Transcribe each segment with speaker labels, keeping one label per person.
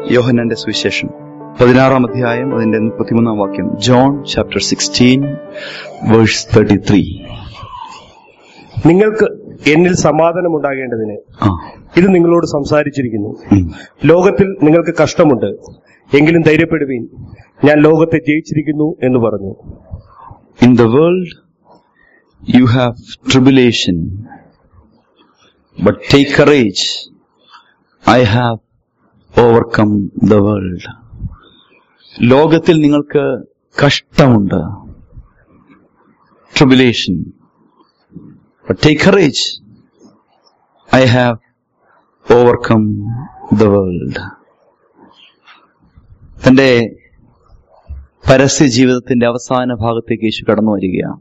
Speaker 1: യോഹനന്റെ സുവിശേഷം പതിനാറാം അധ്യായം അതിന്റെ മുപ്പത്തിമൂന്നാം വാക്യം John chapter sixteen verse thirty three
Speaker 2: നിങ്ങൾക്ക് എന്നിൽ സമാധാനം ഉണ്ടാകേണ്ടതിന്
Speaker 1: ആ
Speaker 2: ഇത് നിങ്ങളോട് സംസാരിച്ചിരിക്കുന്നു
Speaker 1: ഉം.
Speaker 2: ലോകത്തിൽ നിങ്ങൾക്ക് കഷ്ടമുണ്ട് എങ്കിലും ധൈര്യപ്പെടുവീൻ ഞാൻ ലോകത്തെ ജയിച്ചിരിക്കുന്നു എന്ന് പറഞ്ഞു
Speaker 1: In the world you have tribulation, but take courage. I have overcome the world. ലോകത്തിൽ നിങ്ങൾക്ക് കഷ്ടമുണ്ട് tribulation but take courage. I have overcome the world. തന്റെ പരസ്യ ജീവിതത്തിന്റെ അവസാന ഭാഗത്തേക്ക് യേശു കടന്നു വരികയാണ്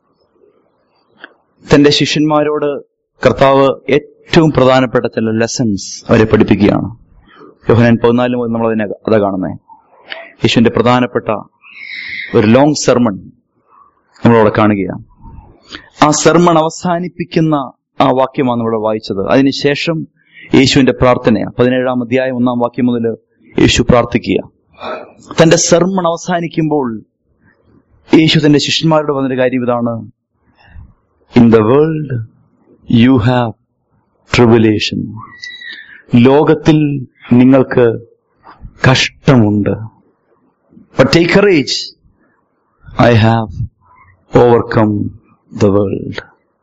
Speaker 1: തന്റെ ശിഷ്യന്മാരോട് കർത്താവ് ഏറ്റവും പ്രധാനപ്പെട്ട ചില ലെസൺസ് അവരെ പഠിപ്പിക്കുകയാണ് യോഹനാൻ പതിനാല് മുതൽ നമ്മൾ അതിനെ അതാ കാണുന്നത് യേശുവിന്റെ പ്രധാനപ്പെട്ട ഒരു ലോങ് സെർമൺ നമ്മളവിടെ കാണുകയാണ് ആ സെർമൺ അവസാനിപ്പിക്കുന്ന ആ വാക്യമാണ് നമ്മൾ വായിച്ചത് അതിനുശേഷം യേശുവിന്റെ പ്രാർത്ഥനയാണ് പതിനേഴാം അധ്യായം ഒന്നാം വാക്യം മുതൽ യേശു പ്രാർത്ഥിക്കുക തന്റെ സെർമൺ അവസാനിക്കുമ്പോൾ യേശു തന്റെ ശിഷ്യന്മാരോട് പറഞ്ഞൊരു കാര്യം ഇതാണ് in the world you have tribulation ലോകത്തിൽ നിങ്ങൾക്ക് കഷ്ടമുണ്ട് take courage I have overcome the world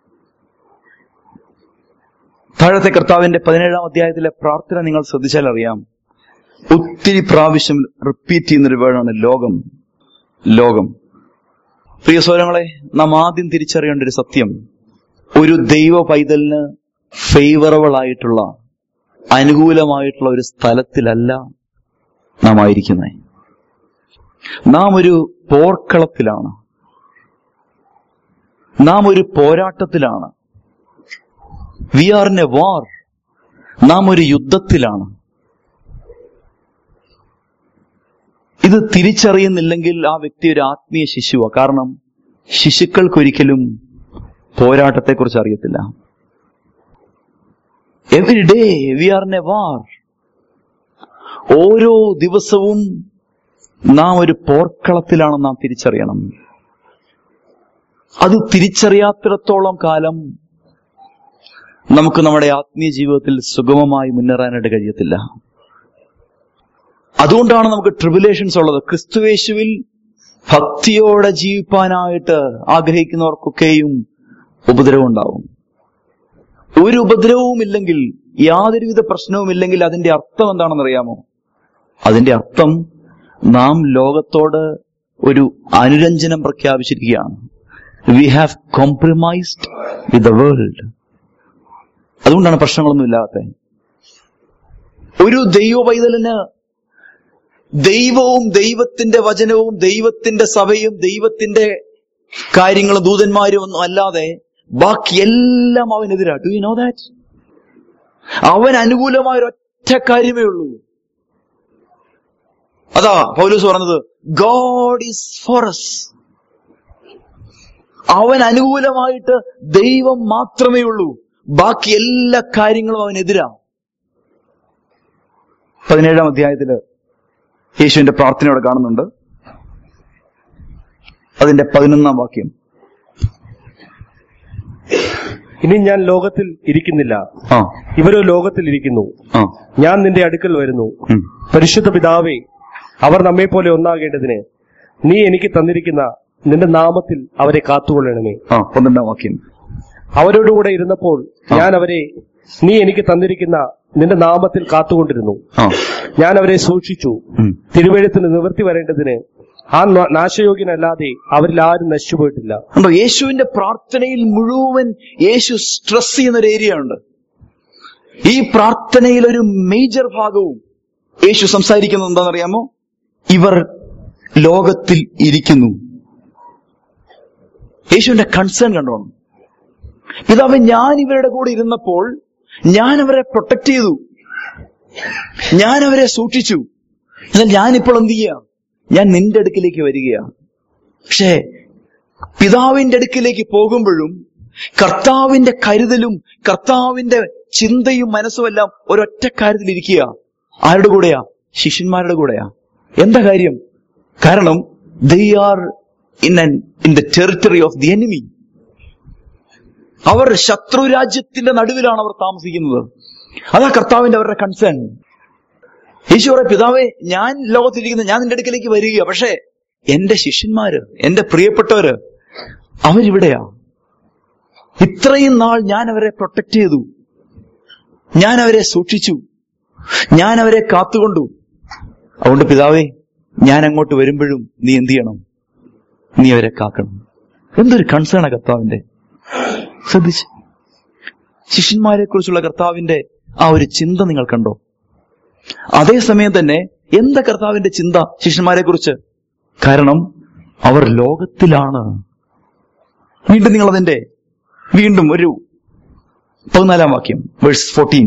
Speaker 1: താഴത്തെ കർത്താവിന്റെ പതിനേഴാം അധ്യായത്തിലെ പ്രാർത്ഥന നിങ്ങൾ ശ്രദ്ധിച്ചാൽ അറിയാം ഒത്തിരി പ്രാവശ്യം റിപ്പീറ്റ് ചെയ്യുന്നൊരു വേർഡാണ് ലോകം ലോകം പ്രിയ സ്വരങ്ങളെ നാം ആദ്യം തിരിച്ചറിയേണ്ട ഒരു സത്യം ഒരു ദൈവ പൈതലിന് ഫേവറബിൾ ആയിട്ടുള്ള അനുകൂലമായിട്ടുള്ള ഒരു സ്ഥലത്തിലല്ല നാം ആയിരിക്കുന്നത് നാം ഒരു പോർക്കളത്തിലാണ് നാം ഒരു പോരാട്ടത്തിലാണ് we are in a war നാം ഒരു യുദ്ധത്തിലാണ് ഇത് തിരിച്ചറിയുന്നില്ലെങ്കിൽ ആ വ്യക്തി ഒരു ആത്മീയ ശിശുവാണ് കാരണം ശിശുക്കൾക്കൊരിക്കലും പോരാട്ടത്തെക്കുറിച്ച് അറിയത്തില്ല every day we are in a war ഓരോ ദിവസവും നാം ഒരു പോർക്കളത്തിലാണെന്ന് നാം തിരിച്ചറിയണം അത് തിരിച്ചറിയാത്തിടത്തോളം കാലം നമുക്ക് നമ്മുടെ ആത്മീയ ജീവിതത്തിൽ സുഗമമായി മുന്നേറാനായിട്ട് കഴിയത്തില്ല അതുകൊണ്ടാണ് നമുക്ക് ട്രിബുലേഷൻസ് ഉള്ളത് ക്രിസ്തുവേശുവിൽ ഭക്തിയോടെ ജീവിപ്പാനായിട്ട് ആഗ്രഹിക്കുന്നവർക്കൊക്കെയും ഉപദ്രവം ഉണ്ടാവും ഒരു ഉപദ്രവവും ഇല്ലെങ്കിൽ യാതൊരുവിധ പ്രശ്നവും ഇല്ലെങ്കിൽ അതിന്റെ അർത്ഥം എന്താണെന്ന് അറിയാമോ അതിന്റെ അർത്ഥം നാം ലോകത്തോട് ഒരു അനുരഞ്ജനം പ്രഖ്യാപിച്ചിരിക്കുകയാണ് we have compromised with the world അതുകൊണ്ടാണ് പ്രശ്നങ്ങളൊന്നും ഇല്ലാത്ത ഒരു ദൈവ പൈതലിന് ദൈവവും ദൈവത്തിന്റെ വചനവും ദൈവത്തിന്റെ സഭയും ദൈവത്തിന്റെ കാര്യങ്ങളും ദൂതന്മാരും ഒന്നും അല്ലാതെ ബാക്കി എല്ലാം അവനെതിരാ ഡു യു നോ ദാറ്റ് അവൻ അനുകൂലമായ ഒരൊറ്റ കാര്യമേ ഉള്ളൂ അതാ പൗലൂസ് പറഞ്ഞത് ഗോഡ് ഈസ് ഫോർ us അവൻ അനുകൂലമായിട്ട് ദൈവം മാത്രമേ ഉള്ളൂ ബാക്കി എല്ലാ കാര്യങ്ങളും അവനെതിരാ പതിനേഴാം അധ്യായത്തില് യേശുവിന്റെ പ്രാർത്ഥനയോടെ കാണുന്നുണ്ട് അതിന്റെ പതിനൊന്നാം വാക്യം
Speaker 2: ഇനി ഞാൻ ലോകത്തിൽ ഇരിക്കുന്നില്ല
Speaker 1: ആ
Speaker 2: ഇവരോ ലോകത്തിൽ ഇരിക്കുന്നു
Speaker 1: ആ
Speaker 2: ഞാൻ നിന്റെ അടുക്കൽ വരുന്നു
Speaker 1: ഉം,
Speaker 2: പരിശുദ്ധ പിതാവേ അവർ നമ്മെ പോലെ ഒന്നാകേണ്ടതിന് നീ എനിക്ക് തന്നിരിക്കുന്ന നിന്റെ നാമത്തിൽ അവരെ കാത്തുകൊള്ളണമേ
Speaker 1: ആ പന്ത്രണ്ടാം വാക്യം
Speaker 2: അവരോടുകൂടെ ഇരുന്നപ്പോൾ ഞാൻ അവരെ നീ എനിക്ക് തന്നിരിക്കുന്ന നിന്റെ നാമത്തിൽ കാത്തുകൊണ്ടിരുന്നു
Speaker 1: ആ
Speaker 2: ഞാൻ അവരെ സൂക്ഷിച്ചു
Speaker 1: ഉം,
Speaker 2: തിരുവഴുത്തിന് നിവൃത്തി വരേണ്ടതിന് ആ ന- നാശയോഗ്യനല്ലാതെ അവരിൽ ആരും നശിച്ചുപോയിട്ടില്ല
Speaker 1: കണ്ടോ യേശുവിന്റെ പ്രാർത്ഥനയിൽ മുഴുവൻ യേശു സ്ട്രെസ് ചെയ്യുന്ന ഒരു ഏരിയ ഉണ്ട് ഈ പ്രാർത്ഥനയിൽ ഒരു മേജർ ഭാഗവും യേശു സംസാരിക്കുന്നത് എന്താണെന്നറിയാമോ ഇവർ ലോകത്തിൽ ഇരിക്കുന്നു യേശുവിന്റെ കൺസേൺ കണ്ടോണം പിതാവ് ഞാൻ ഇവരുടെ കൂടെ ഇരുന്നപ്പോൾ ഞാൻ അവരെ പ്രൊട്ടക്ട് ചെയ്തു ഞാൻ അവരെ സൂക്ഷിച്ചു എന്നാൽ ഞാനിപ്പോൾ എന്ത് ചെയ്യാം ഞാൻ നിന്റെ അടുക്കിലേക്ക് വരികയാണ് പക്ഷേ പിതാവിന്റെ അടുക്കിലേക്ക് പോകുമ്പോഴും കർത്താവിന്റെ കരുതലും കർത്താവിന്റെ ചിന്തയും മനസ്സും എല്ലാം ഒരൊറ്റ കാര്യത്തിൽ ഇരിക്കുക ആരുടെ കൂടെയാ ശിഷ്യന്മാരുടെ കൂടെയാ എന്താ കാര്യം കാരണം they are in in the territory of the enemy അവർ ശത്രു രാജ്യത്തിന്റെ നടുവിലാണ് അവർ താമസിക്കുന്നത് അതാ കർത്താവിന്റെ അവരുടെ കൺസേൺ ഈശോറെ പിതാവേ ഞാൻ ലോകത്തിരിക്കുന്ന ഞാൻ നിന്റെ അടുക്കലേക്ക് വരിക പക്ഷേ എന്റെ ശിഷ്യന്മാര് എന്റെ പ്രിയപ്പെട്ടവര് അവരിവിടെയാ ഇത്രയും നാൾ ഞാൻ അവരെ പ്രൊട്ടക്ട് ചെയ്തു ഞാൻ അവരെ സൂക്ഷിച്ചു ഞാൻ അവരെ കാത്തുകൊണ്ടു അതുകൊണ്ട് പിതാവേ ഞാൻ അങ്ങോട്ട് വരുമ്പോഴും നീ എന്ത് ചെയ്യണം നീ അവരെ കാക്കണം എന്തൊരു കൺസേണ കർത്താവിന്റെ ശ്രദ്ധിച്ച് ശിഷ്യന്മാരെ കുറിച്ചുള്ള കർത്താവിന്റെ ആ ഒരു ചിന്ത നിങ്ങൾ കണ്ടോ അതേസമയം തന്നെ എന്താ കർത്താവിന്റെ ചിന്ത ശിഷ്യന്മാരെ കുറിച്ച് കാരണം അവർ ലോകത്തിലാണ് വീണ്ടും നിങ്ങൾ അതിന്റെ വീണ്ടും ഒരു പതിനാലാം വാക്യം വേഴ്സ് ഫോർട്ടീൻ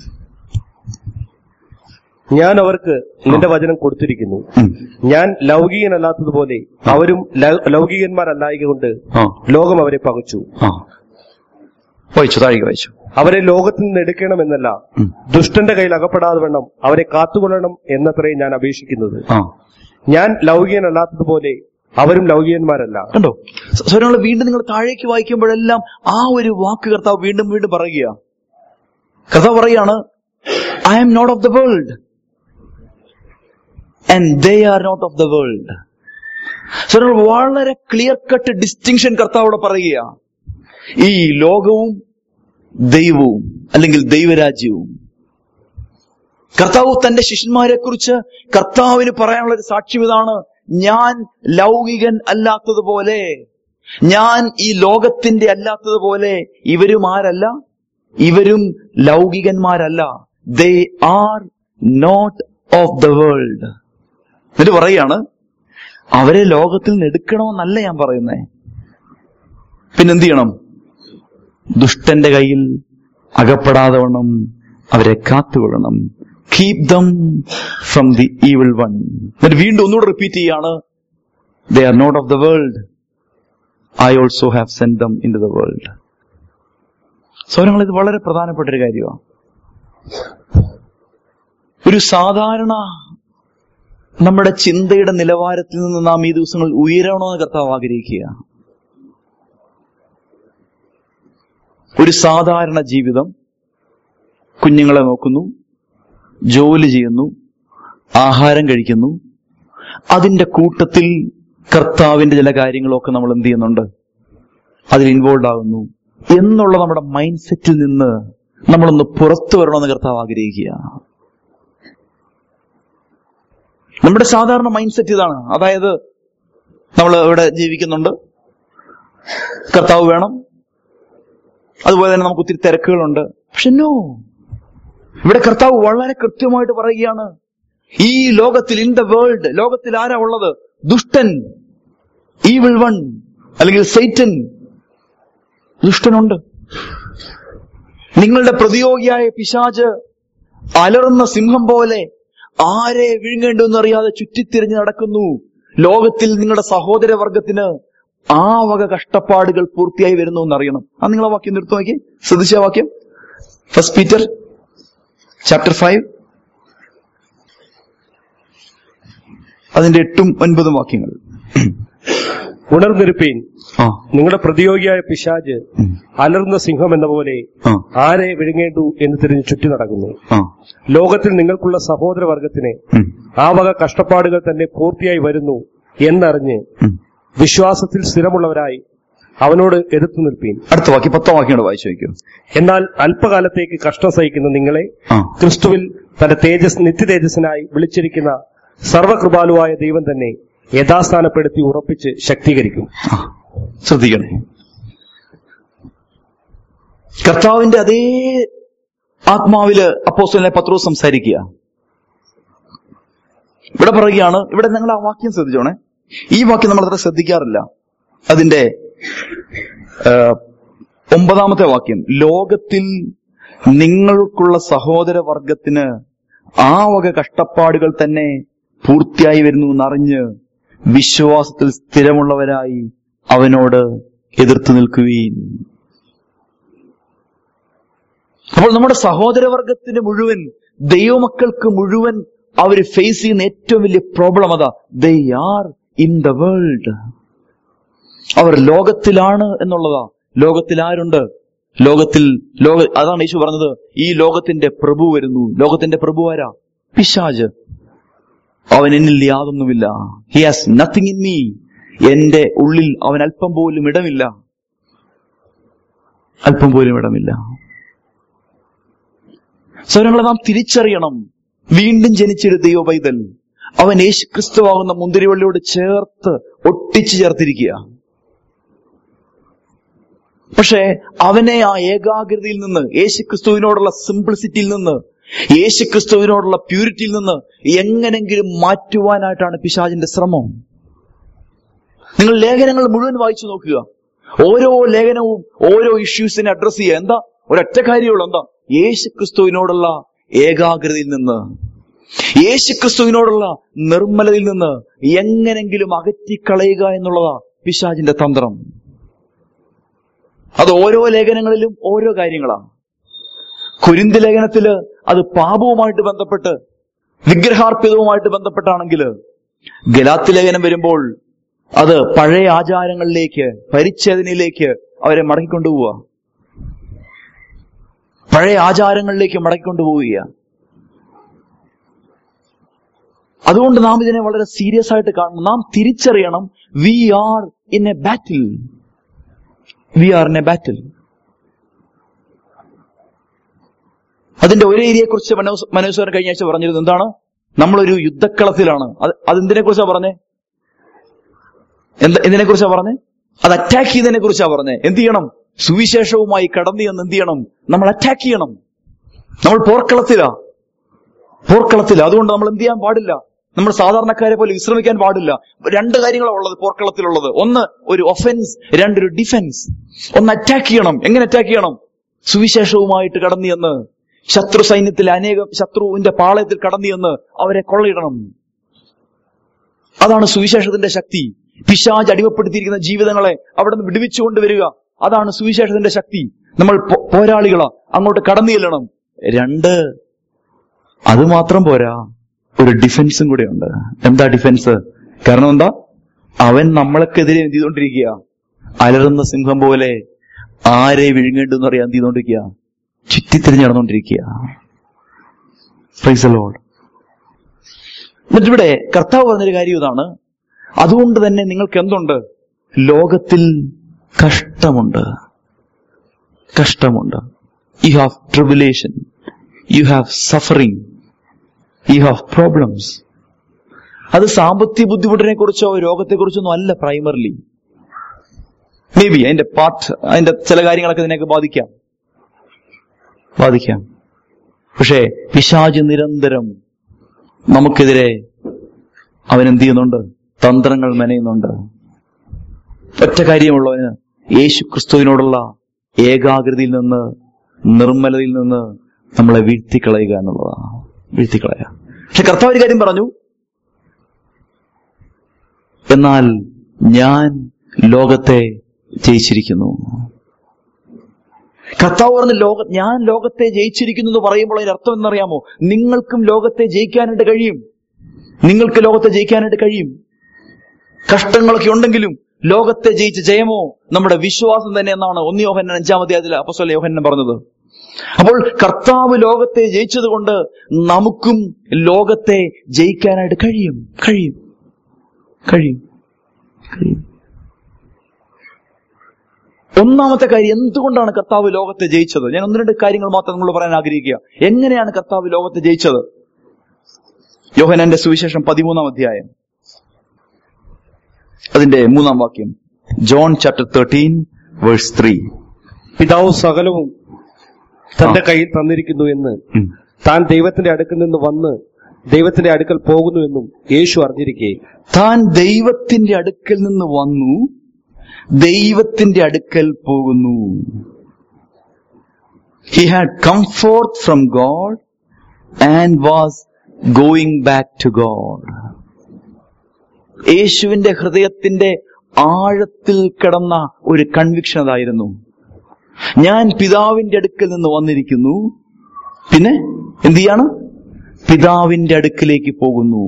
Speaker 2: ഞാൻ അവർക്ക് നിന്റെ വചനം കൊടുത്തിരിക്കുന്നു ഞാൻ ലൗകികനല്ലാത്തതുപോലെ അവരും ലൗ- ലൗകികന്മാരല്ലായക കൊണ്ട്
Speaker 1: ആ
Speaker 2: ലോകം അവരെ പകച്ചു
Speaker 1: ആ വായിച്ചു താഴേക്ക് വായിച്ചു
Speaker 2: അവരെ ലോകത്തിൽ നിന്ന് എടുക്കണമെന്നല്ല
Speaker 1: ഉം.
Speaker 2: ദുഷ്ടന്റെ കയ്യിൽ അകപ്പെടാതെ വേണം അവരെ കാത്തുകൊള്ളണം എന്നത്രേ ഞാൻ അപേക്ഷിക്കുന്നത്
Speaker 1: ആ
Speaker 2: ഞാൻ ലൗകികനല്ലാത്തതുപോലെ അവരും ലൗകികന്മാരല്ല
Speaker 1: കണ്ടോ സ്വരങ്ങൾ വീണ്ടും നിങ്ങൾ താഴേക്ക് വായിക്കുമ്പോഴെല്ലാം ആ ഒരു വാക്ക് കർത്താവ് വീണ്ടും വീണ്ടും പറയുക കർത്താവ് പറയാണ് I am not of the world and they are not of the world സ്വരങ്ങൾ വളരെ ക്ലിയർ കട്ട് ഡിസ്റ്റിങ്ഷൻ കർത്താവ് ഇവിടെ പറയുക ഈ ലോകവും ദൈവവും അല്ലെങ്കിൽ ദൈവരാജ്യവും കർത്താവ് തന്റെ ശിഷ്യന്മാരെ കുറിച്ച് കർത്താവിന് പറയാനുള്ള ഒരു സാക്ഷ്യം ഇതാണ് ഞാൻ ലൗകികൻ അല്ലാത്തതുപോലെ ഞാൻ ഈ ലോകത്തിന്റെ അല്ലാത്തതുപോലെ ഇവരും ആരല്ല ഇവരും ലൗകികന്മാരല്ല they are not of the world എന്നിട്ട് പറയാണ് അവരെ ലോകത്തിൽ നിന്ന് എടുക്കണമെന്നല്ല ഞാൻ പറയുന്നേ പിന്നെന്ത് ചെയ്യണം ദുഷ്ടന്റെ കയ്യിൽ അകപ്പെടാതെ വണ്ണം അവരെ കാത്തുകൊള്ളണം keep them from the evil one എന്നിട്ട് വീണ്ടും ഒന്നുകൂടെ റിപ്പീറ്റ് ചെയ്യാണ് they are not of the world I also have send them into the world സൗരങ്ങൾ ഇത് വളരെ പ്രധാനപ്പെട്ട ഒരു കാര്യമാണ് ഒരു സാധാരണ നമ്മുടെ ചിന്തയുടെ നിലവാരത്തിൽ നിന്ന് നാം ഈ ദിവസങ്ങൾ ഉയരണമെന്ന് കർത്താവ് ആഗ്രഹിക്കുക ഒരു സാധാരണ ജീവിതം കുഞ്ഞുങ്ങളെ നോക്കുന്നു ജോലി ചെയ്യുന്നു ആഹാരം കഴിക്കുന്നു അതിന്റെ കൂട്ടത്തിൽ കർത്താവിന്റെ ചില കാര്യങ്ങളൊക്കെ നമ്മൾ എന്ത് ചെയ്യുന്നുണ്ട് അതിൽ ഇൻവോൾവ് ആകുന്നു എന്നുള്ള നമ്മുടെ മൈൻഡ് സെറ്റിൽ നിന്ന് നമ്മളൊന്ന് പുറത്തു വരണമെന്ന് കർത്താവ് ആഗ്രഹിക്കുക നമ്മുടെ സാധാരണ മൈൻഡ് സെറ്റ് ഇതാണ് അതായത് നമ്മൾ ഇവിടെ ജീവിക്കുന്നുണ്ട് കർത്താവ് വേണം അതുപോലെ തന്നെ നമുക്ക് ഒത്തിരി തിരക്കുകളുണ്ട് പക്ഷെ നോ ഇവിടെ കർത്താവ് വളരെ കൃത്യമായിട്ട് പറയുകയാണ് ഈ ലോകത്തിൽ ഇൻ ദ വേൾഡ് ലോകത്തിൽ ആരാ ഉള്ളത് ദുഷ്ടൻ ഈവിൾ വൺ അല്ലെങ്കിൽ സൈറ്റൻ ദുഷ്ടനുണ്ട് നിങ്ങളുടെ പ്രതിയോഗിയായ പിശാജ് അലറുന്ന സിംഹം പോലെ ആരെ വിഴുങ്ങേണ്ടെന്ന് അറിയാതെ ചുറ്റിത്തിരിഞ്ഞ് നടക്കുന്നു ലോകത്തിൽ നിങ്ങളുടെ സഹോദരവർഗത്തിന് ആ വക കഷ്ടപ്പാടുകൾ പൂർത്തിയായി വരുന്നു എന്നറിയണം ആ നിങ്ങളെ വാക്യം നിർത്തി നോക്കി ശ്രദ്ധിച്ച വാക്യം ഫസ്റ്റ് പീറ്റർ ചാപ്റ്റർ ഫൈവ് അതിന്റെ എട്ടും ഒൻപതും വാക്യങ്ങൾ
Speaker 2: ഉണർന്നിരുപ്പീൻ
Speaker 1: ആ
Speaker 2: നിങ്ങളുടെ പ്രതിയോഗിയായ പിശാജ്
Speaker 1: ഉം,
Speaker 2: അലർന്ന സിംഹം എന്ന പോലെ
Speaker 1: ആ
Speaker 2: ആരെ വിഴുങ്ങേണ്ടു എന്ന് തിരിഞ്ഞ് ചുറ്റി നടക്കുന്നു
Speaker 1: ആ
Speaker 2: ലോകത്തിൽ നിങ്ങൾക്കുള്ള സഹോദരവർഗത്തിന്
Speaker 1: ഉം,
Speaker 2: ആ വക കഷ്ടപ്പാടുകൾ തന്നെ പൂർത്തിയായി വരുന്നു എന്നറിഞ്ഞ്
Speaker 1: ഉം.
Speaker 2: വിശ്വാസത്തിൽ സ്ഥിരമുള്ളവരായി അവനോട് എതിർത്തു നിൽപ്പീൻ
Speaker 1: അടുത്ത വാക്യം പത്താം വാക്യം കൂടെ വായിച്ചു വയ്ക്കും
Speaker 2: എന്നാൽ അല്പകാലത്തേക്ക് കഷ്ടം സഹിക്കുന്ന നിങ്ങളെ
Speaker 1: ആ
Speaker 2: ക്രിസ്തുവിൽ തന്റെ തേജസ് നിത്യ തേജസ്സിനായി വിളിച്ചിരിക്കുന്ന സർവകൃപാലുവായ ദൈവം തന്നെ യഥാസ്ഥാനപ്പെടുത്തി ഉറപ്പിച്ച് ശക്തീകരിക്കും
Speaker 1: ആ, ശ്രദ്ധിക്കണേ കർത്താവിന്റെ അതേ ആത്മാവില് അപ്പോസ്തലനെ പത്രോസ് സംസാരിക്കുക ഇവിടെ പറയുകയാണ് ഇവിടെ നിങ്ങൾ ആ വാക്യം ശ്രദ്ധിച്ചോണേ ഈ വാക്യം നമ്മൾ അത്ര ശ്രദ്ധിക്കാറില്ല അതിന്റെ ആ, ഒമ്പതാമത്തെ വാക്യം ലോകത്തിൽ നിങ്ങൾക്കുള്ള സഹോദര വർഗത്തിന് ആ വക കഷ്ടപ്പാടുകൾ തന്നെ പൂർത്തിയായി വരുന്നു എന്നറിഞ്ഞ് വിശ്വാസത്തിൽ സ്ഥിരമുള്ളവരായി അവനോട് എതിർത്ത് നിൽക്കുകയും അപ്പോൾ നമ്മുടെ സഹോദരവർഗത്തിന് മുഴുവൻ ദൈവമക്കൾക്ക് മുഴുവൻ അവർ ഫേസ് ചെയ്യുന്ന ഏറ്റവും വലിയ പ്രോബ്ലം അതാ they are in the world അവർ ലോകത്തിലാണ് എന്നുള്ളതാ ലോകത്തിൽ ആരുണ്ട് ലോകത്തിൽ ലോക അതാണ് യേശു പറഞ്ഞത് ഈ ലോകത്തിന്റെ പ്രഭു വരുന്നു ലോകത്തിന്റെ പ്രഭു ആരാ പിശാജ് അവൻ എന്നിൽ യാതൊന്നുമില്ല he has nothing in me എന്റെ ഉള്ളിൽ അവൻ അല്പം പോലും ഇടമില്ല അല്പം പോലും ഇടമില്ല സൗരങ്ങളെ നാം തിരിച്ചറിയണം വീണ്ടും ജനിച്ചൊരു ദൈവ പൈതൽ അവൻ യേശു ക്രിസ്തുവാകുന്ന മുന്തിരിവള്ളിയോട് ചേർത്ത് ഒട്ടിച്ചു ചേർത്തിരിക്കുക പക്ഷേ അവനെ ആ ഏകാഗ്രതയിൽ നിന്ന് യേശു ക്രിസ്തുവിനോടുള്ള സിംപ്ലിസിറ്റിയിൽ നിന്ന് യേശു ക്രിസ്തുവിനോടുള്ള പ്യൂരിറ്റിയിൽ നിന്ന് എങ്ങനെങ്കിലും മാറ്റുവാനായിട്ടാണ് പിശാചിന്റെ ശ്രമം നിങ്ങൾ ലേഖനങ്ങൾ മുഴുവൻ വായിച്ചു നോക്കുക ഓരോ ലേഖനവും ഓരോ ഇഷ്യൂസിനെ അഡ്രസ് ചെയ്യുക എന്താ ഒരൊറ്റ കാര്യമുള്ളൂ എന്താ യേശു ക്രിസ്തുവിനോടുള്ള ഏകാഗ്രതയിൽ നിന്ന് യേശു ക്രിസ്തുവിനോടുള്ള നിർമ്മലതയിൽ നിന്ന് എങ്ങനെങ്കിലും അകറ്റിക്കളയുക എന്നുള്ളതാ പിശാചിന്റെ തന്ത്രം അത് ഓരോ ലേഖനങ്ങളിലും ഓരോ കാര്യങ്ങളാണ് കുരിന്തി ലേഖനത്തില് അത് പാപവുമായിട്ട് ബന്ധപ്പെട്ട് വിഗ്രഹാർപ്പിതവുമായിട്ട് ബന്ധപ്പെട്ടാണെങ്കിൽ ഗലാത്തി ലേഖനം വരുമ്പോൾ അത് പഴയ ആചാരങ്ങളിലേക്ക് പരിച്ഛേദനയിലേക്ക് അവരെ മടക്കിക്കൊണ്ടുപോവുക പഴയ ആചാരങ്ങളിലേക്ക് മടക്കിക്കൊണ്ടുപോവുക അതുകൊണ്ട് നാം ഇതിനെ വളരെ സീരിയസ് ആയിട്ട് കാണണം നാം തിരിച്ചറിയണം we are in a battle we are in a battle അതിന്റെ ഒരു ഏരിയയെ കുറിച്ച് മനോജ് കഴിഞ്ഞ ആഴ്ച പറഞ്ഞിരുന്നത് എന്താണ് നമ്മളൊരു യുദ്ധക്കളത്തിലാണ് അത് അതെന്തിനെ കുറിച്ചാ പറഞ്ഞേ എന്താ എന്തിനെ കുറിച്ചാ പറഞ്ഞേ അത് അറ്റാക്ക് ചെയ്തതിനെ കുറിച്ചാ പറഞ്ഞേ എന്ത് ചെയ്യണം സുവിശേഷവുമായി കടന്നു എന്ന് എന്ത് ചെയ്യണം നമ്മൾ അറ്റാക്ക് ചെയ്യണം നമ്മൾ പോർക്കളത്തിലാ പോർക്കളത്തില അതുകൊണ്ട് നമ്മൾ എന്ത് ചെയ്യാൻ പാടില്ല നമ്മൾ സാധാരണക്കാരെ പോലെ വിശ്രമിക്കാൻ പാടില്ല രണ്ട് കാര്യങ്ങളാണ് ഉള്ളത് പോർക്കളത്തിലുള്ളത് ഒന്ന് ഒരു ഒഫൻസ് രണ്ടൊരു ഡിഫൻസ് ഒന്ന് അറ്റാക്ക് ചെയ്യണം എങ്ങനെ അറ്റാക്ക് ചെയ്യണം സുവിശേഷവുമായിട്ട് കടന്നു എന്ന് ശത്രു സൈന്യത്തിലെ അനേകം ശത്രുവിന്റെ പാളയത്തിൽ കടന്നു എന്ന് അവരെ കൊള്ളയിടണം അതാണ് സുവിശേഷത്തിന്റെ ശക്തി പിശാജ് അടിമപ്പെടുത്തിയിരിക്കുന്ന ജീവിതങ്ങളെ അവിടെ നിന്ന് വിടുവിച്ചുകൊണ്ട് വരിക അതാണ് സുവിശേഷത്തിന്റെ ശക്തി നമ്മൾ പോ- പോരാളികളാ അങ്ങോട്ട് കടന്നു ചെല്ലണം രണ്ട് അത് മാത്രം പോരാ ഒരു ഡിഫൻസും കൂടെ ഉണ്ട് എന്താ ഡിഫൻസ് കാരണം എന്താ അവൻ നമ്മളൊക്കെതിരെ എന്ത് ചെയ്തോണ്ടിരിക്കുക അലറുന്ന സിംഹം പോലെ ആരെ വിഴുങ്ങേണ്ടെന്ന് അറിയാൻ എന്ത് ചെയ്തോണ്ടിരിക്കുക ചുറ്റിത്തിരിഞ്ഞ് നടന്നുകൊണ്ടിരിക്കുക Praise the Lord. എന്നിട്ടിവിടെ കർത്താവ് പറഞ്ഞൊരു കാര്യം ഇതാണ് അതുകൊണ്ട് തന്നെ നിങ്ങൾക്ക് എന്തുണ്ട് ലോകത്തിൽ കഷ്ടമുണ്ട് കഷ്ടമുണ്ട് you have tribulation you have suffering you have problems അത് സാമ്പത്തിക ബുദ്ധിമുട്ടിനെ കുറിച്ചോ രോഗത്തെ കുറിച്ചൊന്നും അല്ല പ്രൈമറിലി മേ ബി അതിന്റെ പാർട്ട് അതിന്റെ ചില കാര്യങ്ങളൊക്കെ ഇതിനൊക്കെ ബാധിക്കാം ബാധിക്കാം പക്ഷേ പിശാജ് നിരന്തരം നമുക്കെതിരെ അവൻ എന്ത് ചെയ്യുന്നുണ്ട് തന്ത്രങ്ങൾ മെനയുന്നുണ്ട് ഒറ്റ കാര്യമുള്ളവന് യേശു ക്രിസ്തുവിനോടുള്ള ഏകാഗ്രതയിൽ നിന്ന് നിർമ്മലതയിൽ നിന്ന് നമ്മളെ വീഴ്ത്തിക്കളയുക എന്നുള്ളതാണ് വീഴ്ത്തിക്കളയുക പക്ഷെ കർത്താവ് ഒരു കാര്യം പറഞ്ഞു എന്നാൽ ഞാൻ ലോകത്തെ ജയിച്ചിരിക്കുന്നു കർത്താവ് പറഞ്ഞ ലോക ഞാൻ ലോകത്തെ ജയിച്ചിരിക്കുന്നു എന്ന് പറയുമ്പോൾ അതിന്റെ അർത്ഥം എന്നറിയാമോ നിങ്ങൾക്കും ലോകത്തെ ജയിക്കാനായിട്ട് കഴിയും നിങ്ങൾക്ക് ലോകത്തെ ജയിക്കാനായിട്ട് കഴിയും കഷ്ടങ്ങളൊക്കെ ഉണ്ടെങ്കിലും ലോകത്തെ ജയിച്ച ജയമോ നമ്മുടെ വിശ്വാസം തന്നെ എന്നാണ് ഒന്ന് യോഹന്നൻ അഞ്ചാമത്തെ അതിൽ അപ്പസ്വല യോഹന്നൻ പറഞ്ഞത് അപ്പോൾ കർത്താവ് ലോകത്തെ ജയിച്ചത് കൊണ്ട് നമുക്കും ലോകത്തെ ജയിക്കാനായിട്ട് കഴിയും കഴിയും കഴിയും കഴിയും ഒന്നാമത്തെ കാര്യം എന്തുകൊണ്ടാണ് കർത്താവ് ലോകത്തെ ജയിച്ചത് ഞാൻ ഒന്ന് രണ്ട് കാര്യങ്ങൾ മാത്രം നിങ്ങളോട് പറയാൻ ആഗ്രഹിക്കുക എങ്ങനെയാണ് കർത്താവ് ലോകത്തെ ജയിച്ചത് യോഹനന്റെ സുവിശേഷം പതിമൂന്നാം അധ്യായം അതിന്റെ മൂന്നാം വാക്യം John chapter thirteen verse three
Speaker 2: പിതാവ് സകലവും തന്റെ കയ്യിൽ തന്നിരിക്കുന്നു എന്ന് താൻ ദൈവത്തിന്റെ അടുക്കൽ നിന്ന് വന്ന് ദൈവത്തിന്റെ അടുക്കൽ പോകുന്നു എന്നും യേശു അറിഞ്ഞിരിക്കെ
Speaker 1: താൻ ദൈവത്തിന്റെ അടുക്കൽ നിന്ന് വന്നു ദൈവത്തിന്റെ അടുക്കൽ പോകുന്നു he had come forth from God and was going back to God യേശുവിന്റെ ഹൃദയത്തിന്റെ ആഴത്തിൽ കിടന്ന ഒരു കൺവിക്ഷൻ അതായിരുന്നു ഞാൻ പിതാവിന്റെ അടുക്കൽ നിന്ന് വന്നിരിക്കുന്നു പിന്നെ എന്ത് ചെയ്യാണ് പിതാവിന്റെ അടുക്കിലേക്ക് പോകുന്നു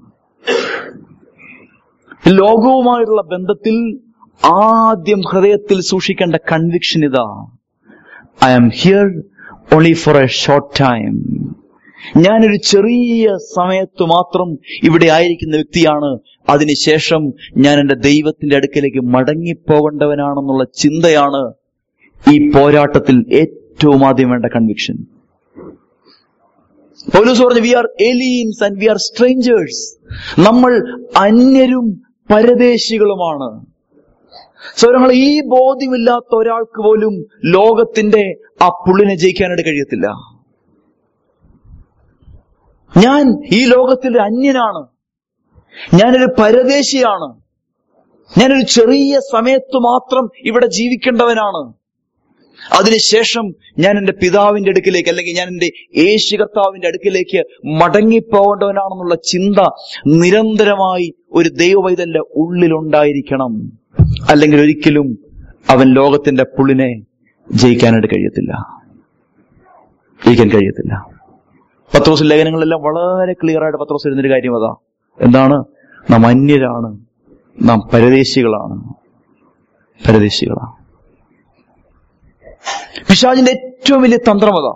Speaker 1: ലോകവുമായുള്ള ബന്ധത്തിൽ ആദ്യം ഹൃദയത്തിൽ സൂക്ഷിക്കേണ്ട കൺവിക്ഷൻ ഇതാ I am here only for a short time ഞാനൊരു ചെറിയ സമയത്ത് മാത്രം ഇവിടെ ആയിരിക്കുന്ന വ്യക്തിയാണ് അതിനുശേഷം ഞാൻ എന്റെ ദൈവത്തിന്റെ അടുക്കലേക്ക് മടങ്ങിപ്പോകേണ്ടവനാണെന്നുള്ള ചിന്തയാണ് ഈ പോരാട്ടത്തിൽ ഏറ്റവും ആദ്യം വേണ്ട കൺവിക്ഷൻ പൗലൂസ് പറഞ്ഞു we are aliens and we are strangers നമ്മൾ അന്യരും പരദേശികളുമാണ് സ്വരങ്ങൾ ഈ ബോധ്യമില്ലാത്ത ഒരാൾക്ക് പോലും ലോകത്തിന്റെ ആ പുള്ളിനെ ജയിക്കാനായിട്ട് കഴിയത്തില്ല ഞാൻ ഈ ലോകത്തിൽ ഒരു അന്യനാണ് ഞാനൊരു പരദേശിയാണ് ഞാനൊരു ചെറിയ സമയത്ത് മാത്രം ഇവിടെ ജീവിക്കേണ്ടവനാണ് അതിനുശേഷം ഞാൻ എന്റെ പിതാവിന്റെ അടുക്കിലേക്ക് അല്ലെങ്കിൽ ഞാൻ എന്റെ യേശു കർത്താവിന്റെ അടുക്കിലേക്ക് മടങ്ങിപ്പോകേണ്ടവനാണെന്നുള്ള ചിന്ത നിരന്തരമായി ഒരു ദൈവവൈതന്റെ ഉള്ളിലുണ്ടായിരിക്കണം അല്ലെങ്കിൽ ഒരിക്കലും അവൻ ലോകത്തിന്റെ പുള്ളിനെ ജയിക്കാനായിട്ട് കഴിയത്തില്ല ജയിക്കാൻ കഴിയത്തില്ല പത്രോസ് ലേഖനങ്ങളെല്ലാം വളരെ ക്ലിയർ ആയിട്ട് പത്രോസ് എഴുന്നൊരു കാര്യം അതാ എന്താണ് നാം അന്യരാണ് നാം പരദേശികളാണ് പരദേശികളാണ് പിശാജിന്റെ ഏറ്റവും വലിയ തന്ത്രം അതാ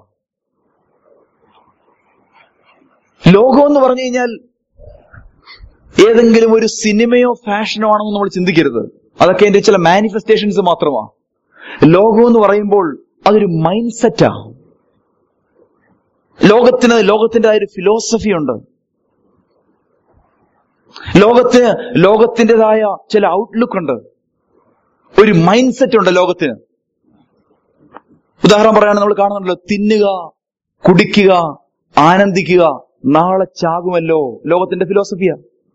Speaker 1: ലോകം എന്ന് പറഞ്ഞു കഴിഞ്ഞാൽ ഏതെങ്കിലും ഒരു സിനിമയോ ഫാഷനോ ആണെന്ന് നമ്മൾ ചിന്തിക്കരുത് അതൊക്കെ എന്റെ ചില മാനിഫെസ്റ്റേഷൻസ് മാത്രമാ ലോകം എന്ന് പറയുമ്പോൾ അതൊരു മൈൻഡ് സെറ്റാ ലോകത്തിന് ലോകത്തിന്റെ ആ ഒരു ഫിലോസഫി ഉണ്ട് ലോകത്തിന് ലോകത്തിൻ്റെതായ ചില ഔട്ട്ലുക്ക് ഉണ്ട് ഒരു മൈൻഡ് സെറ്റ് ഉണ്ട് ലോകത്തിന് ഉദാഹരണം പറയുകയാണെങ്കിൽ നമ്മൾ കാണുന്നുണ്ടല്ലോ തിന്നുക കുടിക്കുക ആനന്ദിക്കുക നാളെ ചാകുമല്ലോ ലോകത്തിന്റെ ഫിലോസഫിയാ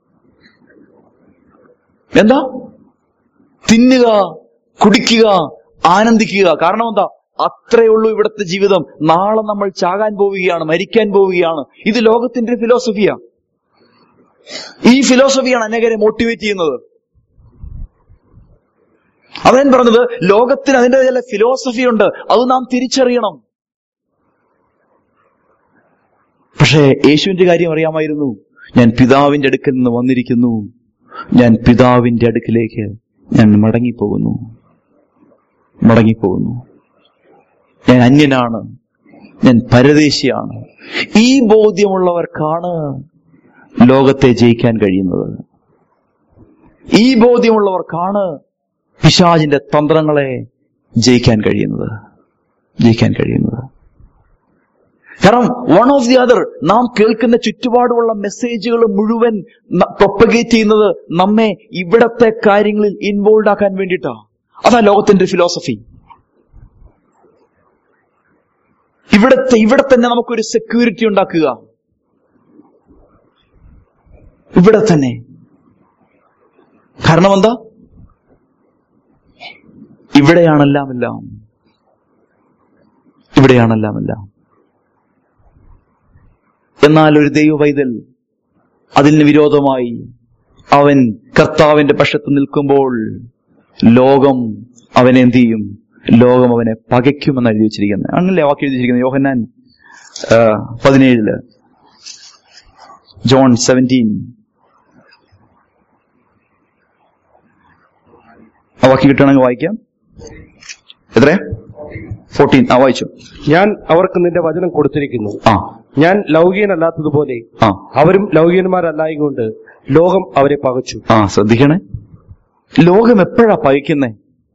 Speaker 1: എന്താ തിന്നുക കുടിക്കുക ആനന്ദിക്കുക കാരണം എന്താ അത്രേ ഉള്ളൂ ഇവിടുത്തെ ജീവിതം നാളെ നമ്മൾ ചാകാൻ പോവുകയാണ് മരിക്കാൻ പോവുകയാണ് ഇത് ലോകത്തിന്റെ ഒരു ഫിലോസഫിയാ ഈ ഫിലോസഫിയാണ് അനേകരെ മോട്ടിവേറ്റ് ചെയ്യുന്നത് അവൻ പറഞ്ഞത് ലോകത്തിന് അതിന്റെ ചില ഫിലോസഫി ഉണ്ട് അത് നാം തിരിച്ചറിയണം പക്ഷേ യേശുവിന്റെ കാര്യം അറിയാമായിരുന്നു ഞാൻ പിതാവിന്റെ അടുക്കൽ നിന്ന് വന്നിരിക്കുന്നു ഞാൻ പിതാവിന്റെ അടുക്കിലേക്ക് ഞാൻ മടങ്ങിപ്പോകുന്നു മടങ്ങിപ്പോകുന്നു ഞാൻ അന്യനാണ് ഞാൻ പരദേശിയാണ് ഈ ബോധ്യമുള്ളവർക്കാണ് ലോകത്തെ ജയിക്കാൻ കഴിയുന്നത് ഈ ബോധ്യമുള്ളവർക്കാണ് പിശാജിന്റെ തന്ത്രങ്ങളെ ജയിക്കാൻ കഴിയുന്നത് ജയിക്കാൻ കഴിയുന്നത് കാരണം വൺ ഓഫ് ദി അതർ നാം കേൾക്കുന്ന ചുറ്റുപാടുമുള്ള മെസ്സേജുകൾ മുഴുവൻ പ്രൊപ്പഗേറ്റ് ചെയ്യുന്നത് നമ്മെ ഇവിടത്തെ കാര്യങ്ങളിൽ ഇൻവോൾവ് ആക്കാൻ വേണ്ടിയിട്ടാ അതാ ലോകത്തിന്റെ ഫിലോസഫി ഇവിടത്തെ ഇവിടെ തന്നെ നമുക്കൊരു സെക്യൂരിറ്റി ഉണ്ടാക്കുക ഇവിടെ തന്നെ കാരണം എന്താ ഇവിടെയാണെല്ലാം എല്ലാം ഇവിടെയാണെല്ലാം എല്ലാം എന്നാൽ ഒരു ദൈവവൈതൽ അതിന് വിരോധമായി അവൻ കർത്താവിന്റെ പക്ഷത്ത് നിൽക്കുമ്പോൾ ലോകം അവനെ എന്ത് ചെയ്യും ലോകം അവനെ പകയ്ക്കുമെന്ന് എഴുതി വെച്ചിരിക്കുന്നത് അങ്ങനല്ലേ വാക്ക് എഴുതി വെച്ചിരിക്കുന്നത് യോഹന്നാൻ ആ, പതിനേഴില് ജോൺ സെവൻറ്റീൻ ആ വാക്ക് കിട്ടണമെങ്കിൽ വായിക്കാം എത്രയാ ഫോർട്ടീൻ ആ വായിച്ചു
Speaker 2: ഞാൻ അവർക്ക് നിന്റെ വചനം കൊടുത്തിരിക്കുന്നു
Speaker 1: ആ
Speaker 2: ഞാൻ ലൗകികനല്ലാത്തതുപോലെ
Speaker 1: ആ
Speaker 2: അവരും ലൗകികന്മാരല്ലായകൊണ്ട് ലോകം അവരെ പകച്ചു
Speaker 1: ആ ശ്രദ്ധിക്കണേ ലോകം എപ്പോഴാ പകയ്ക്കുന്നേ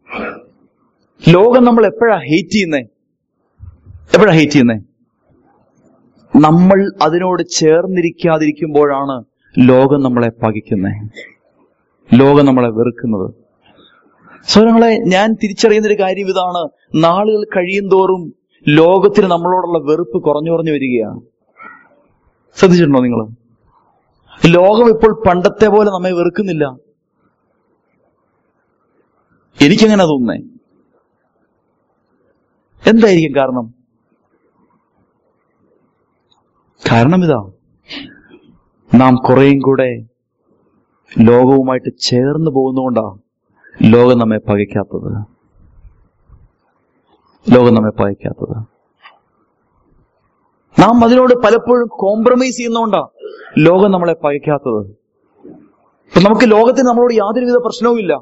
Speaker 1: ലോകം നമ്മൾ എപ്പോഴാ ഹേറ്റ് ചെയ്യുന്നേ എപ്പോഴാ ഹേറ്റ് ചെയ്യുന്നേ നമ്മൾ അതിനോട് ചേർന്നിരിക്കാതിരിക്കുമ്പോഴാണ് ലോകം നമ്മളെ പകയ്ക്കുന്നേ ലോകം നമ്മളെ വെറുക്കുന്നത് സ്വരങ്ങളെ ഞാൻ തിരിച്ചറിയുന്ന ഒരു കാര്യം ഇതാണ് നാളുകൾ കഴിയും തോറും ലോകത്തിന് നമ്മളോടുള്ള വെറുപ്പ് കുറഞ്ഞു കുറഞ്ഞു വരികയാണ് ശ്രദ്ധിച്ചിട്ടുണ്ടോ നിങ്ങൾ ലോകം ഇപ്പോൾ പണ്ടത്തെ പോലെ നമ്മെ വെറുക്കുന്നില്ല എനിക്കങ്ങനെ തോന്നുന്നേ എന്തായിരിക്കും കാരണം കാരണം ഇതാ നാം കുറേയും കൂടെ ലോകവുമായിട്ട് ചേർന്ന് പോകുന്നതുകൊണ്ടാ ലോകം നമ്മെ പകയ്ക്കാത്തത് ലോകം നമ്മെ പകയ്ക്കാത്തത് നാം അതിനോട് പലപ്പോഴും കോംപ്രമൈസ് ചെയ്യുന്നോണ്ടാ ലോകം നമ്മളെ പകയ്ക്കാത്തത് ഇപ്പൊ നമുക്ക് ലോകത്തിന് നമ്മളോട് യാതൊരുവിധ പ്രശ്നവുമില്ല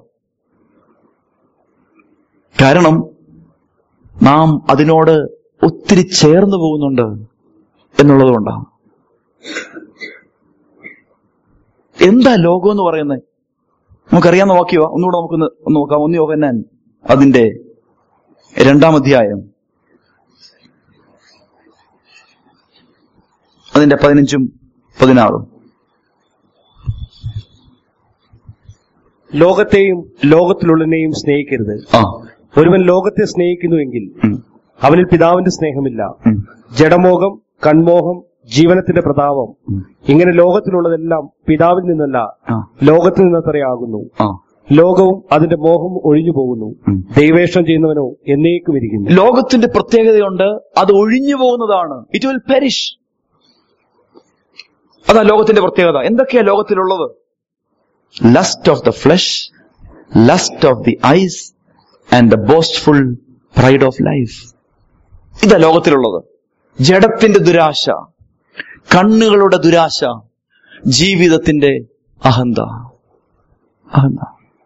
Speaker 1: കാരണം നാം അതിനോട് ഒത്തിരി ചേർന്ന് പോകുന്നുണ്ട് എന്നുള്ളത് കൊണ്ടാണ് എന്താ ലോകം എന്ന് പറയുന്നത് നമുക്കറിയാവുന്ന വാക്യവാ ഒന്നുകൂടെ നമുക്കൊന്ന് ഒന്ന് നോക്കാം ഒന്ന് യോഹന്നാൻ അതിന്റെ രണ്ടാം അധ്യായം അതിന്റെ പതിനഞ്ചും പതിനാറും
Speaker 2: ലോകത്തെയും ലോകത്തിലുള്ളതിനെയും സ്നേഹിക്കരുത്
Speaker 1: ആ
Speaker 2: ഒരുവൻ ലോകത്തെ സ്നേഹിക്കുന്നുവെങ്കിൽ
Speaker 1: ഉം,
Speaker 2: അവനിൽ പിതാവിന്റെ സ്നേഹമില്ല
Speaker 1: ഉം,
Speaker 2: ജഡമോഹം കൺമോഹം ജീവനത്തിന്റെ പ്രതാപം
Speaker 1: ഉം.
Speaker 2: ഇങ്ങനെ ലോകത്തിലുള്ളതെല്ലാം പിതാവിൽ നിന്നല്ല
Speaker 1: ആ
Speaker 2: ലോകത്തിൽ നിന്നത്രേ ആകുന്നു
Speaker 1: ആ
Speaker 2: ലോകവും അതിന്റെ മോഹം ഒഴിഞ്ഞു പോകുന്നു
Speaker 1: ഉം.
Speaker 2: ദൈവേഷം ചെയ്യുന്നവനോ എന്നേക്കും ഇരിക്കുന്നു
Speaker 1: ലോകത്തിന്റെ പ്രത്യേകതയുണ്ട് അത് ഒഴിഞ്ഞു പോകുന്നതാണ് ഇറ്റ് വിൽ പെരിഷ് അതാ ലോകത്തിന്റെ പ്രത്യേകത എന്തൊക്കെയാ ലോകത്തിലുള്ളത് lust of the flesh lust of the eyes and the boastful pride of life ഇതാ ലോകത്തിലുള്ളത് ജഡത്തിന്റെ ദുരാശ കണ്ണുകളുടെ ദുരാശ ജീവിതത്തിന്റെ അഹന്ത അഹന്ത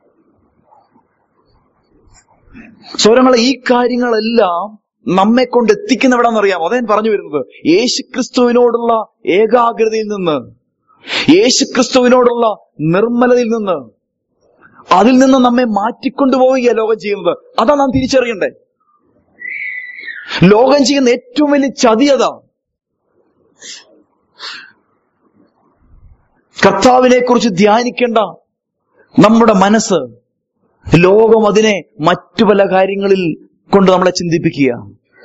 Speaker 1: സ്വരങ്ങളെ ഈ കാര്യങ്ങളെല്ലാം നമ്മെ കൊണ്ട് എത്തിക്കുന്ന എവിടാന്നറിയാം അതാ ഞാൻ പറഞ്ഞു വരുന്നത് യേശുക്രിസ്തുവിനോടുള്ള ഏകാഗ്രതയിൽ നിന്ന് യേശുക്രിസ്തുവിനോടുള്ള നിർമ്മലതയിൽ നിന്ന് അതിൽ നിന്ന് നമ്മെ മാറ്റിക്കൊണ്ടുപോവുകയാണ് ലോകം ചെയ്യുന്നത് അതാ നാം തിരിച്ചറിയണ്ടേ ലോകം ചെയ്യുന്ന ഏറ്റവും വലിയ ചതിയതാ കർത്താവിനെ കുറിച്ച് ധ്യാനിക്കേണ്ട നമ്മുടെ മനസ്സ് ലോകം അതിനെ മറ്റു പല കാര്യങ്ങളിൽ കൊണ്ട് നമ്മളെ ചിന്തിപ്പിക്കുക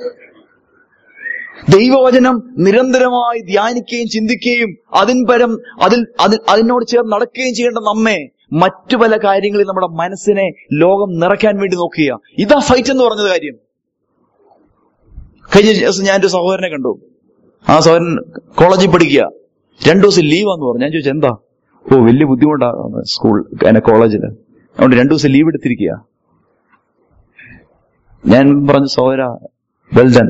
Speaker 1: ദൈവവചനം നിരന്തരമായി ധ്യാനിക്കുകയും ചിന്തിക്കുകയും അതിൻ പരം അതിൽ അതിൽ അതിനോട് ചേർന്ന് നടക്കുകയും ചെയ്യേണ്ട നമ്മെ മറ്റു പല കാര്യങ്ങളിൽ നമ്മുടെ മനസ്സിനെ ലോകം നിറയ്ക്കാൻ വേണ്ടി നോക്കുക ഇതാ ഫൈറ്റ് എന്ന് പറഞ്ഞത് കാര്യം കഴിഞ്ഞ ദിവസം ഞാൻ ഒരു സഹോദരനെ കണ്ടു ആ സഹോദരൻ കോളേജിൽ പഠിക്കുക രണ്ടു ദിവസം ലീവാന്ന് പറഞ്ഞു ഞാൻ ചോദിച്ചു എന്താ ഓ വലിയ ബുദ്ധിമുട്ടാണ് സ്കൂൾ എന്നെ കോളേജില് അതുകൊണ്ട് രണ്ടു ദിവസം ലീവ് എടുത്തിരിക്കുക ഞാൻ പറഞ്ഞു സഹോദര വെൽ ഡൺ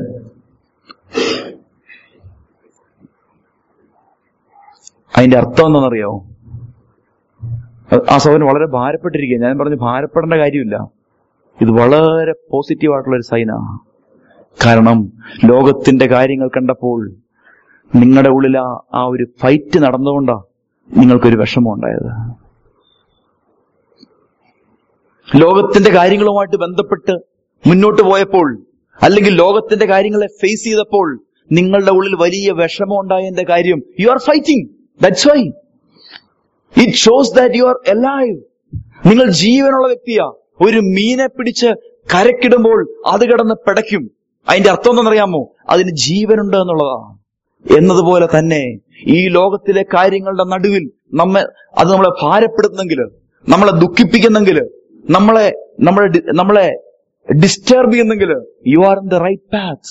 Speaker 1: അതിന്റെ അർത്ഥം എന്താണെന്നറിയാമോ അത് ആ സഹോദരൻ വളരെ ഭാരപ്പെട്ടിരിക്കുക ഞാൻ പറഞ്ഞു ഭാരപ്പെടേണ്ട കാര്യമില്ല ഇത് വളരെ പോസിറ്റീവ് ആയിട്ടുള്ള ഒരു സൈനാണ് കാരണം ലോകത്തിന്റെ കാര്യങ്ങൾ കണ്ടപ്പോൾ നിങ്ങളുടെ ഉള്ളിൽ ആ ആ ഒരു ഫൈറ്റ് നടന്നുകൊണ്ടാ നിങ്ങൾക്കൊരു വിഷമം ഉണ്ടായത് ലോകത്തിന്റെ കാര്യങ്ങളുമായിട്ട് ബന്ധപ്പെട്ട് മുന്നോട്ട് പോയപ്പോൾ അല്ലെങ്കിൽ ലോകത്തിന്റെ കാര്യങ്ങളെ ഫേസ് ചെയ്തപ്പോൾ നിങ്ങളുടെ ഉള്ളിൽ വലിയ വിഷമം ഉണ്ടായതിന്റെ കാര്യം you are fighting that's why it shows that you are alive നിങ്ങൾ ജീവനുള്ള വ്യക്തിയാ ഒരു മീനെ പിടിച്ച് കരക്കിടുമ്പോൾ അത് കിടന്ന് പിടയ്ക്കും അതിന്റെ അർത്ഥം എന്തെന്നറിയാമോ അതിന് ജീവനുണ്ട് എന്നുള്ളതാ എന്നതുപോലെ തന്നെ ഈ ലോകത്തിലെ കാര്യങ്ങളുടെ നടുവിൽ നമ്മെ അത് നമ്മളെ ഭാരപ്പെടുന്നെങ്കിൽ നമ്മളെ ദുഃഖിപ്പിക്കുന്നെങ്കിൽ നമ്മളെ നമ്മളെ ഡി- നമ്മളെ ഡിസ്റ്റർബ് ചെയ്യുന്നെങ്കിൽ you are in the right path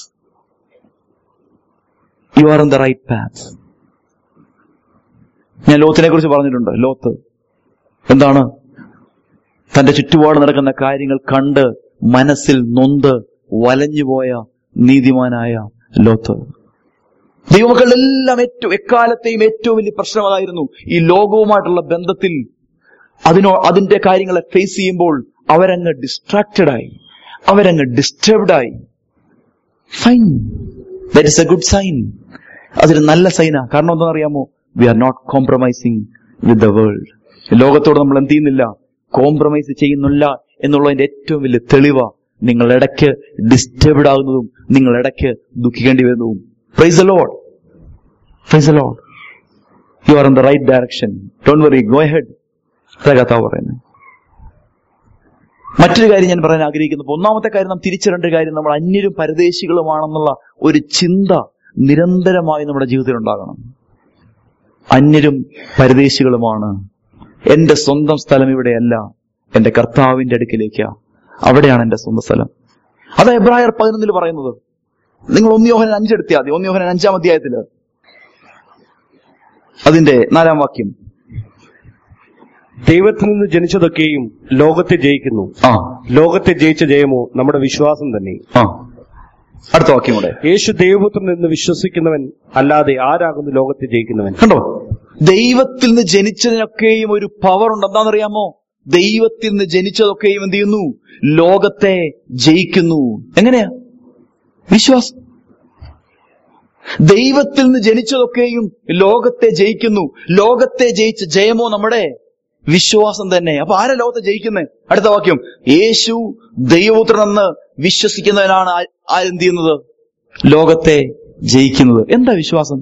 Speaker 1: you are in the right path ഞാൻ ലോത്തിനെ കുറിച്ച് പറഞ്ഞിട്ടുണ്ട് ലോത്ത് എന്താണ് തന്റെ ചുറ്റുപാട് നടക്കുന്ന കാര്യങ്ങൾ കണ്ട് മനസ്സിൽ നൊന്ത് വലഞ്ഞുപോയ നീതിമാനായ ലോത്ത് ദൈവമക്കളെല്ലാം ഏറ്റവും എക്കാലത്തെയും ഏറ്റവും വലിയ പ്രശ്നം അതായിരുന്നു ഈ ലോകവുമായിട്ടുള്ള ബന്ധത്തിൽ അതിനോ അതിന്റെ കാര്യങ്ങളെ ഫേസ് ചെയ്യുമ്പോൾ അവരങ്ങ് ഡിസ്ട്രാക്റ്റഡ് ആയി അവരങ്ങ് ഡിസ്റ്റർബ്ഡ് ആയി fine that is a good sign അതൊരു നല്ല സൈനാ കാരണം എന്താണെന്ന് അറിയാമോ we are not compromising with the world ലോകത്തോട് നമ്മൾ എന്ത് ചെയ്യുന്നില്ല കോംപ്രമൈസ് ചെയ്യുന്നില്ല എന്നുള്ളതിന്റെ ഏറ്റവും വലിയ തെളിവ നിങ്ങൾ ഇടയ്ക്ക് ഡിസ്റ്റർബ്ഡ് ആകുന്നതും നിങ്ങൾ ഇടയ്ക്ക് ദുഃഖിക്കേണ്ടി വരുന്നതും praise lord praise lord you are in the right direction don't worry go ahead അതാ കഥാവ് പറയുന്നത് മറ്റൊരു കാര്യം ഞാൻ പറയാൻ ആഗ്രഹിക്കുന്നു ഒന്നാമത്തെ കാര്യം നാം തിരിച്ചറിയേണ്ട ഒരു കാര്യം നമ്മൾ അന്യരും പരദേശികളുമാണെന്നുള്ള ഒരു ചിന്ത നിരന്തരമായി നമ്മുടെ ജീവിതത്തിൽ ഉണ്ടാകണം അന്യരും പരദേശികളുമാണ് എന്റെ സ്വന്തം സ്ഥലം ഇവിടെയല്ല എന്റെ കർത്താവിന്റെ അടുക്കിലേക്കാ അവിടെയാണ് എന്റെ സ്വന്തം സ്ഥലം അതാ എബ്രായർ പതിനൊന്നിൽ പറയുന്നത് നിങ്ങൾ ഒന്ന് യോഹനൻ അഞ്ചെടുത്തിയാൽ മതി ഒന്ന് യോഹനൻ അഞ്ചാം അധ്യായത്തില് അതിന്റെ നാലാം വാക്യം
Speaker 2: ദൈവത്തിൽ നിന്ന്
Speaker 1: അടുത്ത വാക്യം കൂടെ
Speaker 2: യേശു ദൈവപുത്രൻ എന്ന് വിശ്വസിക്കുന്നവൻ അല്ലാതെ ആരാകുന്നു ലോകത്തെ ജയിക്കുന്നവൻ
Speaker 1: കണ്ടോ ദൈവത്തിൽ നിന്ന് ജനിച്ചതിനൊക്കെയും ഒരു പവർ ഉണ്ട് എന്താണെന്നറിയാമോ ദൈവത്തിൽ നിന്ന് ജനിച്ചതൊക്കെയും എന്ത് ചെയ്യുന്നു ലോകത്തെ ജയിക്കുന്നു എങ്ങനെയാ വിശ്വാസം ദൈവത്തിൽ നിന്ന് ജനിച്ചതൊക്കെയും ലോകത്തെ ജയിക്കുന്നു ലോകത്തെ ജയിച്ച ജയമോ നമ്മുടെ വിശ്വാസം തന്നെ അപ്പൊ ആരാ ലോകത്തെ ജയിക്കുന്നത് അടുത്ത വാക്യം യേശു ദൈവപുത്രനെന്ന് വിശ്വസിക്കുന്നവനാണ് ആ- ആരെന്ത് ചെയ്യുന്നത് ലോകത്തെ ജയിക്കുന്നത് എന്താ വിശ്വാസം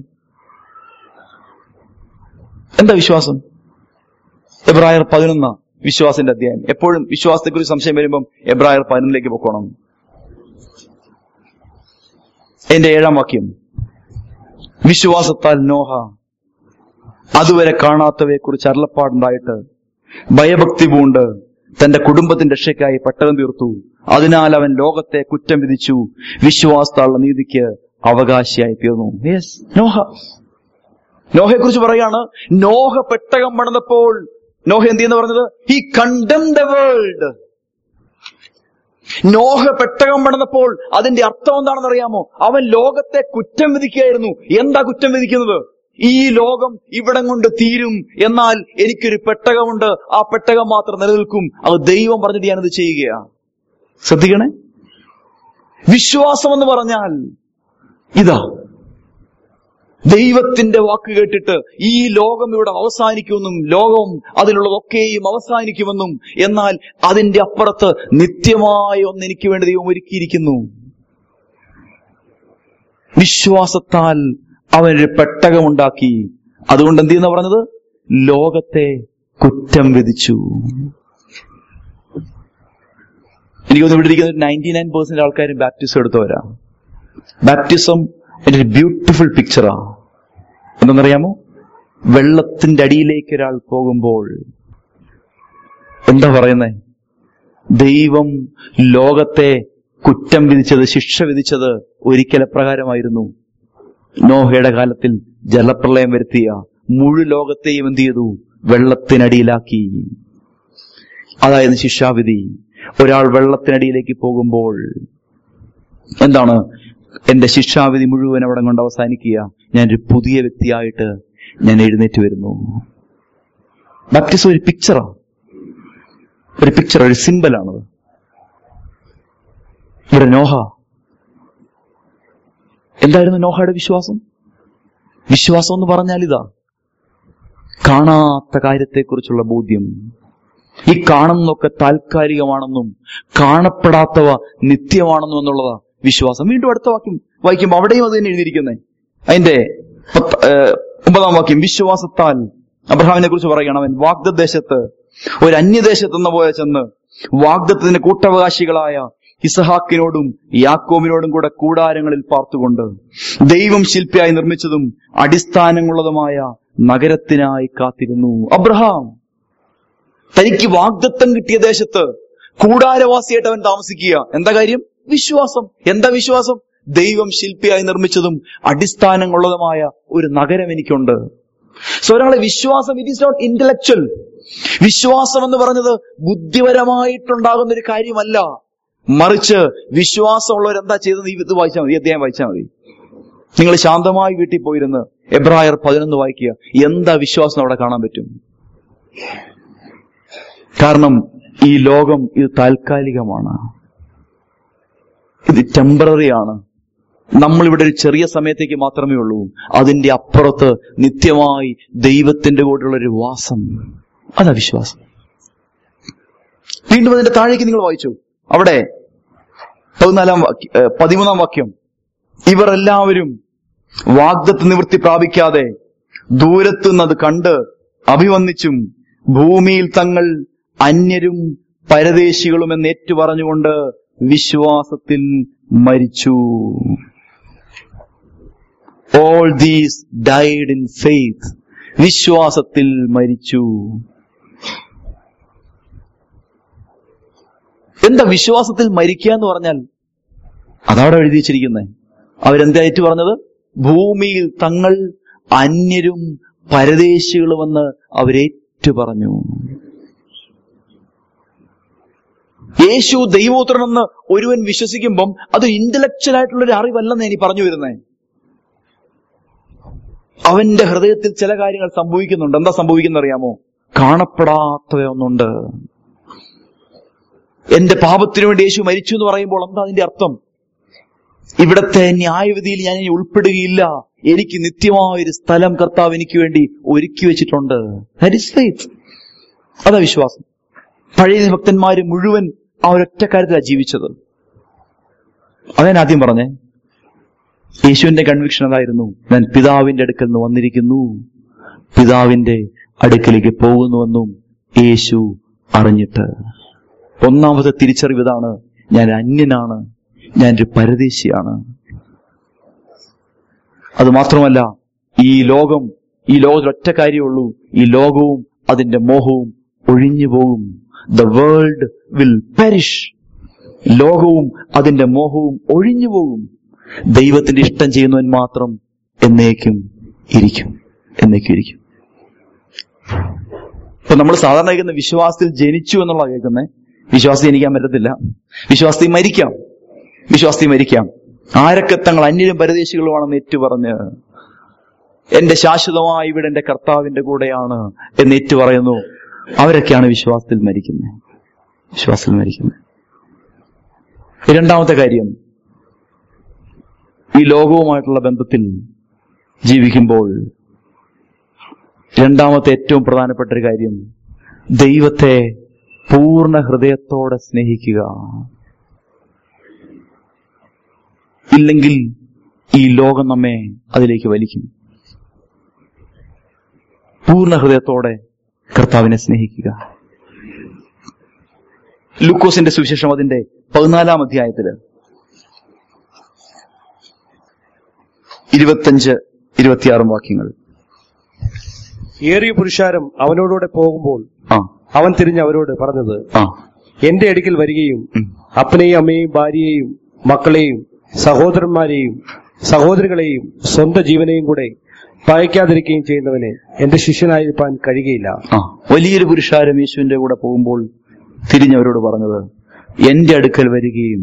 Speaker 1: എന്താ വിശ്വാസം എബ്രായർ പതിനൊന്ന് വിശ്വാസിന്റെ അധ്യായം എപ്പോഴും വിശ്വാസത്തെക്കുറിച്ച് സംശയം വരുമ്പം എബ്രായർ പതിനൊന്നിലേക്ക് പൊക്കോണം എന്റെ ഏഴാം വാക്യം വിശ്വാസത്താൽ നോഹ അതുവരെ കാണാത്തവയെ കുറിച്ച് അരുളപ്പാടുണ്ടായിട്ട് ഭയഭക്തി പൂണ്ട് തന്റെ കുടുംബത്തിന്റെ രക്ഷയ്ക്കായി പട്ടകം തീർത്തു അതിനാൽ അവൻ ലോകത്തെ കുറ്റം വിധിച്ചു വിശ്വാസത്താലുള്ള നീതിക്ക് അവകാശിയായി തീർന്നു യെസ് നോഹ നോഹയെ കുറിച്ച് പറയാണ് നോഹ പെട്ടകം പണിതപ്പോൾ നോഹ എന്ത് ചെയ്യുന്ന പറഞ്ഞത് he condemned the world Noah പെട്ടകം പണിതപ്പോൾ അതിന്റെ അർത്ഥം എന്താണെന്ന് അറിയാമോ അവൻ ലോകത്തെ കുറ്റം വിധിക്കുകയായിരുന്നു എന്താ കുറ്റം വിധിക്കുന്നത് ഈ ലോകം ഇവിടം കൊണ്ട് തീരും എന്നാൽ എനിക്കൊരു പെട്ടകമുണ്ട് ആ പെട്ടകം മാത്രം നിലനിൽക്കും അത് ദൈവം പറഞ്ഞിട്ട് ഞാനത് ചെയ്യുകയാ ശ്രദ്ധിക്കണേ വിശ്വാസം എന്ന് പറഞ്ഞാൽ ഇതാ ദൈവത്തിന്റെ വാക്ക് കേട്ടിട്ട് ഈ ലോകം ഇവിടെ അവസാനിക്കുമെന്നും ലോകം അതിലുള്ളതൊക്കെയും അവസാനിക്കുമെന്നും എന്നാൽ അതിന്റെ അപ്പുറത്ത് നിത്യമായ ഒന്ന് എനിക്ക് വേണ്ടി ദൈവം ഒരുക്കിയിരിക്കുന്നു വിശ്വാസത്താൽ അവനൊരു പെട്ടകമുണ്ടാക്കി അതുകൊണ്ട് എന്ത് ചെയ്യുന്ന പറഞ്ഞത് ലോകത്തെ കുറ്റം വിധിച്ചു എനിക്കൊന്ന് ഇവിടെ ഇരിക്കുന്ന നയൻറ്റി നയൻ പെർസെന്റ് ആൾക്കാരും ബാപ്റ്റിസം എടുത്തവരാ ബാപ്റ്റിസം എൻ്റെ ഒരു ബ്യൂട്ടിഫുൾ പിക്ചറാ എന്തെന്നറിയാമോ വെള്ളത്തിന്റെ അടിയിലേക്ക് ഒരാൾ പോകുമ്പോൾ എന്താ പറയുന്നേ ദൈവം ലോകത്തെ കുറ്റം വിധിച്ചത് ശിക്ഷ വിധിച്ചത് ഒരിക്കൽ പ്രകാരമായിരുന്നു നോഹയുടെ കാലത്തിൽ ജലപ്രളയം വരുത്തിയ മുഴു ലോകത്തെയും എന്ത് ചെയ്തു വെള്ളത്തിനടിയിലാക്കി അതായത് ശിക്ഷാവിധി ഒരാൾ വെള്ളത്തിനടിയിലേക്ക് പോകുമ്പോൾ എന്താണ് എന്റെ ശിക്ഷാവിധി മുഴുവൻ അവിടെ കൊണ്ട് അവസാനിക്കുക ഞാനൊരു പുതിയ വ്യക്തിയായിട്ട് ഞാൻ എഴുന്നേറ്റ് വരുന്നു ബാപ്റ്റിസം ഒരു പിക്ചറാ ഒരു പിക്ചർ ഒരു സിമ്പലാണത് ഇവിടെ നോഹ എന്തായിരുന്നു നോഹയുടെ വിശ്വാസം വിശ്വാസം എന്ന് പറഞ്ഞാൽ ഇതാ കാണാത്ത കാര്യത്തെക്കുറിച്ചുള്ള ബോധ്യം ഈ കാണുന്നതൊക്കെ താൽക്കാലികമാണെന്നും കാണപ്പെടാത്തവ നിത്യമാണെന്നും എന്നുള്ളതാ വിശ്വാസം വീണ്ടും അടുത്ത വാക്യം വായിക്കുമ്പോൾ അവിടെയും അത് തന്നെ എഴുതിയിരിക്കുന്നത് അതിന്റെ പത്ത്- ഏഹ് ഒമ്പതാം വാക്യം വിശ്വാസത്താൽ അബ്രഹാമിനെ കുറിച്ച് പറയുകയാണ് അവൻ വാഗ്ദദേശത്ത് ഒരു അന്യദേശത്ത് എന്ന പോലെ ചെന്ന് വാഗ്ദത്തിന്റെ കൂട്ടവകാശികളായ ഇസഹാക്കിനോടും യാക്കോബിനോടും കൂടെ കൂടാരങ്ങളിൽ പാർത്തുകൊണ്ട് ദൈവം ശില്പിയായി നിർമ്മിച്ചതും അടിസ്ഥാനങ്ങളുള്ളതുമായ നഗരത്തിനായി കാത്തിരുന്നു അബ്രഹാം തനിക്ക് വാഗ്ദത്തം കിട്ടിയ ദേശത്ത് കൂടാരവാസിയായിട്ട് അവൻ താമസിക്കുക എന്താ കാര്യം വിശ്വാസം എന്താ വിശ്വാസം ദൈവം ശില്പിയായി നിർമ്മിച്ചതും അടിസ്ഥാനങ്ങളുള്ളതുമായ ഒരു നഗരം എനിക്കുണ്ട് സോ ഒരാളെ വിശ്വാസം ഇറ്റ് ഈസ് നോട്ട് ഇന്റലക്ച്വൽ വിശ്വാസം എന്ന് പറഞ്ഞത് ബുദ്ധിപരമായിട്ടുണ്ടാകുന്ന ഒരു കാര്യമല്ല മറിച്ച് വിശ്വാസമുള്ളവർ എന്താ ചെയ്തത് ഈ ഇത് വായിച്ചാൽ മതി ഈ അധ്യായം വായിച്ചാൽ മതി നിങ്ങൾ ശാന്തമായി വീട്ടിൽ പോയിരുന്ന് എബ്രായർ പതിനൊന്ന് വായിക്കുക എന്താ വിശ്വാസം അവിടെ കാണാൻ പറ്റും കാരണം ഈ ലോകം ഇത് താൽക്കാലികമാണ് ഇത് ടെമ്പററി ആണ് നമ്മളിവിടെ ഒരു ചെറിയ സമയത്തേക്ക് മാത്രമേ ഉള്ളൂ അതിന്റെ അപ്പുറത്ത് നിത്യമായി ദൈവത്തിന്റെ കൂടെയുള്ള ഒരു വാസം അതാ വിശ്വാസം വീണ്ടും അതിന്റെ താഴേക്ക് നിങ്ങൾ വായിച്ചു അവിടെ പതിനാലാം വാക്യ ഏഹ് പതിമൂന്നാം വാക്യം ഇവർ എല്ലാവരും വാഗ്ദത്ത് നിവൃത്തി പ്രാപിക്കാതെ ദൂരത്തുനിന്നത് കണ്ട് അഭിവന്ദിച്ചും ഭൂമിയിൽ തങ്ങൾ അന്യരും പരദേശികളും എന്ന് ഏറ്റുപറഞ്ഞുകൊണ്ട് വിശ്വാസത്തിൽ മരിച്ചു all these died in faith വിശ്വാസത്തിൽ മരിച്ചു എന്താ വിശ്വാസത്തിൽ മരിക്കുക എന്ന് പറഞ്ഞാൽ അതവിടെ എഴുതി വെച്ചിരിക്കുന്നത് അവരെന്താ ഏറ്റു പറഞ്ഞത് ഭൂമിയിൽ തങ്ങൾ അന്യരും പരദേശികളുമെന്ന് അവരേറ്റു പറഞ്ഞു യേശു ദൈവോത്രനെന്ന് ഒരുവൻ വിശ്വസിക്കുമ്പം അത് ഇന്റലക്ച്വൽ ആയിട്ടുള്ള ഒരു അറിവല്ലെന്ന് എനിക്ക് പറഞ്ഞു വരുന്നേ അവന്റെ ഹൃദയത്തിൽ ചില കാര്യങ്ങൾ സംഭവിക്കുന്നുണ്ട് എന്താ സംഭവിക്കുന്ന അറിയാമോ കാണപ്പെടാത്തവയൊന്നുണ്ട് എന്റെ പാപത്തിനു വേണ്ടി യേശു മരിച്ചു എന്ന് പറയുമ്പോൾ എന്താ അതിന്റെ അർത്ഥം ഇവിടത്തെ ന്യായവിധിയിൽ ഞാൻ ഇനി ഉൾപ്പെടുകയില്ല എനിക്ക് നിത്യമായ ഒരു സ്ഥലം കർത്താവ് എനിക്ക് വേണ്ടി ഒരുക്കി വെച്ചിട്ടുണ്ട് That is faith. അതാ വിശ്വാസം പഴയ ഭക്തന്മാര് മുഴുവൻ ആ ഒരൊറ്റ കാര്യത്തിലാണ് ജീവിച്ചത് അതാണ് ആദ്യം പറഞ്ഞേ യേശുവിന്റെ കൺവിക്ഷൻ അതായിരുന്നു ഞാൻ പിതാവിന്റെ അടുക്കൽ നിന്ന് വന്നിരിക്കുന്നു പിതാവിന്റെ അടുക്കലേക്ക് പോകുന്നുവെന്നും യേശു അറിഞ്ഞിട്ട് ഒന്നാമത്തെ തിരിച്ചറിവ് ഇതാണ് ഞാൻ അന്യനാണ് ഞാനൊരു പരദേശിയാണ് അത് മാത്രമല്ല ഈ ലോകം ഈ ലോകത്തിൽ ഒറ്റ കാര്യമുള്ളൂ ഈ ലോകവും അതിന്റെ മോഹവും ഒഴിഞ്ഞു പോകും ദ വേൾഡ് വിൽ പെരിഷ് ലോകവും അതിന്റെ മോഹവും ഒഴിഞ്ഞു പോകും ദൈവത്തിന്റെ ഇഷ്ടം ചെയ്യുന്നവൻ മാത്രം എന്നേക്കും ഇരിക്കും എന്നേക്കും ഇരിക്കും ഇപ്പൊ നമ്മൾ സാധാരണ കേൾക്കുന്ന വിശ്വാസത്തിൽ ജനിച്ചു എന്നുള്ള കേൾക്കുന്നത് വിശ്വാസത്തിൽ ജനിക്കാൻ പറ്റത്തില്ല വിശ്വാസത്തിൽ മരിക്കാം വിശ്വാസത്തിൽ മരിക്കാം ആരൊക്കെ തങ്ങൾ അന്യരും പരദേശികളുമാണെന്ന് ഏറ്റു പറഞ്ഞ് എന്റെ ശാശ്വതമായ ഇവിടെ എന്റെ കർത്താവിന്റെ കൂടെയാണ് എന്ന് ഏറ്റു പറയുന്നു അവരൊക്കെയാണ് വിശ്വാസത്തിൽ മരിക്കുന്നത് വിശ്വാസത്തിൽ മരിക്കുന്നത് രണ്ടാമത്തെ കാര്യം ഈ ലോകവുമായിട്ടുള്ള ബന്ധത്തിൽ ജീവിക്കുമ്പോൾ രണ്ടാമത്തെ ഏറ്റവും പ്രധാനപ്പെട്ട ഒരു കാര്യം ദൈവത്തെ പൂർണ്ണ ഹൃദയത്തോടെ സ്നേഹിക്കുക ഇല്ലെങ്കിൽ ഈ ലോകം നമ്മെ അതിലേക്ക് വലിക്കും പൂർണ്ണ ഹൃദയത്തോടെ കർത്താവിനെ സ്നേഹിക്കുക ലൂക്കോസിന്റെ സുവിശേഷം അതിന്റെ പതിനാലാം അധ്യായത്തില് ഇരുപത്തഞ്ച് ഇരുപത്തിയാറും വാക്യങ്ങൾ
Speaker 2: ഏറിയ പുരുഷാരം അവനോടുകൂടെ പോകുമ്പോൾ
Speaker 1: ആ
Speaker 2: അവൻ തിരിഞ്ഞ് അവരോട് പറഞ്ഞത്
Speaker 1: ആ
Speaker 2: എന്റെ അടുക്കൽ വരികയും
Speaker 1: ഉം.
Speaker 2: അപ്പനെയും അമ്മയെയും ഭാര്യയെയും മക്കളെയും സഹോദരന്മാരെയും സഹോദരികളെയും സ്വന്തം ജീവനെയും കൂടെ പയക്കാതിരിക്കുകയും ചെയ്യുന്നവന് എന്റെ ശിഷ്യനായിരിക്കാൻ കഴിയുകയില്ല
Speaker 1: ആ വലിയൊരു പുരുഷാരം യേശുവിന്റെ കൂടെ പോകുമ്പോൾ തിരിഞ്ഞവരോട് പറഞ്ഞത് എന്റെ അടുക്കൽ വരികയും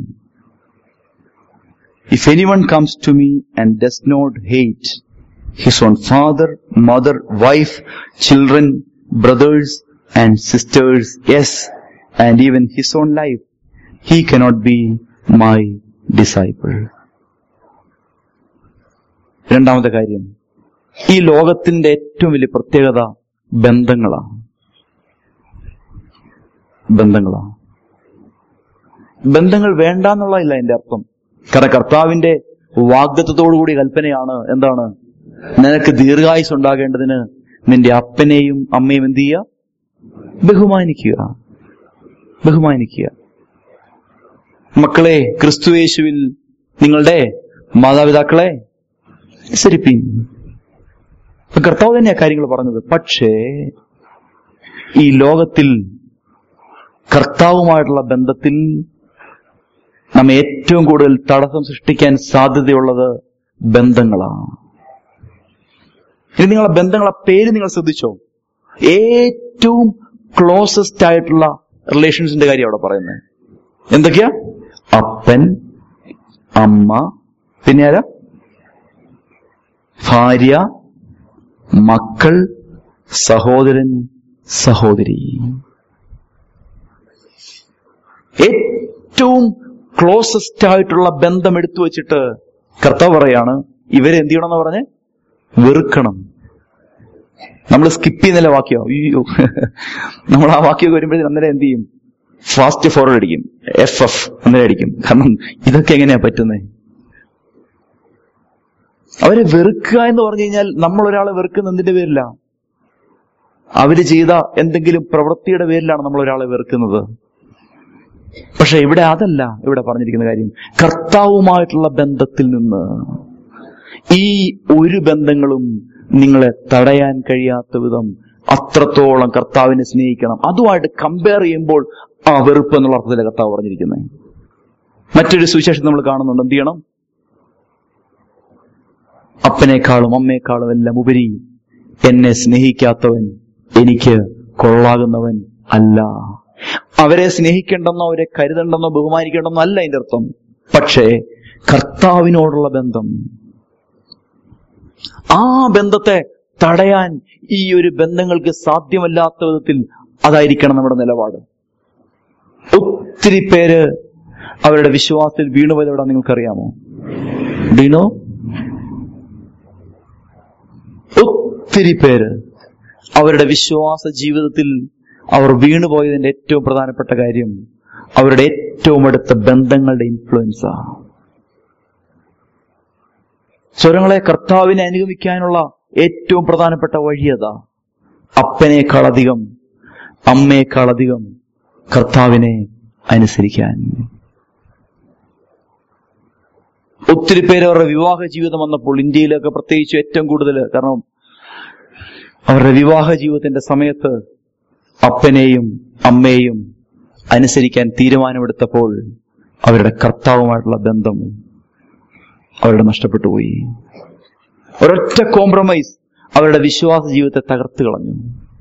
Speaker 1: if anyone comes to me and does not hate his own father mother wife children brothers and sisters yes and even his own life he cannot be my disciple രണ്ടാമത്തെ കാര്യം ഈ ലോകത്തിന്റെ ഏറ്റവും വലിയ പ്രത്യേകത ബന്ധങ്ങളാണ് ബന്ധങ്ങളാണ് ബന്ധങ്ങൾ വേണ്ട എന്നുള്ളതല്ല എന്റെ അർത്ഥം കാരണം കർത്താവിന്റെ വാഗ്ദത്വത്തോടുകൂടി കൽപ്പനയാണ് എന്താണ് നിനക്ക് ദീർഘായുസ് ഉണ്ടാകേണ്ടതിന് നിന്റെ അപ്പനെയും അമ്മയും എന്ത് ചെയ്യുക ബഹുമാനിക്കുക ബഹുമാനിക്കുക മക്കളെ ക്രിസ്തുയേശുവിൽ നിങ്ങളുടെ മാതാപിതാക്കളെ അനുസരിപ്പീൻ ഇപ്പൊ കർത്താവ് തന്നെയാ കാര്യങ്ങൾ പറഞ്ഞത് പക്ഷേ ഈ ലോകത്തിൽ കർത്താവുമായിട്ടുള്ള ബന്ധത്തിൽ നമ്മെ ഏറ്റവും കൂടുതൽ തടസ്സം സൃഷ്ടിക്കാൻ സാധ്യതയുള്ളത് ബന്ധങ്ങളാണ് ഇനി നിങ്ങളെ ബന്ധങ്ങളെ പേര് നിങ്ങൾ ശ്രദ്ധിച്ചോ ഏറ്റവും ക്ലോസസ്റ്റ് ആയിട്ടുള്ള റിലേഷൻസിന്റെ കാര്യം അവിടെ പറയുന്നത് എന്തൊക്കെയാ അപ്പൻ അമ്മ പിന്നെ ആരാ ഭാര്യ മക്കൾ സഹോദരൻ സഹോദരി ഏറ്റവും ക്ലോസസ്റ്റ് ആയിട്ടുള്ള ബന്ധം എടുത്തു വെച്ചിട്ട് കർത്താവ് പറയാണ് ഇവരെ എന്ത് ചെയ്യണമെന്ന് പറഞ്ഞ് വെറുക്കണം നമ്മൾ സ്കിപ്പ് ചെയ്യുന്നില്ല വാക്യം അയ്യോ നമ്മൾ ആ വാക്യമൊക്കെ വരുമ്പോഴേ അന്നേരം എന്ത് ചെയ്യും ഫാസ്റ്റ് ഫോർവേഡ് അടിക്കും എഫ് എഫ് അന്നേരം അടിക്കും കാരണം ഇതൊക്കെ എങ്ങനെയാ പറ്റുന്നത് അവരെ വെറുക്കുക എന്ന് പറഞ്ഞു കഴിഞ്ഞാൽ നമ്മൾ ഒരാളെ വെറുക്കുന്ന എന്തിന്റെ പേരില്ല അവര് ചെയ്ത എന്തെങ്കിലും പ്രവൃത്തിയുടെ പേരിലാണ് നമ്മൾ ഒരാളെ വെറുക്കുന്നത് പക്ഷെ ഇവിടെ അതല്ല ഇവിടെ പറഞ്ഞിരിക്കുന്ന കാര്യം കർത്താവുമായിട്ടുള്ള ബന്ധത്തിൽ നിന്ന് ഈ ഒരു ബന്ധങ്ങളും നിങ്ങളെ തടയാൻ കഴിയാത്ത വിധം അത്രത്തോളം കർത്താവിനെ സ്നേഹിക്കണം അതുമായിട്ട് കമ്പയർ ചെയ്യുമ്പോൾ ആ വെറുപ്പ് എന്നുള്ള അർത്ഥത്തിലെ കർത്താവ് പറഞ്ഞിരിക്കുന്നത് മറ്റൊരു സുവിശേഷം നമ്മൾ കാണുന്നുണ്ട് എന്ത് ചെയ്യണം അപ്പനേക്കാളും അമ്മയെക്കാളും എല്ലാം ഉപരി എന്നെ സ്നേഹിക്കാത്തവൻ എനിക്ക് കൊള്ളാകുന്നവൻ അല്ല അവരെ സ്നേഹിക്കേണ്ടെന്നോ അവരെ കരുതണ്ടെന്നോ ബഹുമാനിക്കേണ്ടെന്നോ അല്ല അതിന്റെ അർത്ഥം പക്ഷേ കർത്താവിനോടുള്ള ബന്ധം ആ ബന്ധത്തെ തടയാൻ ഈ ഒരു ബന്ധങ്ങൾക്ക് സാധ്യമല്ലാത്ത വിധത്തിൽ അതായിരിക്കണം നമ്മുടെ നിലപാട് ഒത്തിരി പേര് അവരുടെ വിശ്വാസത്തിൽ വീണുപോയത് എവിടെ നിങ്ങൾക്കറിയാമോ വീണു ഒത്തിരി പേര് അവരുടെ വിശ്വാസ ജീവിതത്തിൽ അവർ വീണുപോയതിന്റെ ഏറ്റവും പ്രധാനപ്പെട്ട കാര്യം അവരുടെ ഏറ്റവും അടുത്ത ബന്ധങ്ങളുടെ ഇൻഫ്ലുവൻസാ സ്വരങ്ങളെ കർത്താവിനെ അനുഗമിക്കാനുള്ള ഏറ്റവും പ്രധാനപ്പെട്ട വഴി അതാ അപ്പനേക്കാളധികം അമ്മയെക്കാളധികം കർത്താവിനെ അനുസരിക്കാൻ ഒത്തിരി പേര് അവരുടെ വിവാഹ ജീവിതം വന്നപ്പോൾ ഇന്ത്യയിലൊക്കെ പ്രത്യേകിച്ച് ഏറ്റവും കൂടുതൽ കാരണം അവരുടെ വിവാഹ ജീവിതത്തിന്റെ സമയത്ത് അപ്പനെയും അമ്മയെയും അനുസരിക്കാൻ തീരുമാനമെടുത്തപ്പോൾ അവരുടെ കർത്താവുമായിട്ടുള്ള ബന്ധം അവരുടെ നഷ്ടപ്പെട്ടു പോയി ഒരൊറ്റ കോംപ്രമൈസ് അവരുടെ വിശ്വാസ ജീവിതത്തെ തകർത്ത് കളഞ്ഞു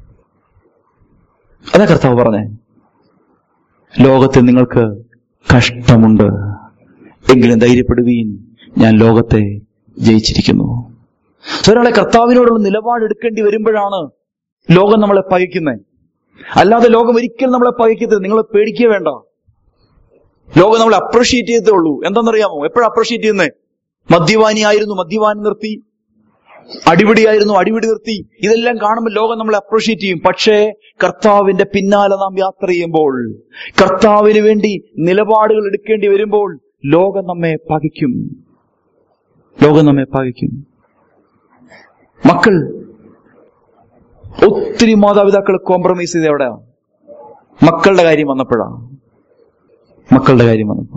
Speaker 1: അതാ കർത്താവ് പറഞ്ഞേ ലോകത്തിൽ നിങ്ങൾക്ക് കഷ്ടമുണ്ട് എങ്കിലും ധൈര്യപ്പെടുവീൻ ഞാൻ ലോകത്തെ ജയിച്ചിരിക്കുന്നു ഒരാളെ കർത്താവിനോടുള്ള നിലപാടെടുക്കേണ്ടി വരുമ്പോഴാണ് ലോകം നമ്മളെ പകയ്ക്കുന്നത് അല്ലാതെ ലോകം ഒരിക്കലും നമ്മളെ പകയ്ക്കരുത് നിങ്ങൾ പേടിക്കുക വേണ്ട ലോകം നമ്മളെ അപ്രീഷിയേറ്റ് ചെയ്തേ ഉള്ളൂ എന്താണെന്നറിയാമോ എപ്പോഴും അപ്രീഷിയേറ്റ് ചെയ്യുന്നേ മദ്യപാനിയായിരുന്നു മദ്യപാനി നിർത്തി അടിപിടിയായിരുന്നു അടിപിടി നിർത്തി ഇതെല്ലാം കാണുമ്പോൾ ലോകം നമ്മളെ അപ്രീഷിയേറ്റ് ചെയ്യും പക്ഷേ കർത്താവിന്റെ പിന്നാലെ നാം യാത്ര ചെയ്യുമ്പോൾ കർത്താവിന് വേണ്ടി നിലപാടുകൾ എടുക്കേണ്ടി വരുമ്പോൾ ലോകം നമ്മെ പകയ്ക്കും ലോകം നമ്മെ പകയ്ക്കും മക്കൾ ഒത്തിരി മാതാപിതാക്കൾ കോംപ്രമൈസ് ചെയ്ത് എവിടെയാ മക്കളുടെ കാര്യം വന്നപ്പോഴാ മക്കളുടെ കാര്യം വന്നപ്പോ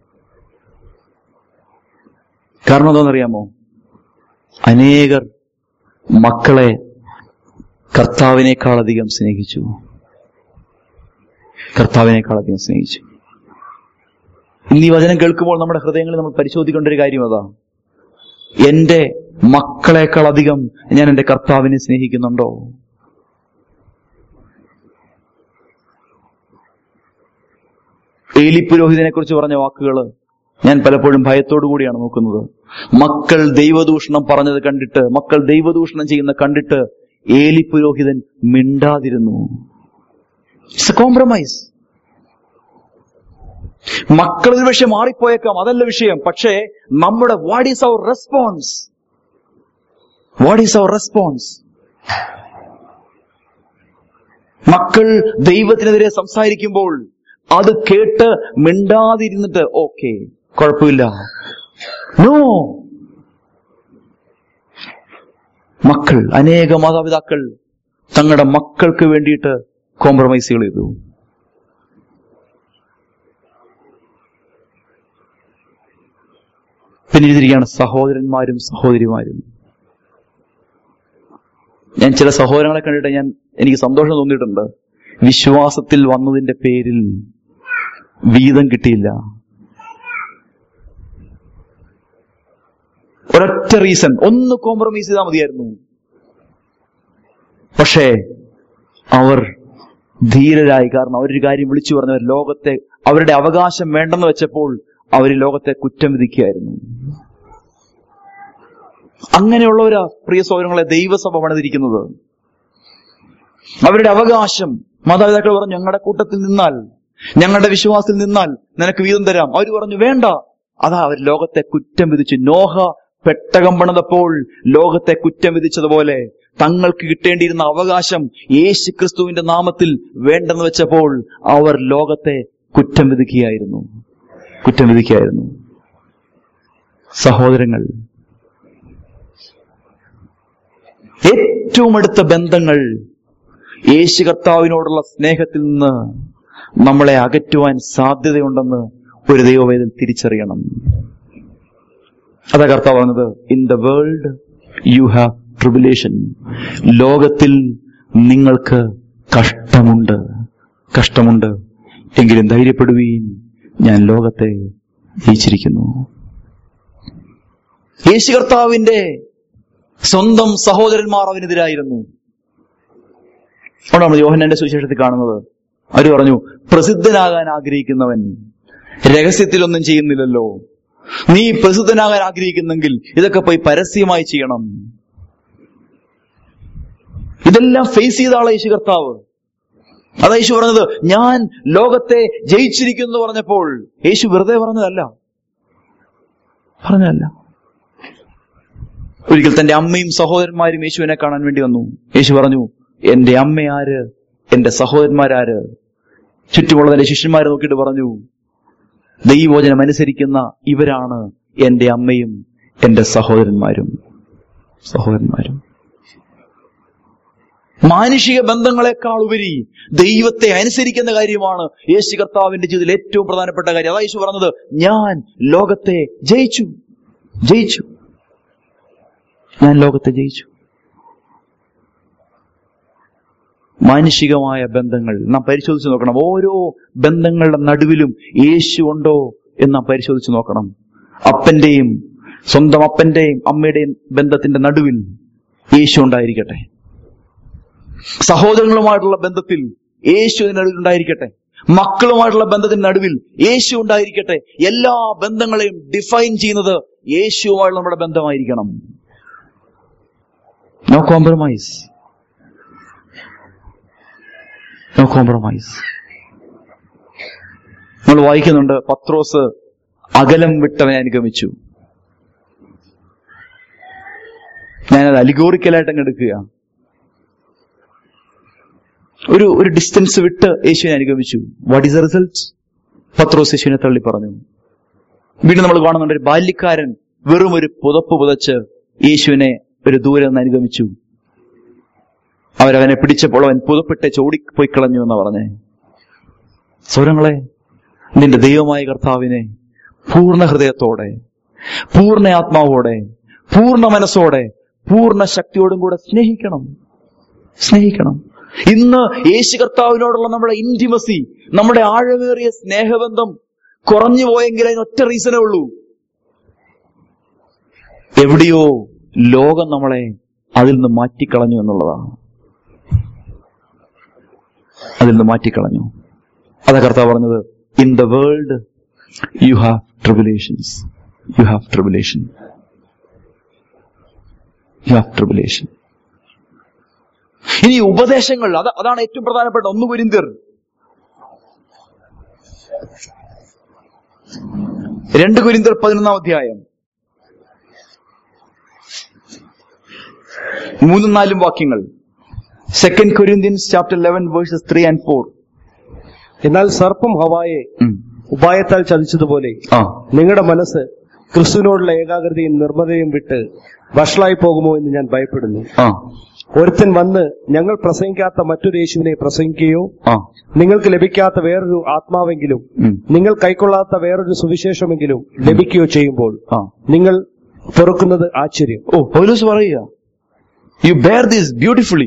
Speaker 1: കാരണം എന്താണെന്നറിയാമോ അനേകർ മക്കളെ കർത്താവിനേക്കാളധികം സ്നേഹിച്ചു കർത്താവിനേക്കാളധികം സ്നേഹിച്ചു ഇന്ന് ഈ വചനം കേൾക്കുമ്പോൾ നമ്മുടെ ഹൃദയങ്ങളിൽ നമ്മൾ പരിശോധിക്കേണ്ട ഒരു കാര്യം അതാ എന്റെ മക്കളെക്കാളധികം ഞാൻ എന്റെ കർത്താവിനെ സ്നേഹിക്കുന്നുണ്ടോ ഏലി പുരോഹിതനെ കുറിച്ച് പറഞ്ഞ വാക്കുകൾ ഞാൻ പലപ്പോഴും ഭയത്തോടു കൂടിയാണ് നോക്കുന്നത് മക്കൾ ദൈവദൂഷണം പറഞ്ഞത് കണ്ടിട്ട് മക്കൾ ദൈവദൂഷണം ചെയ്യുന്ന കണ്ടിട്ട് ഏലി പുരോഹിതൻ മിണ്ടാതിരുന്നു ഇറ്റ്സ് എ കോംപ്രമൈസ് മക്കൾ ഒരു പക്ഷെ മാറിപ്പോയേക്കാം അതല്ല വിഷയം പക്ഷേ നമ്മുടെ what is our response what is our response മക്കൾ ദൈവത്തിനെതിരെ സംസാരിക്കുമ്പോൾ അത് കേട്ട് മിണ്ടാതിരുന്നിട്ട് ഓക്കെ കുഴപ്പമില്ല നോ മക്കൾ അനേക മാതാപിതാക്കൾ തങ്ങളുടെ മക്കൾക്ക് വേണ്ടിയിട്ട് കോംപ്രമൈസുകൾ ചെയ്തു പിന്നെ എഴുതിയിരിക്കുകയാണ് സഹോദരന്മാരും സഹോദരിമാരും ഞാൻ ചില സഹോദരങ്ങളെ കണ്ടിട്ട് ഞാൻ എനിക്ക് സന്തോഷം തോന്നിയിട്ടുണ്ട് വിശ്വാസത്തിൽ വന്നതിന്റെ പേരിൽ വീതം കിട്ടിയില്ല ഒരൊറ്റ റീസൺ ഒന്ന് കോംപ്രമൈസ് ചെയ്താൽ മതിയായിരുന്നു പക്ഷേ അവർ ധീരരായി കാരണം അവരൊരു കാര്യം വിളിച്ചു പറഞ്ഞവർ ലോകത്തെ അവരുടെ അവകാശം വേണ്ടെന്ന് വെച്ചപ്പോൾ അവർ ലോകത്തെ കുറ്റം വിധിക്കുകയായിരുന്നു അങ്ങനെയുള്ളവരാ പ്രിയ സൗരങ്ങളെ ദൈവസഭ പണിതിരിക്കുന്നത് അവരുടെ അവകാശം മാതാപിതാക്കൾ പറഞ്ഞു ഞങ്ങളുടെ കൂട്ടത്തിൽ നിന്നാൽ ഞങ്ങളുടെ വിശ്വാസത്തിൽ നിന്നാൽ നിനക്ക് വീതം തരാം അവർ പറഞ്ഞു വേണ്ട അതാ അവർ ലോകത്തെ കുറ്റം വിധിച്ചു നോഹ പെട്ടകം പണിതപ്പോൾ ലോകത്തെ കുറ്റം വിധിച്ചതുപോലെ തങ്ങൾക്ക് കിട്ടേണ്ടിയിരുന്ന അവകാശം യേശു ക്രിസ്തുവിന്റെ നാമത്തിൽ വേണ്ടെന്ന് വെച്ചപ്പോൾ അവർ ലോകത്തെ കുറ്റം വിധിക്കുകയായിരുന്നു കുറ്റം വിധിക്കുകയായിരുന്നു സഹോദരങ്ങൾ ഏറ്റവും അടുത്ത ബന്ധങ്ങൾ യേശു കർത്താവിനോടുള്ള സ്നേഹത്തിൽ നിന്ന് നമ്മളെ അകറ്റുവാൻ സാധ്യതയുണ്ടെന്ന് ഒരു ദൈവവേദൻ തിരിച്ചറിയണം അതാ കർത്താവ് പറഞ്ഞത് in the world you have tribulation ലോകത്തിൽ നിങ്ങൾക്ക് കഷ്ടമുണ്ട് കഷ്ടമുണ്ട് എങ്കിലും ധൈര്യപ്പെടുവീൻ ഞാൻ ലോകത്തെ ജയിച്ചിരിക്കുന്നു യേശു കർത്താവിന്റെ സ്വന്തം സഹോദരന്മാർ അവനെതിരായിരുന്നു അതുകൊണ്ടാണ് യോഹനന്റെ സുവിശേഷത്തിൽ കാണുന്നത് അവര് പറഞ്ഞു പ്രസിദ്ധനാകാൻ ആഗ്രഹിക്കുന്നവൻ രഹസ്യത്തിലൊന്നും ചെയ്യുന്നില്ലല്ലോ നീ പ്രസിദ്ധനാകാൻ ആഗ്രഹിക്കുന്നെങ്കിൽ ഇതൊക്കെ പോയി പരസ്യമായി ചെയ്യണം ഇതെല്ലാം ഫേസ് ചെയ്ത ആളെ യേശു കർത്താവ് അതാ യേശു പറഞ്ഞത് ഞാൻ ലോകത്തെ ജയിച്ചിരിക്കുന്നു എന്ന് പറഞ്ഞപ്പോൾ യേശു വെറുതെ പറഞ്ഞതല്ല പറഞ്ഞതല്ല ഒരിക്കൽ തന്റെ അമ്മയും സഹോദരന്മാരും യേശുവിനെ കാണാൻ വേണ്ടി വന്നു യേശു പറഞ്ഞു എന്റെ അമ്മ ആര് എന്റെ സഹോദരന്മാരാര് ചുറ്റുമുള്ള തന്റെ ശിഷ്യന്മാരെ നോക്കിയിട്ട് പറഞ്ഞു ദൈവവചനം അനുസരിക്കുന്ന ഇവരാണ് എന്റെ അമ്മയും എന്റെ സഹോദരന്മാരും സഹോദരന്മാരും മാനുഷിക ബന്ധങ്ങളെക്കാൾ ഉപരി ദൈവത്തെ അനുസരിക്കുന്ന കാര്യമാണ് യേശു കർത്താവിന്റെ ജീവിതത്തിൽ ഏറ്റവും പ്രധാനപ്പെട്ട കാര്യം അതാ യേശു പറഞ്ഞത് ഞാൻ ലോകത്തെ ജയിച്ചു ജയിച്ചു ഞാൻ ലോകത്തെ ജയിച്ചു മാനുഷികമായ ബന്ധങ്ങൾ നാം പരിശോധിച്ച് നോക്കണം ഓരോ ബന്ധങ്ങളുടെ നടുവിലും യേശു ഉണ്ടോ എന്ന് നാം പരിശോധിച്ച് നോക്കണം അപ്പന്റെയും സ്വന്തം അപ്പന്റെയും അമ്മയുടെയും ബന്ധത്തിന്റെ നടുവിൽ യേശു ഉണ്ടായിരിക്കട്ടെ സഹോദരങ്ങളുമായിട്ടുള്ള ബന്ധത്തിൽ യേശു അതിന്റെ നടുവിൽ ഉണ്ടായിരിക്കട്ടെ മക്കളുമായിട്ടുള്ള ബന്ധത്തിന്റെ നടുവിൽ യേശു ഉണ്ടായിരിക്കട്ടെ എല്ലാ ബന്ധങ്ങളെയും ഡിഫൈൻ ചെയ്യുന്നത് യേശുവുമായുള്ള നമ്മുടെ ബന്ധമായിരിക്കണം നോ കോംപ്രമൈസ് നോ കോംപ്രമൈസ് നമ്മൾ വായിക്കുന്നുണ്ട് പത്രോസ് അകലം വിട്ടവനെ അനുഗമിച്ചു ഞാനത് അലിഗോറിക്കലായിട്ട് അങ്ങ് എടുക്കുക ഒരു ഒരു ഡിസ്റ്റൻസ് വിട്ട് യേശുവിനെ അനുഗമിച്ചു വാട്ട് ഈസ് ദ റിസൾട്ട് പത്രോസ് യേശുവിനെ തള്ളി പറഞ്ഞു വീണ്ടും നമ്മൾ കാണുന്നുണ്ട് ഒരു ബാല്യക്കാരൻ വെറും ഒരു പുതപ്പ് പുതച്ച് യേശുവിനെ ഒരു ദൂരെ നിന്ന് അനുഗമിച്ചു അവരവനെ പിടിച്ചപ്പോൾ അവൻ പുതപ്പിട്ട് ചോടിപ്പോയി കളഞ്ഞു എന്ന് പറഞ്ഞേ സ്വരങ്ങളെ നിന്റെ ദൈവമായ കർത്താവിനെ പൂർണ്ണ ഹൃദയത്തോടെ പൂർണ്ണ ആത്മാവോടെ പൂർണ്ണ മനസ്സോടെ പൂർണ്ണ ശക്തിയോടും കൂടെ സ്നേഹിക്കണം സ്നേഹിക്കണം ഇന്ന് യേശു കർത്താവിനോടുള്ള നമ്മുടെ ഇന്റിമസി നമ്മുടെ ആഴമേറിയ സ്നേഹബന്ധം കുറഞ്ഞു പോയെങ്കിൽ അതിന് ഒറ്റ റീസണേ ഉള്ളൂ എവിടെയോ ലോകം നമ്മളെ അതിൽ നിന്ന് മാറ്റിക്കളഞ്ഞു എന്നുള്ളതാണ് അതിൽ നിന്ന് മാറ്റിക്കളഞ്ഞു അതാ കർത്താവ് പറഞ്ഞത് in the world you have tribulations you have tribulation you have tribulation ഇനി ഉപദേശങ്ങൾ അത് അതാണ് ഏറ്റവും പ്രധാനപ്പെട്ട ഒന്ന് കുരിന്തിർ രണ്ട് കുരിന്തിർ പതിനൊന്നാം അധ്യായം മൂന്നും നാലും വാക്യങ്ങൾ second Corinthians chapter eleven verses three and four
Speaker 2: എന്നാൽ സർപ്പം ഹവായെ ഉപായത്താൽ ചതിച്ചതുപോലെ
Speaker 1: ആ
Speaker 2: നിങ്ങളുടെ മനസ്സ് ക്രിസ്തുവിനോടുള്ള ഏകാഗ്രതയും നിർമ്മതയും വിട്ട് വഷളായി പോകുമോ എന്ന് ഞാൻ ഭയപ്പെടുന്നു
Speaker 1: ആ
Speaker 2: ഒരുത്തൻ വന്ന് ഞങ്ങൾ പ്രസംഗിക്കാത്ത മറ്റൊരു യേശുവിനെ പ്രസംഗിക്കുകയോ
Speaker 1: ആ
Speaker 2: നിങ്ങൾക്ക് ലഭിക്കാത്ത വേറൊരു ആത്മാവെങ്കിലും
Speaker 1: ഉം.
Speaker 2: നിങ്ങൾ കൈക്കൊള്ളാത്ത വേറൊരു സുവിശേഷമെങ്കിലും ലഭിക്കുകയോ ചെയ്യുമ്പോൾ
Speaker 1: ആ
Speaker 2: നിങ്ങൾ പൊറുക്കുന്നത് ആശ്ചര്യം
Speaker 1: ഓ പൗലോസ് പറയുക യു ബെയർ ദിസ് ബ്യൂട്ടിഫുള്ളി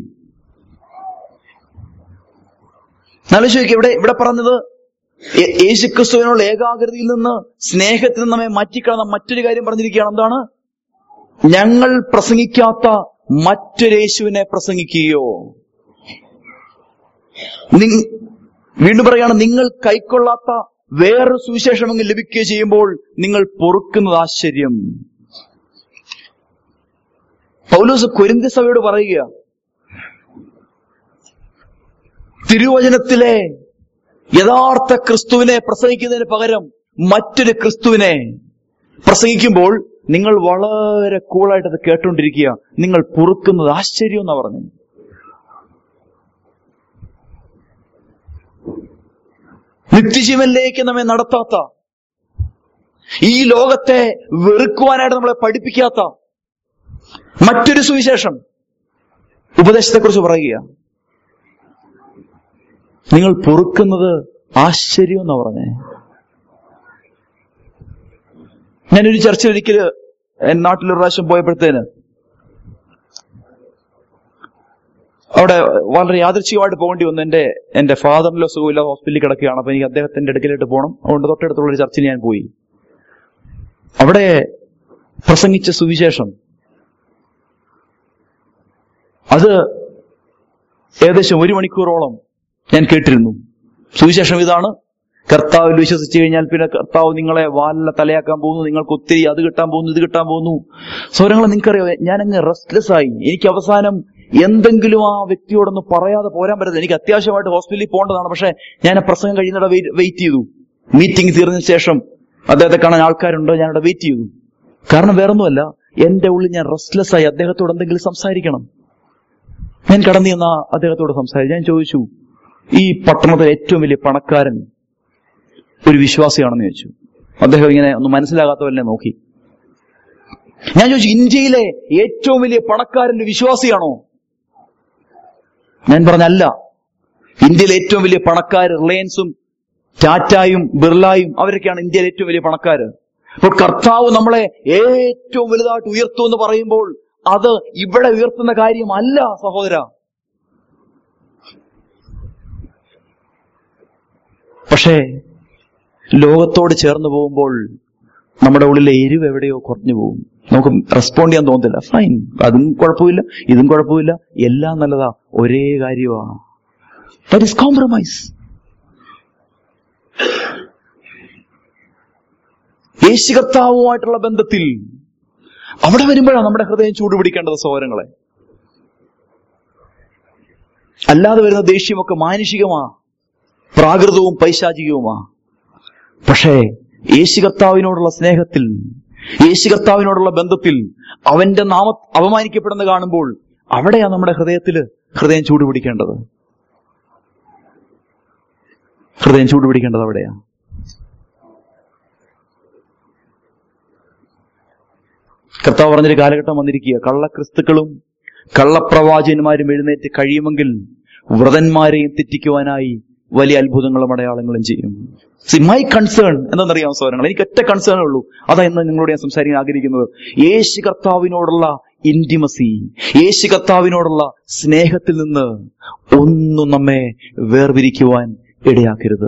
Speaker 1: ആലോചിക്കുക ഇവിടെ ഇവിടെ പറഞ്ഞത് യേ- യേശുക്രിസ്തുവിനുള്ള ഏകാഗ്രതയിൽ നിന്ന് സ്നേഹത്തിൽ നിന്ന് നമ്മെ മാറ്റിക്കളന്ന മറ്റൊരു കാര്യം പറഞ്ഞിരിക്കുകയാണ് എന്താണ് ഞങ്ങൾ പ്രസംഗിക്കാത്ത മറ്റൊരു യേശുവിനെ പ്രസംഗിക്കുകയോ നിങ്- വീണ്ടും പറയാണ് നിങ്ങൾ കൈക്കൊള്ളാത്ത വേറൊരു സുവിശേഷമെങ്കിൽ ലഭിക്കുകയോ ചെയ്യുമ്പോൾ നിങ്ങൾ പൊറുക്കുന്നത് ആശ്ചര്യം പൗലോസ് കൊരിന്ത സഭയോട് പറയുക തിരുവചനത്തിലെ യഥാർത്ഥ ക്രിസ്തുവിനെ പ്രസംഗിക്കുന്നതിന് പകരം മറ്റൊരു ക്രിസ്തുവിനെ പ്രസംഗിക്കുമ്പോൾ നിങ്ങൾ വളരെ കൂളായിട്ട് അത് കേട്ടുകൊണ്ടിരിക്കുക നിങ്ങൾ പൊറുക്കുന്നത് ആശ്ചര്യം എന്നാ പറഞ്ഞു നിത്യജീവനിലേക്ക് നമ്മെ നടത്താത്ത ഈ ലോകത്തെ വെറുക്കുവാനായിട്ട് നമ്മളെ പഠിപ്പിക്കാത്ത മറ്റൊരു സുവിശേഷം ഉപദേശത്തെക്കുറിച്ച് പറയുക നിങ്ങൾ പൊറുക്കുന്നത് ആശ്ചര്യം എന്നാ പറഞ്ഞേ ഞാനൊരു ചർച്ച ഒരിക്കല് എൻ നാട്ടിലൊരു പ്രാവശ്യം പോയപ്പോഴത്തേന് അവിടെ വളരെ യാദൃച്ഛികമായിട്ട് പോകേണ്ടി വന്നു എന്റെ എന്റെ ഫാദറിലോ സുഖമില്ല ഹോസ്പിറ്റലിൽ കിടക്കുകയാണ് അപ്പൊ എനിക്ക് അദ്ദേഹത്തിന്റെ അടുക്കലായിട്ട് പോകണം അതുകൊണ്ട് തൊട്ടടുത്തുള്ള ഒരു ചർച്ചിൽ ഞാൻ പോയി അവിടെ പ്രസംഗിച്ച സുവിശേഷം അത് ഏകദേശം ഒരു മണിക്കൂറോളം ഞാൻ കേട്ടിരുന്നു സുവിശേഷം ഇതാണ് കർത്താവിൽ വിശ്വസിച്ചു കഴിഞ്ഞാൽ പിന്നെ കർത്താവ് നിങ്ങളെ വാലിലെ തലയാക്കാൻ പോകുന്നു നിങ്ങൾക്ക് ഒത്തിരി അത് കിട്ടാൻ പോകുന്നു ഇത് കിട്ടാൻ പോകുന്നു സൗരങ്ങളെ നിങ്ങൾക്കറിയോ ഞാൻ അങ്ങ് റെസ്റ്റ്ലെസ് ആയി എനിക്ക് അവസാനം എന്തെങ്കിലും ആ വ്യക്തിയോടൊന്ന് പറയാതെ പോരാൻ പറ്റത്തില്ല എനിക്ക് അത്യാവശ്യമായിട്ട് ഹോസ്പിറ്റലിൽ പോകേണ്ടതാണ് പക്ഷെ ഞാൻ ആ പ്രസംഗം കഴിയുന്നിട വെയിറ്റ് ചെയ്തു മീറ്റിംഗ് തീർന്നതിന് ശേഷം അദ്ദേഹത്തെ കാണാൻ ആൾക്കാരുണ്ട് ഞാനിവിടെ വെയിറ്റ് ചെയ്തു കാരണം വേറൊന്നുമല്ല എന്റെ ഉള്ളിൽ ഞാൻ റെസ്റ്റ്ലെസ് ആയി അദ്ദേഹത്തോട് എന്തെങ്കിലും സംസാരിക്കണം ഞാൻ കടന്നു ചെന്ന അദ്ദേഹത്തോട് സംസാരിച്ചു ഞാൻ ചോദിച്ചു ഈ പട്ടണത്തിലെ ഏറ്റവും വലിയ പണക്കാരൻ ഒരു വിശ്വാസിയാണെന്ന് ചോദിച്ചു അദ്ദേഹം ഇങ്ങനെ ഒന്ന് മനസ്സിലാകാത്തവരെ നോക്കി ഞാൻ ചോദിച്ചു ഇന്ത്യയിലെ ഏറ്റവും വലിയ പണക്കാരന്റെ വിശ്വാസിയാണോ ഞാൻ പറഞ്ഞല്ല ഇന്ത്യയിലെ ഏറ്റവും വലിയ പണക്കാർ റിലയൻസും ടാറ്റായും ബിർലായും അവരൊക്കെയാണ് ഇന്ത്യയിലെ ഏറ്റവും വലിയ പണക്കാര് അപ്പോൾ കർത്താവ് നമ്മളെ ഏറ്റവും വലുതായിട്ട് ഉയർത്തും എന്ന് പറയുമ്പോൾ അത് ഇവിടെ ഉയർത്തുന്ന കാര്യമല്ല സഹോദര പക്ഷേ ലോകത്തോട് ചേർന്ന് പോകുമ്പോൾ നമ്മുടെ ഉള്ളിലെ എരിവ് എവിടെയോ കുറഞ്ഞു പോകും നമുക്ക് റെസ്പോണ്ട് ചെയ്യാൻ തോന്നത്തില്ല ഫൈൻ അതും കുഴപ്പമില്ല ഇതും കുഴപ്പമില്ല എല്ലാം നല്ലതാ ഒരേ കാര്യമാണ് ദാറ്റ് ഇസ് കോംപ്രമൈസ് യേശു കർത്താവുമായിട്ടുള്ള ബന്ധത്തിൽ അവിടെ വരുമ്പോഴാണ് നമ്മുടെ ഹൃദയം ചൂടുപിടിക്കേണ്ടത് സഹോദരങ്ങളെ അല്ലാതെ വരുന്ന ദേഷ്യമൊക്കെ മാനുഷികമാ പ്രാകൃതവും പൈശാചികവുമാ പക്ഷേ യേശു കർത്താവിനോടുള്ള സ്നേഹത്തിൽ യേശു കർത്താവിനോടുള്ള ബന്ധത്തിൽ അവന്റെ നാമ അപമാനിക്കപ്പെടുന്ന കാണുമ്പോൾ അവിടെയാണ് നമ്മുടെ ഹൃദയത്തിൽ ഹൃദയം ചൂടുപിടിക്കേണ്ടത് ഹൃദയം ചൂടുപിടിക്കേണ്ടത് അവിടെയാ കർത്താവ് പറഞ്ഞൊരു കാലഘട്ടം വന്നിരിക്കുക കള്ളക്രിസ്തുക്കളും കള്ളപ്രവാചകന്മാരും എഴുന്നേറ്റ് കഴിയുമെങ്കിൽ വ്രതന്മാരെയും തെറ്റിക്കുവാനായി വലിയ അത്ഭുതങ്ങളും അടയാളങ്ങളും ചെയ്യും സി മൈ കൺസേൺ എന്താണെന്നറിയാം സൗരങ്ങൾ എനിക്ക് ഒറ്റ കൺസേൺ ഉള്ളൂ അതാ ഇന്ന് നിങ്ങളോട് ഞാൻ സംസാരിക്കാൻ ആഗ്രഹിക്കുന്നത് യേശു കർത്താവിനോടുള്ള ഇന്റിമസി യേശു കർത്താവിനോടുള്ള സ്നേഹത്തിൽ നിന്ന് ഒന്നും നമ്മെ വേർതിരിക്കുവാൻ ഇടയാക്കരുത്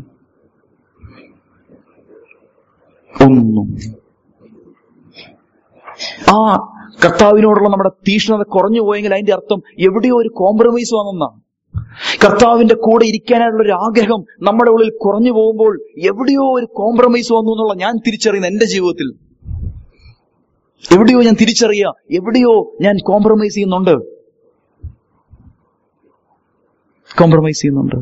Speaker 1: ഒന്നും ആ കർത്താവിനോടുള്ള നമ്മുടെ തീഷ്ണത കുറഞ്ഞു പോയെങ്കിൽ അതിന്റെ അർത്ഥം എവിടെയോ ഒരു കോംപ്രമൈസ് വന്നെന്നാണ് കർത്താവിന്റെ കൂടെ ഇരിക്കാനായിട്ടുള്ള ഒരു ആഗ്രഹം നമ്മുടെ ഉള്ളിൽ കുറഞ്ഞു പോകുമ്പോൾ എവിടെയോ ഒരു കോംപ്രമൈസ് വന്നു എന്നുള്ള ഞാൻ തിരിച്ചറിയുന്ന എന്റെ ജീവിതത്തിൽ എവിടെയോ ഞാൻ തിരിച്ചറിയുക എവിടെയോ ഞാൻ കോംപ്രമൈസ് ചെയ്യുന്നുണ്ട് കോംപ്രമൈസ് ചെയ്യുന്നുണ്ട്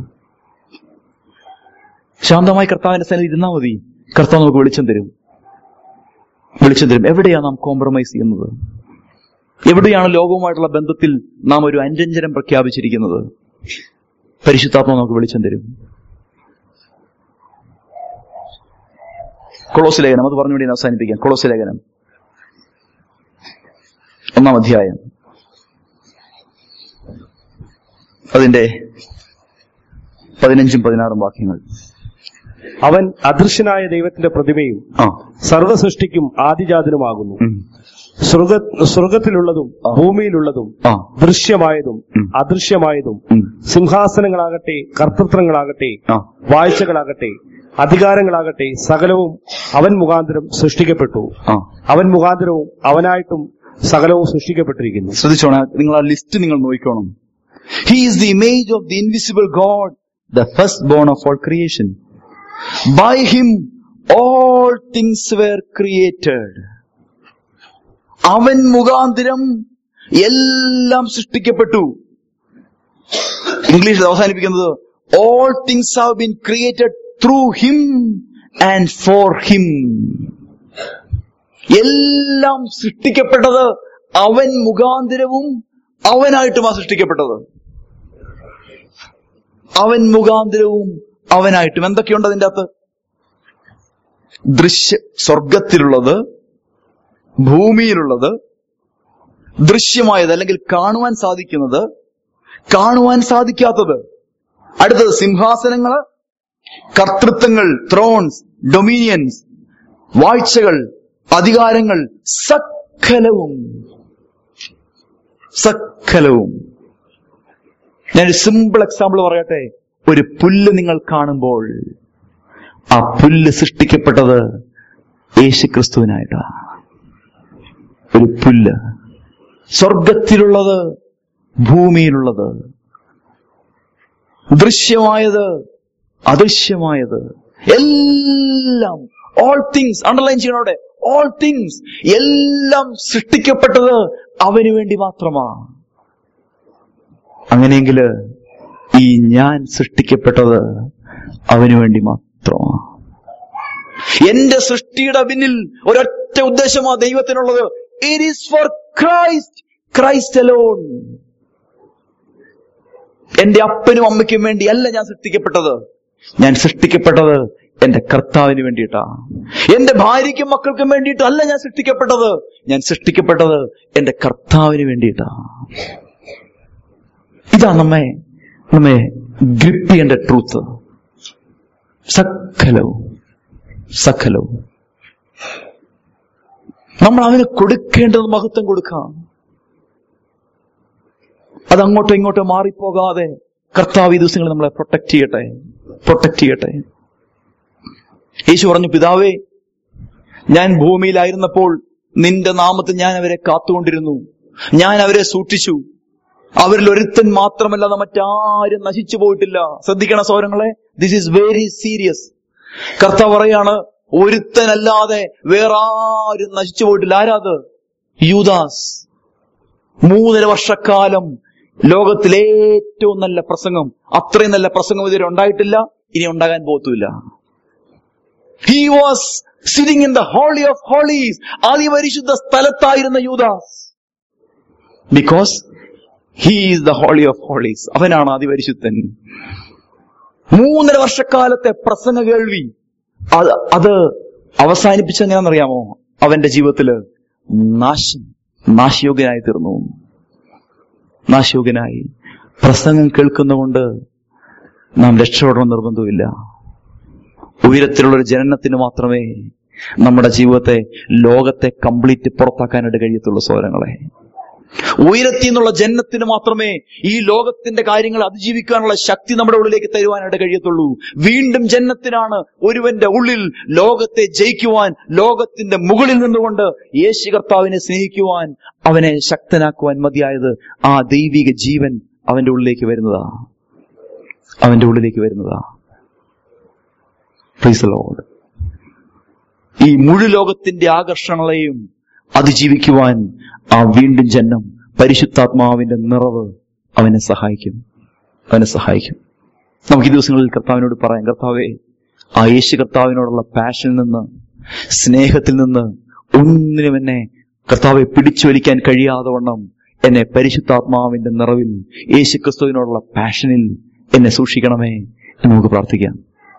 Speaker 1: ശാന്തമായി കർത്താവിന്റെ സ്ഥലം ഇരുന്നാൽ മതി കർത്താവ് നമുക്ക് വെളിച്ചം തരും വെളിച്ചം തരും എവിടെയാണ് നാം കോംപ്രമൈസ് ചെയ്യുന്നത് എവിടെയാണ് ലോകവുമായിട്ടുള്ള ബന്ധത്തിൽ നാം ഒരു അന്യഞ്ജനം പ്രഖ്യാപിച്ചിരിക്കുന്നത് പരിശുദ്ധാത്മ നമുക്ക് വെളിച്ചം തരും കൊളോസ് ലേഖനം അത് പറഞ്ഞുകൂടി ഞാൻ അവസാനിപ്പിക്കാം കൊളോസ് ലേഖനം ഒന്നാം അധ്യായം അതിന്റെ പതിനഞ്ചും പതിനാറും വാക്യങ്ങൾ
Speaker 2: അവൻ അദൃശ്യനായ ദൈവത്തിന്റെ പ്രതിമയും
Speaker 1: ആ
Speaker 2: സർവസൃഷ്ടിക്കും ആദിജാതനുമാകുന്നു
Speaker 1: ഉം.
Speaker 2: സ്വർഗ സ്വർഗത്തിലുള്ളതും
Speaker 1: ആ.
Speaker 2: ഭൂമിയിലുള്ളതും
Speaker 1: ആ
Speaker 2: ദൃശ്യമായതും
Speaker 1: ഉം.
Speaker 2: അദൃശ്യമായതും
Speaker 1: ഉം.
Speaker 2: സിംഹാസനങ്ങളാകട്ടെ കർത്തൃത്വങ്ങളാകട്ടെ
Speaker 1: ആ
Speaker 2: വാഴ്ചകളാകട്ടെ അധികാരങ്ങളാകട്ടെ സകലവും അവൻ മുഖാന്തരം സൃഷ്ടിക്കപ്പെട്ടു
Speaker 1: ആ
Speaker 2: അവൻ മുഖാന്തരവും അവനായിട്ടും സകലവും സൃഷ്ടിക്കപ്പെട്ടിരിക്കുന്നു
Speaker 1: ശ്രദ്ധിച്ചോണം നിങ്ങൾ ആ ലിസ്റ്റ് നിങ്ങൾ നോക്കിക്കോണം he is the image of the invisible God the first born of all creation by him all things were created അവൻ മുഖാന്തരം എല്ലാം സൃഷ്ടിക്കപ്പെട്ടു ഇംഗ്ലീഷിൽ അവസാനിപ്പിക്കുന്നത് all things have been created through him and for him എല്ലാം സൃഷ്ടിക്കപ്പെട്ടത് അവൻ മുഖാന്തരവും അവനായിട്ടുമാ സൃഷ്ടിക്കപ്പെട്ടത് അവൻ മുഖാന്തരവും അവനായിട്ടും എന്തൊക്കെയുണ്ട് അതിൻ്റെ അകത്ത് ദൃശ്യ സ്വർഗത്തിലുള്ളത് ഭൂമിയിലുള്ളത് ദൃശ്യമായത് അല്ലെങ്കിൽ കാണുവാൻ സാധിക്കുന്നത് കാണുവാൻ സാധിക്കാത്തത് അടുത്തത് സിംഹാസനങ്ങള് കർത്തൃത്വങ്ങൾ ത്രോൺസ് ഡൊമീനിയൻസ് വാഴ്ചകൾ അധികാരങ്ങൾ സകലവും സകലവും ഞാനൊരു സിമ്പിൾ എക്സാമ്പിൾ പറയട്ടെ ഒരു പുല്ല് നിങ്ങൾ കാണുമ്പോൾ ആ പുല്ല് സൃഷ്ടിക്കപ്പെട്ടത് യേശു ക്രിസ്തുവിനായിട്ടാ ഒരു പുല്ല് സ്വർഗത്തിലുള്ളത് ഭൂമിയിലുള്ളത് ദൃശ്യമായത് അദൃശ്യമായത് എല്ലാം ഓൾ തിങ്സ് അണ്ടർലൈൻ ചെയ്യണോടെ ഓൾ തിങ്സ് എല്ലാം സൃഷ്ടിക്കപ്പെട്ടത് അവന് വേണ്ടി മാത്രമാ അങ്ങനെയെങ്കിൽ ഈ ഞാൻ സൃഷ്ടിക്കപ്പെട്ടത് അവന് വേണ്ടി മാത്രമാ എന്റെ സൃഷ്ടിയുടെ പിന്നിൽ ഒരൊറ്റ ഉദ്ദേശമാ ദൈവത്തിനുള്ളത് it is for Christ Christ alone എന്റെ അപ്പനും അമ്മയ്ക്കും വേണ്ടി അല്ല ഞാൻ സൃഷ്ടിക്കപ്പെട്ടത് ഞാൻ സൃഷ്ടിക്കപ്പെട്ടത് എന്റെ കർത്താവിന് വേണ്ടിയിട്ടാ എന്റെ ഭാര്യയ്ക്കും മക്കൾക്കും വേണ്ടിയിട്ടല്ല ഞാൻ സൃഷ്ടിക്കപ്പെട്ടത് ഞാൻ സൃഷ്ടിക്കപ്പെട്ടത് എന്റെ കർത്താവിന് വേണ്ടിയിട്ടാ ഇതാ നമ്മെ നമ്മെ ഗ്രിപ്പ് ചെയ്യേണ്ട ട്രൂത്ത് സകലവും സകലവും നമ്മൾ അവന് കൊടുക്കേണ്ടത് മഹത്വം കൊടുക്കാം അത് അങ്ങോട്ടോ ഇങ്ങോട്ടോ മാറിപ്പോകാതെ കർത്താവ് ഈ ദിവസങ്ങളിൽ നമ്മളെ പ്രൊട്ടക്ട് ചെയ്യട്ടെ പ്രൊട്ടക്ട് ചെയ്യട്ടെ യേശു പറഞ്ഞു പിതാവേ ഞാൻ ഭൂമിയിലായിരുന്നപ്പോൾ നിന്റെ നാമത്തിൽ ഞാൻ അവരെ കാത്തുകൊണ്ടിരുന്നു ഞാൻ അവരെ സൂക്ഷിച്ചു അവരിൽ ഒരുത്തൻ മാത്രമല്ലാതെ മറ്റാരും നശിച്ചു പോയിട്ടില്ല ശ്രദ്ധിക്കണ സൗരങ്ങളെ ദിസ് ഈസ് വെരി സീരിയസ് കർത്താവ് പറയാണ് ഒരുത്തനല്ലാതെ വേറെ ആരും നശിച്ചു പോയിട്ടില്ല ആരാത് യൂദാസ് മൂന്നര വർഷക്കാലം ലോകത്തിലെ ഏറ്റവും നല്ല പ്രസംഗം അത്രയും നല്ല പ്രസംഗം ഇതുവരെ ഉണ്ടായിട്ടില്ല ഇനി ഉണ്ടാകാൻ പോകത്തുമില്ല he was sitting in the holy of holies അതിപരിശുദ്ധ സ്ഥലത്തായിരുന്ന യൂദാസ് because he is the holy of holies അവനാണ് അതിപരിശുദ്ധൻ മൂന്നര വർഷക്കാലത്തെ പ്രസംഗ കേൾവി അത് അത് അവസാനിപ്പിച്ച എങ്ങനെയാണെന്നറിയാമോ അവന്റെ ജീവിതത്തില് നാശം നാശയോഗ്യനായി തീർന്നു നാശയോഗ്യനായി പ്രസംഗം കേൾക്കുന്നതുകൊണ്ട് നാം രക്ഷപ്പെടണം നിർബന്ധമില്ല ഉയരത്തിലുള്ള ഒരു ജനനത്തിന് മാത്രമേ നമ്മുടെ ജീവിതത്തെ ലോകത്തെ കംപ്ലീറ്റ് പുറത്താക്കാനായിട്ട് കഴിയത്തുള്ളൂ സോരങ്ങളെ ഉയരത്തിൽ നിന്നുള്ള ജന്മത്തിന് മാത്രമേ ഈ ലോകത്തിന്റെ കാര്യങ്ങൾ അതിജീവിക്കാനുള്ള ശക്തി നമ്മുടെ ഉള്ളിലേക്ക് തരുവാനായിട്ട് കഴിയത്തുള്ളൂ വീണ്ടും ജന്മത്തിനാണ് ഒരുവന്റെ ഉള്ളിൽ ലോകത്തെ ജയിക്കുവാൻ ലോകത്തിന്റെ മുകളിൽ നിന്നുകൊണ്ട് യേശു കർത്താവിനെ സ്നേഹിക്കുവാൻ അവനെ ശക്തനാക്കുവാൻ മതിയായത് ആ ദൈവിക ജീവൻ അവന്റെ ഉള്ളിലേക്ക് വരുന്നതാ അവന്റെ ഉള്ളിലേക്ക് വരുന്നതാ പ്ലീസ് ലോഡ് ഈ മുഴു ലോകത്തിന്റെ ആകർഷണങ്ങളെയും അതിജീവിക്കുവാൻ ആ വീണ്ടും ജന്മം പരിശുദ്ധാത്മാവിന്റെ നിറവ് അവനെ സഹായിക്കും അവനെ സഹായിക്കും നമുക്ക് ഈ ദിവസങ്ങളിൽ കർത്താവിനോട് പറയാം കർത്താവേ ആ യേശു കർത്താവിനോടുള്ള പാഷനിൽ നിന്ന് സ്നേഹത്തിൽ നിന്ന് ഒന്നിനും എന്നെ കർത്താവെ പിടിച്ചു വലിക്കാൻ കഴിയാതെ വണ്ണം എന്നെ പരിശുദ്ധാത്മാവിന്റെ നിറവിൽ യേശു ക്രിസ്തുവിനോടുള്ള പാഷനിൽ എന്നെ സൂക്ഷിക്കണമേ എന്ന് നമുക്ക് പ്രാർത്ഥിക്കാം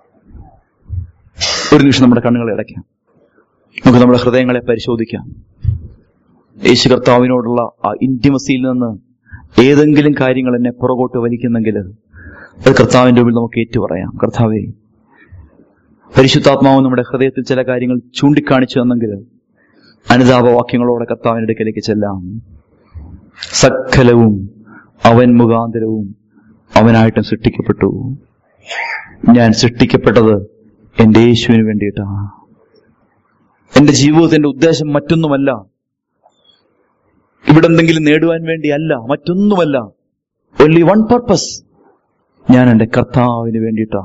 Speaker 1: ഒരു നിമിഷം നമ്മുടെ കണ്ണുകളെ അടയ്ക്കാം നമുക്ക് നമ്മുടെ ഹൃദയങ്ങളെ പരിശോധിക്കാം യേശു കർത്താവിനോടുള്ള ആ ഇന്റിമസിയിൽ നിന്ന് ഏതെങ്കിലും കാര്യങ്ങൾ എന്നെ പുറകോട്ട് വലിക്കുന്നെങ്കിൽ അത് കർത്താവിന്റെ മുമ്പിൽ നമുക്ക് ഏറ്റുപറയാം കർത്താവേ പരിശുദ്ധാത്മാവ് നമ്മുടെ ഹൃദയത്തിൽ ചില കാര്യങ്ങൾ ചൂണ്ടിക്കാണിച്ചു തന്നെങ്കിൽ അനുതാപവാക്യങ്ങളോടെ കർത്താവിന്റെ അടുക്കലേക്ക് ചെല്ലാം സകലവും അവൻ മുഖാന്തരവും അവനായിട്ടും സൃഷ്ടിക്കപ്പെട്ടു ഞാൻ സൃഷ്ടിക്കപ്പെട്ടത് എന്റെ യേശുവിന് വേണ്ടിയിട്ടാണ് എന്റെ ജീവിതത്തിന്റെ ഉദ്ദേശം മറ്റൊന്നുമല്ല ഇവിടെ എന്തെങ്കിലും നേടുവാൻ വേണ്ടിയല്ല മറ്റൊന്നുമല്ല ഒൺലി വൺ പർപ്പസ് ഞാൻ എന്റെ കർത്താവിന് വേണ്ടിയിട്ടാ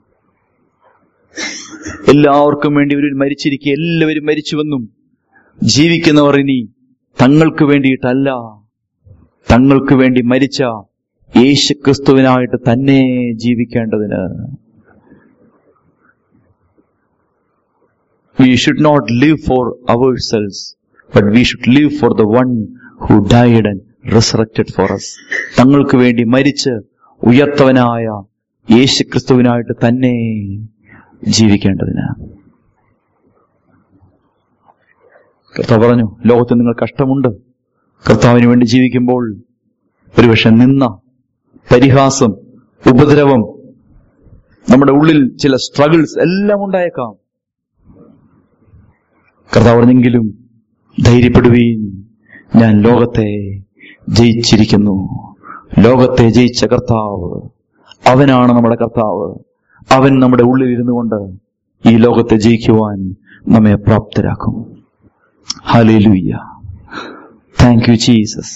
Speaker 1: എല്ലാവർക്കും വേണ്ടി ഇവർ മരിച്ചിരിക്കുക എല്ലാവരും മരിച്ചുവെന്നും ജീവിക്കുന്നവർ ഇനി തങ്ങൾക്ക് വേണ്ടിയിട്ടല്ല തങ്ങൾക്ക് വേണ്ടി മരിച്ച യേശു ക്രിസ്തുവിനായിട്ട് തന്നെ ജീവിക്കേണ്ടതിന് we should not live for ourselves, but we should live for the one who died and resurrected for us. തങ്ങൾക്ക് വേണ്ടി മരിച്ച് ഉയർത്തവനായ യേശു ക്രിസ്തുവിനായിട്ട് തന്നെ ജീവിക്കേണ്ടതിന് കർത്താവ് പറഞ്ഞു ലോകത്തിൽ നിങ്ങൾ കഷ്ടമുണ്ട് കർത്താവിന് വേണ്ടി ജീവിക്കുമ്പോൾ ഒരുപക്ഷെ നിന്ന പരിഹാസം ഉപദ്രവം നമ്മുടെ ഉള്ളിൽ ചില സ്ട്രഗിൾസ് എല്ലാം ഉണ്ടായേക്കാം കർത്താവ് പറഞ്ഞെങ്കിലും ധൈര്യപ്പെടുവീൻ ഞാൻ ലോകത്തെ ജയിച്ചിരിക്കുന്നു ലോകത്തെ ജയിച്ച കർത്താവ് അവനാണ് നമ്മുടെ കർത്താവ് അവൻ നമ്മുടെ ഉള്ളിൽ ഇരുന്നു കൊണ്ട് ഈ ലോകത്തെ ജയിക്കുവാൻ നമ്മെ പ്രാപ്തരാക്കും ഹലേലുയ്യ താങ്ക് യു ജീസസ്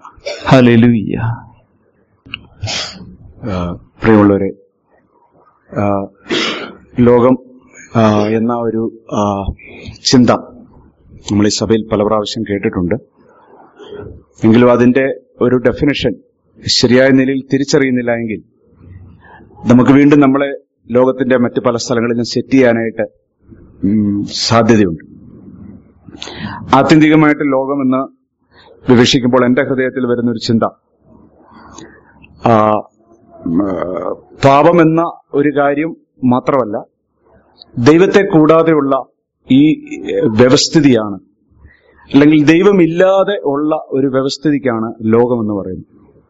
Speaker 1: ഹലേലുയ്യ
Speaker 2: ആ, പ്രിയമുള്ളവരെ
Speaker 3: ആ, ലോകം ആ, എന്ന ഒരു ആ, ചിന്ത നമ്മൾ ഈ സഭയിൽ പല പ്രാവശ്യം കേട്ടിട്ടുണ്ട് എങ്കിലും അതിന്റെ ഒരു ഡെഫിനിഷൻ ശരിയായ നിലയിൽ തിരിച്ചറിയുന്നില്ല എങ്കിൽ നമുക്ക് വീണ്ടും നമ്മളെ ലോകത്തിന്റെ മറ്റ് പല സ്ഥലങ്ങളിലും സെറ്റ് ചെയ്യാനായിട്ട് ഉം, സാധ്യതയുണ്ട് ആത്യന്തികമായിട്ട് ലോകമെന്ന് വിവക്ഷിക്കുമ്പോൾ എന്റെ ഹൃദയത്തിൽ വരുന്ന ഒരു ചിന്ത ആ, ഉം, ആ, പാപമെന്ന ഒരു കാര്യം മാത്രമല്ല ദൈവത്തെ കൂടാതെയുള്ള ഈ ഏഹ്, വ്യവസ്ഥിതിയാണ് അല്ലെങ്കിൽ ദൈവമില്ലാതെ ഉള്ള ഒരു വ്യവസ്ഥിതിക്കാണ് ലോകമെന്ന് പറയുന്നത്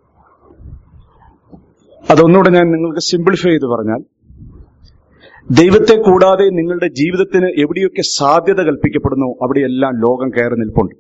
Speaker 3: അതൊന്നുകൂടെ ഞാൻ നിങ്ങൾക്ക് സിംപ്ലിഫൈ ചെയ്ത് പറഞ്ഞാൽ ദൈവത്തെ കൂടാതെ നിങ്ങളുടെ ജീവിതത്തിന് എവിടെയൊക്കെ സാധ്യത കൽപ്പിക്കപ്പെടുന്നു അവിടെയെല്ലാം ലോകം കയറി നിൽപ്പുണ്ട്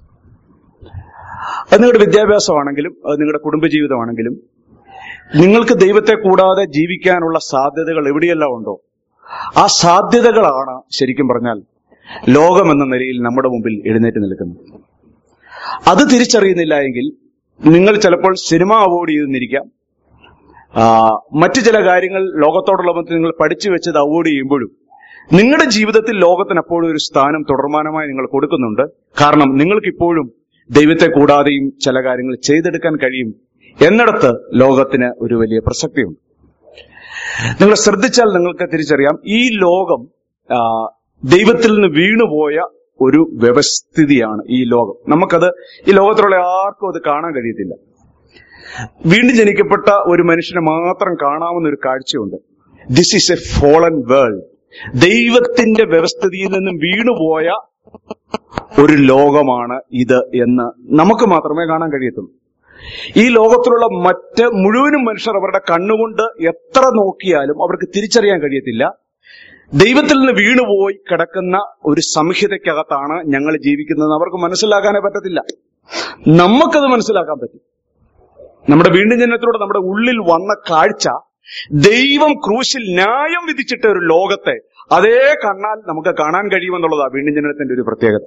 Speaker 3: അത് നിങ്ങളുടെ വിദ്യാഭ്യാസമാണെങ്കിലും അത് നിങ്ങളുടെ കുടുംബജീവിതമാണെങ്കിലും നിങ്ങൾക്ക് ദൈവത്തെ കൂടാതെ ജീവിക്കാനുള്ള സാധ്യതകൾ എവിടെയെല്ലാം ഉണ്ടോ ആ സാധ്യതകളാണ് ശരിക്കും പറഞ്ഞാൽ ലോകം എന്ന നിലയിൽ നമ്മുടെ മുമ്പിൽ എഴുന്നേറ്റ് നിൽക്കുന്നത് അത് തിരിച്ചറിയുന്നില്ല എങ്കിൽ നിങ്ങൾ ചിലപ്പോൾ സിനിമ അവോയ്ഡ് ചെയ്തെന്നിരിക്കാം ആ, മറ്റു ചില കാര്യങ്ങൾ ലോകത്തോടുള്ള ബന്ധത്തിൽ നിങ്ങൾ പഠിച്ചു വെച്ചത് അവോയ്ഡ് ചെയ്യുമ്പോഴും നിങ്ങളുടെ ജീവിതത്തിൽ ലോകത്തിന് അപ്പോഴും ഒരു സ്ഥാനം തുടർമാനമായി നിങ്ങൾ കൊടുക്കുന്നുണ്ട് കാരണം നിങ്ങൾക്കിപ്പോഴും ദൈവത്തെ കൂടാതെയും ചില കാര്യങ്ങൾ ചെയ്തെടുക്കാൻ കഴിയും എന്നിടത്ത് ലോകത്തിന് ഒരു വലിയ പ്രസക്തിയുണ്ട് നിങ്ങൾ ശ്രദ്ധിച്ചാൽ നിങ്ങൾക്ക് തിരിച്ചറിയാം ഈ ലോകം ആ, ദൈവത്തിൽ നിന്ന് വീണുപോയ ഒരു വ്യവസ്ഥിതിയാണ് ഈ ലോകം നമുക്കത് ഈ ലോകത്തിലുള്ള ആർക്കും അത് കാണാൻ കഴിയത്തില്ല വീണ്ടും ജനിക്കപ്പെട്ട ഒരു മനുഷ്യനെ മാത്രം കാണാവുന്ന ഒരു കാഴ്ചയുണ്ട് this is a fallen world ദൈവത്തിന്റെ വ്യവസ്ഥിതിയിൽ നിന്നും വീണുപോയ ഒരു ലോകമാണ് ഇത് എന്ന് നമുക്ക് മാത്രമേ കാണാൻ കഴിയത്തുള്ളൂ ഈ ലോകത്തിലുള്ള മറ്റ് മുഴുവനും മനുഷ്യർ അവരുടെ കണ്ണുകൊണ്ട് എത്ര നോക്കിയാലും അവർക്ക് തിരിച്ചറിയാൻ കഴിയത്തില്ല ദൈവത്തിൽ നിന്ന് വീണുപോയി കിടക്കുന്ന ഒരു സംഹിതയ്ക്കകത്താണ് ഞങ്ങൾ ജീവിക്കുന്നത് അവർക്ക് മനസ്സിലാക്കാനേ പറ്റത്തില്ല നമുക്കത് മനസ്സിലാക്കാൻ പറ്റും നമ്മുടെ വീണ്ടും ജനനത്തിലൂടെ നമ്മുടെ ഉള്ളിൽ വന്ന കാഴ്ച ദൈവം ക്രൂശിൽ ന്യായം വിധിച്ചിട്ട ഒരു ലോകത്തെ അതേ കണ്ണാൽ നമുക്ക് കാണാൻ കഴിയുമെന്നുള്ളതാണ് വീണ്ടും ജനനത്തിന്റെ ഒരു പ്രത്യേകത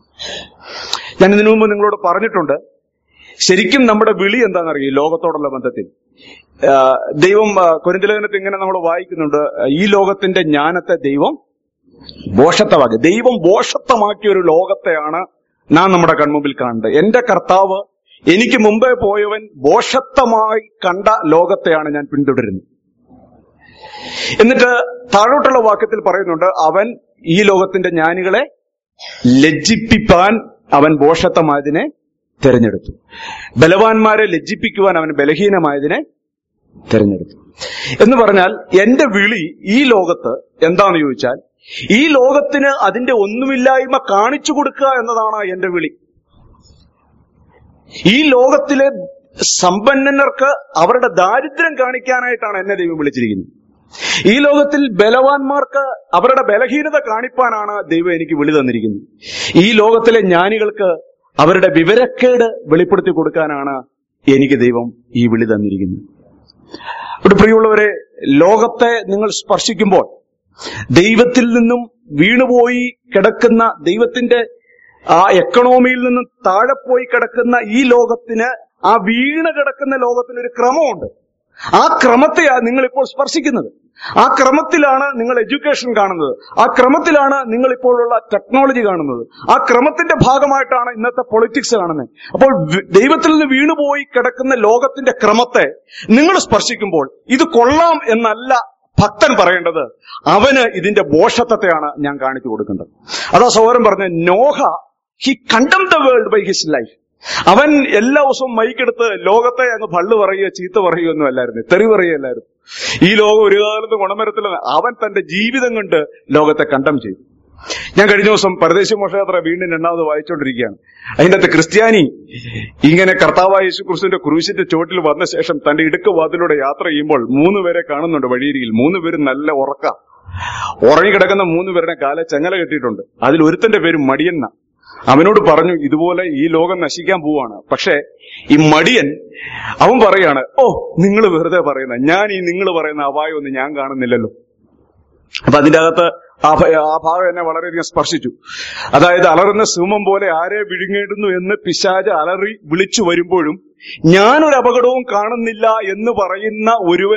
Speaker 3: ഞാൻ ഇതിനു മുമ്പ് നിങ്ങളോട് പറഞ്ഞിട്ടുണ്ട് ശരിക്കും നമ്മുടെ വിളി എന്താണെന്നറിയോ ഈ ലോകത്തോടുള്ള ബന്ധത്തിൽ ആ, ദൈവം കൊരിന്തലേഖനത്തിൽ ഇങ്ങനെ നമ്മൾ വായിക്കുന്നുണ്ട് ഈ ലോകത്തിന്റെ ജ്ഞാനത്തെ ദൈവം ബോഷത്തമാക്കി ദൈവം ബോഷത്തമാക്കിയ ഒരു ലോകത്തെയാണ് നാം നമ്മുടെ കൺമുമ്പിൽ കാണുന്നത് എന്റെ കർത്താവ് എനിക്ക് മുമ്പേ പോയവൻ ബോഷത്തമായി കണ്ട ലോകത്തെയാണ് ഞാൻ പിന്തുടരുന്നത് എന്നിട്ട് താഴോട്ടുള്ള വാക്യത്തിൽ പറയുന്നുണ്ട് അവൻ ഈ ലോകത്തിന്റെ ജ്ഞാനികളെ ലജ്ജിപ്പിപ്പാൻ അവൻ ബോഷത്തമായതിനെ തിരഞ്ഞെടുത്തു ബലവാന്മാരെ ലജ്ജിപ്പിക്കുവാൻ അവൻ ബലഹീനമായതിനെ തിരഞ്ഞെടുത്തു എന്ന് പറഞ്ഞാൽ എന്റെ വിളി ഈ ലോകത്ത് എന്താന്ന് ചോദിച്ചാൽ ഈ ലോകത്തിന് അതിന്റെ ഒന്നുമില്ലായ്മ കാണിച്ചു കൊടുക്കുക എന്നതാണ് എന്റെ വിളി ഈ ലോകത്തിലെ സമ്പന്നർക്ക് അവരുടെ ദാരിദ്ര്യം കാണിക്കാനായിട്ടാണ് എന്നെ ദൈവം വിളിച്ചിരിക്കുന്നത് ഈ ലോകത്തിൽ ബലവാന്മാർക്ക് അവരുടെ ബലഹീനത കാണിപ്പാനാണ് ദൈവം എനിക്ക് വിളി തന്നിരിക്കുന്നത് ഈ ലോകത്തിലെ ജ്ഞാനികൾക്ക് അവരുടെ വിവരക്കേട് വെളിപ്പെടുത്തി കൊടുക്കാനാണ് എനിക്ക് ദൈവം ഈ വിളി തന്നിരിക്കുന്നത് ഒരു പ്രിയമുള്ളവരെ ലോകത്തെ നിങ്ങൾ സ്പർശിക്കുമ്പോൾ ദൈവത്തിൽ നിന്നും വീണുപോയി കിടക്കുന്ന ദൈവത്തിന്റെ ആ എക്കണോമിയിൽ നിന്നും താഴെ പോയി കിടക്കുന്ന ഈ ലോകത്തിന് ആ വീണ് കിടക്കുന്ന ലോകത്തിന് ഒരു ക്രമമുണ്ട് ആ ക്രമത്തെയാണ് നിങ്ങൾ ഇപ്പോൾ സ്പർശിക്കുന്നത് ആ ക്രമത്തിലാണ് നിങ്ങൾ എഡ്യൂക്കേഷൻ കാണുന്നത് ആ ക്രമത്തിലാണ് നിങ്ങൾ ഇപ്പോഴുള്ള ടെക്നോളജി കാണുന്നത് ആ ക്രമത്തിന്റെ ഭാഗമായിട്ടാണ് ഇന്നത്തെ പൊളിറ്റിക്സ് കാണുന്നത് അപ്പോൾ വി- ദൈവത്തിൽ നിന്ന് വീണുപോയി കിടക്കുന്ന ലോകത്തിന്റെ ക്രമത്തെ നിങ്ങൾ സ്പർശിക്കുമ്പോൾ ഇത് കൊള്ളാം എന്നല്ല ഭക്തൻ പറയേണ്ടത് അവന് ഇതിന്റെ ബോഷത്വത്തെയാണ് ഞാൻ കാണിച്ചു കൊടുക്കേണ്ടത് അതാ സഹോദരൻ പറഞ്ഞ നോഹ he condemned the world by his life അവൻ എല്ലാ ദിവസവും മൈക്കെടുത്ത് ലോകത്തെ അങ്ങ് പള്ളു പറയുകയോ ചീത്ത പറയുകയോ ഒന്നും അല്ലായിരുന്നു തെറി പറയുകയല്ലായിരുന്നു ഈ ലോകം ഒരു കാലത്ത് ഗുണമരത്തില്ല അവൻ തന്റെ ജീവിതം കൊണ്ട് ലോകത്തെ കണ്ടം ചെയ്തു ഞാൻ കഴിഞ്ഞ ദിവസം പരദേശി മോഷയാത്ര വീണ്ടും രണ്ടാമത് വായിച്ചുകൊണ്ടിരിക്കുകയാണ് അതിന്റെ അകത്ത് ക്രിസ്ത്യാനി ഇങ്ങനെ കർത്താവായ യേശു ക്രിസ്തുവിന്റെ ക്രൂശിന്റെ ചോട്ടിൽ വന്ന ശേഷം തന്റെ ഇടുക്ക് വാതിലൂടെ യാത്ര ചെയ്യുമ്പോൾ മൂന്ന് പേരെ കാണുന്നുണ്ട് വഴിയരികിൽ മൂന്ന് പേരും നല്ല ഉറക്ക ഉറങ്ങിക്കിടക്കുന്ന മൂന്ന് പേരുടെ കാലെ ചങ്ങല കെട്ടിയിട്ടുണ്ട് അതിൽ ഒരുത്തന്റെ പേര് മടിയന്ന അവനോട് പറഞ്ഞു ഇതുപോലെ ഈ ലോകം നശിക്കാൻ പോവാണ് പക്ഷെ ഈ മടിയൻ അവൻ പറയാണ് ഓ നിങ്ങൾ വെറുതെ പറയുന്ന ഞാൻ ഈ നിങ്ങൾ പറയുന്ന അപായമൊന്നും ഞാൻ കാണുന്നില്ലല്ലോ അപ്പൊ അതിന്റെ അകത്ത് ആ ഭ- ആ ഭാഗം എന്നെ വളരെയധികം സ്പർശിച്ചു അതായത് അലറുന്ന സിംഹം പോലെ ആരെ വിഴുങ്ങിടുന്നു എന്ന് പിശാജ് അലറി വിളിച്ചു വരുമ്പോഴും ഞാനൊരു അപകടവും കാണുന്നില്ല എന്ന് പറയുന്ന ഒരുവനെ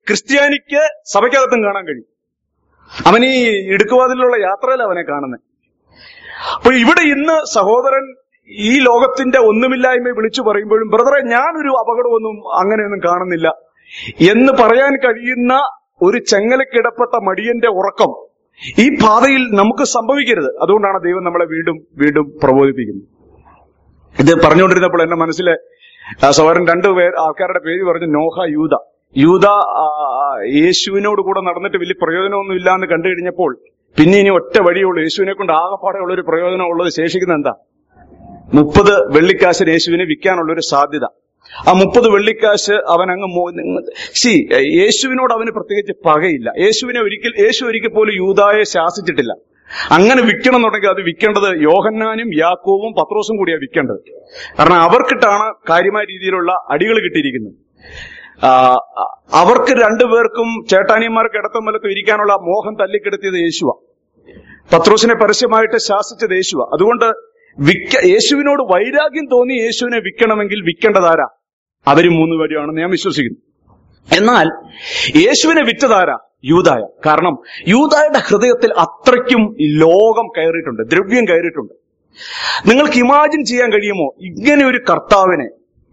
Speaker 3: ക്രിസ്ത്യാനിക്ക് സഭയ്ക്കകത്തും കാണാൻ കഴിയും അവൻ ഈ ഇടുക്കുവാതിലുള്ള യാത്രയിൽ അവനെ കാണുന്നത് അപ്പൊ ഇവിടെ ഇന്ന് സഹോദരൻ ഈ ലോകത്തിന്റെ ഒന്നുമില്ലായ്മ വിളിച്ചു പറയുമ്പോഴും ബ്രദറെ ഞാനൊരു അപകടമൊന്നും അങ്ങനെയൊന്നും കാണുന്നില്ല എന്ന് പറയാൻ കഴിയുന്ന ഒരു ചെങ്ങലക്കിടപ്പെട്ട മടിയന്റെ ഉറക്കം ഈ പാതയിൽ നമുക്ക് സംഭവിക്കരുത് അതുകൊണ്ടാണ് ദൈവം നമ്മളെ വീണ്ടും വീണ്ടും പ്രബോധിപ്പിക്കുന്നത് ഇത് പറഞ്ഞുകൊണ്ടിരുന്നപ്പോൾ എന്റെ മനസ്സിലെ ആ, സഹോദരൻ രണ്ടു പേർ ആൾക്കാരുടെ പേര് പറഞ്ഞു നോഹ യൂത യൂത ആ, ആ, യേശുവിനോട് കൂടെ നടന്നിട്ട് വലിയ പ്രയോജനമൊന്നും ഇല്ല എന്ന് കണ്ടു കഴിഞ്ഞപ്പോൾ പിന്നെ ഇനി ഒറ്റ വഴിയുള്ളൂ യേശുവിനെ കൊണ്ട് ആകെപ്പാടെ ഉള്ള ഒരു പ്രയോജനം ഉള്ളത് ശേഷിക്കുന്ന എന്താ മുപ്പത് വെള്ളിക്കാശിന് യേശുവിനെ വിൽക്കാനുള്ള ഒരു സാധ്യത ആ മുപ്പത് വെള്ളിക്കാശ് അവൻ അങ്ങ് സി യേശുവിനോട് അവന് പ്രത്യേകിച്ച് പകയില്ല യേശുവിനെ ഒരിക്കൽ യേശു ഒരിക്കൽ പോലും യൂതായെ ശാസിച്ചിട്ടില്ല അങ്ങനെ വിൽക്കണം എന്നുണ്ടെങ്കിൽ അത് വിൽക്കേണ്ടത് യോഹന്നാനും യാക്കോവും പത്രോസും കൂടിയാണ് വിൽക്കേണ്ടത് കാരണം അവർക്കിട്ടാണ് കാര്യമായ രീതിയിലുള്ള അടികൾ കിട്ടിയിരിക്കുന്നത് ആ, അവർക്ക് രണ്ടുപേർക്കും ചേട്ടാനിയന്മാർക്ക് ഇടത്തും വലത്തും ഇരിക്കാനുള്ള മോഹം തല്ലിക്കെടുത്തിയത് യേശുവ പത്രോസിനെ പരസ്യമായിട്ട് ശാസിച്ചത് യേശുവ അതുകൊണ്ട് വിക്ക യേശുവിനോട് വൈരാഗ്യം തോന്നി യേശുവിനെ വിൽക്കണമെങ്കിൽ വിൽക്കേണ്ടതാരാ അവര് മൂന്ന് പേരുമാണെന്ന് ഞാൻ വിശ്വസിക്കുന്നു എന്നാൽ യേശുവിനെ വിറ്റതാരാ യൂതായ കാരണം യൂതായുടെ ഹൃദയത്തിൽ അത്രയ്ക്കും ഈ ലോകം കയറിയിട്ടുണ്ട് ദ്രവ്യം കയറിയിട്ടുണ്ട് നിങ്ങൾക്ക് ഇമാജിൻ ചെയ്യാൻ കഴിയുമോ ഇങ്ങനെ ഒരു കർത്താവിനെ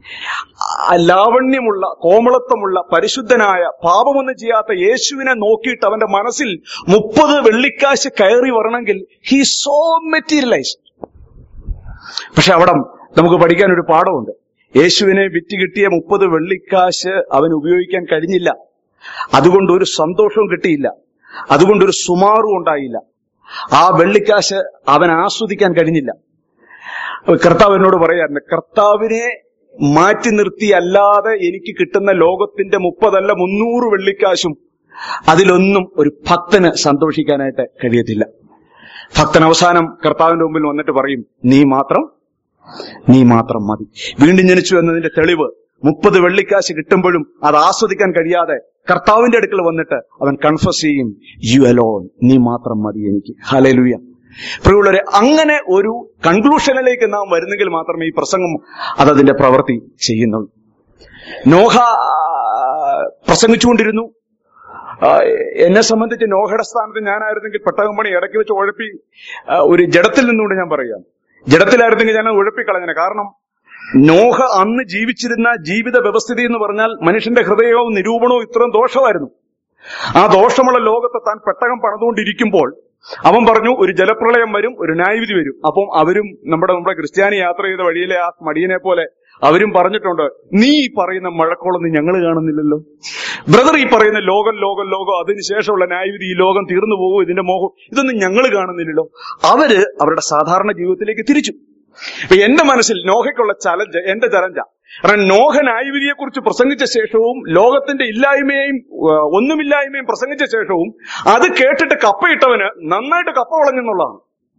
Speaker 3: ആ ലാവണ്യമുള്ള കോമളത്വമുള്ള പരിശുദ്ധനായ പാപമൊന്നും ചെയ്യാത്ത യേശുവിനെ നോക്കിയിട്ട് അവന്റെ മനസ്സിൽ മുപ്പത് വെള്ളിക്കാശ് കയറി വരണമെങ്കിൽ ഹി സോ മെറ്റീരിയലൈസ്ഡ് പക്ഷെ അവിടെ നമുക്ക് പഠിക്കാൻ ഒരു പാഠമുണ്ട് യേശുവിനെ വിറ്റ് കിട്ടിയ മുപ്പത് വെള്ളിക്കാശ് അവൻ ഉപയോഗിക്കാൻ കഴിഞ്ഞില്ല അതുകൊണ്ട് ഒരു സന്തോഷവും കിട്ടിയില്ല അതുകൊണ്ട് ഒരു സുമാറും ഉണ്ടായില്ല ആ വെള്ളിക്കാശ് അവൻ ആസ്വദിക്കാൻ കഴിഞ്ഞില്ല കർത്താവ് എന്നോട് പറയാറുണ്ട് കർത്താവിനെ മാറ്റി നിർത്തി അല്ലാതെ എനിക്ക് കിട്ടുന്ന ലോകത്തിന്റെ മുപ്പതല്ല മുന്നൂറ് വെള്ളിക്കാശും അതിലൊന്നും ഒരു ഭക്തന് സന്തോഷിക്കാനായിട്ട് കഴിയത്തില്ല ഭക്തൻ അവസാനം കർത്താവിന്റെ മുമ്പിൽ വന്നിട്ട് പറയും നീ മാത്രം നീ മാത്രം മതി വീണ്ടും ജനിച്ചു എന്നതിന്റെ തെളിവ് മുപ്പത് വെള്ളിക്കാശ് കിട്ടുമ്പോഴും അത് ആസ്വദിക്കാൻ കഴിയാതെ കർത്താവിന്റെ അടുക്കൽ വന്നിട്ട് അവൻ കൺഫസ് ചെയ്യും യു അലോൺ നീ മാത്രം മതി എനിക്ക് ഹലലുയ പ്രിയുള്ളവരെ അങ്ങനെ ഒരു കൺക്ലൂഷനിലേക്ക് നാം വരുന്നെങ്കിൽ മാത്രമേ ഈ പ്രസംഗം അതതിന്റെ പ്രവൃത്തി ചെയ്യുന്നുള്ളൂ നോഹ ആ, പ്രസംഗിച്ചുകൊണ്ടിരുന്നു ആ, എന്നെ സംബന്ധിച്ച് നോഹയുടെ സ്ഥാനത്ത് ഞാനായിരുന്നെങ്കിൽ പെട്ടകം പണി ഇടയ്ക്ക് വെച്ച് ഉഴപ്പി ആ, ഒരു ജഡത്തിൽ നിന്നുകൊണ്ട് ഞാൻ പറയാം ജഡത്തിലായിരുന്നെങ്കിൽ ഞാൻ ഉഴപ്പിക്കളഞ്ഞനെ കാരണം നോഹ അന്ന് ജീവിച്ചിരുന്ന ജീവിത വ്യവസ്ഥിതി എന്ന് പറഞ്ഞാൽ മനുഷ്യന്റെ ഹൃദയവും നിരൂപണവും ഇത്രയും ദോഷമായിരുന്നു ആ ദോഷമുള്ള ലോകത്തെ താൻ പെട്ടകം പണിതുകൊണ്ടിരിക്കുമ്പോൾ അവൻ പറഞ്ഞു ഒരു ജലപ്രളയം വരും ഒരു ന്യായവിധി വരും അപ്പം അവരും നമ്മുടെ നമ്മുടെ ക്രിസ്ത്യാനി യാത്ര ചെയ്ത വഴിയിലെ ആ മടിയനെ പോലെ അവരും പറഞ്ഞിട്ടുണ്ട് നീ ഈ പറയുന്ന മഴക്കോളൊന്നും ഞങ്ങൾ കാണുന്നില്ലല്ലോ ബ്രദർ ഈ പറയുന്ന ലോകം ലോകം ലോകം അതിനുശേഷമുള്ള ന്യായവിധി ഈ ലോകം തീർന്നു പോകും ഇതിന്റെ മോഹം ഇതൊന്നും ഞങ്ങൾ കാണുന്നില്ലല്ലോ അവര് അവരുടെ സാധാരണ ജീവിതത്തിലേക്ക് തിരിച്ചു അപ്പൊ എന്റെ മനസ്സിൽ നോഹയ്ക്കുള്ള ചലഞ്ച് എന്റെ ചലഞ്ച കാരണം നോഹ ന്യായവിധിയെ കുറിച്ച് പ്രസംഗിച്ച ശേഷവും ലോകത്തിന്റെ ഇല്ലായ്മയും ആ, ഒന്നുമില്ലായ്മയും പ്രസംഗിച്ച ശേഷവും അത് കേട്ടിട്ട് കപ്പയിട്ടവന് നന്നായിട്ട് കപ്പ വളഞ്ഞെന്നുള്ളതാണ്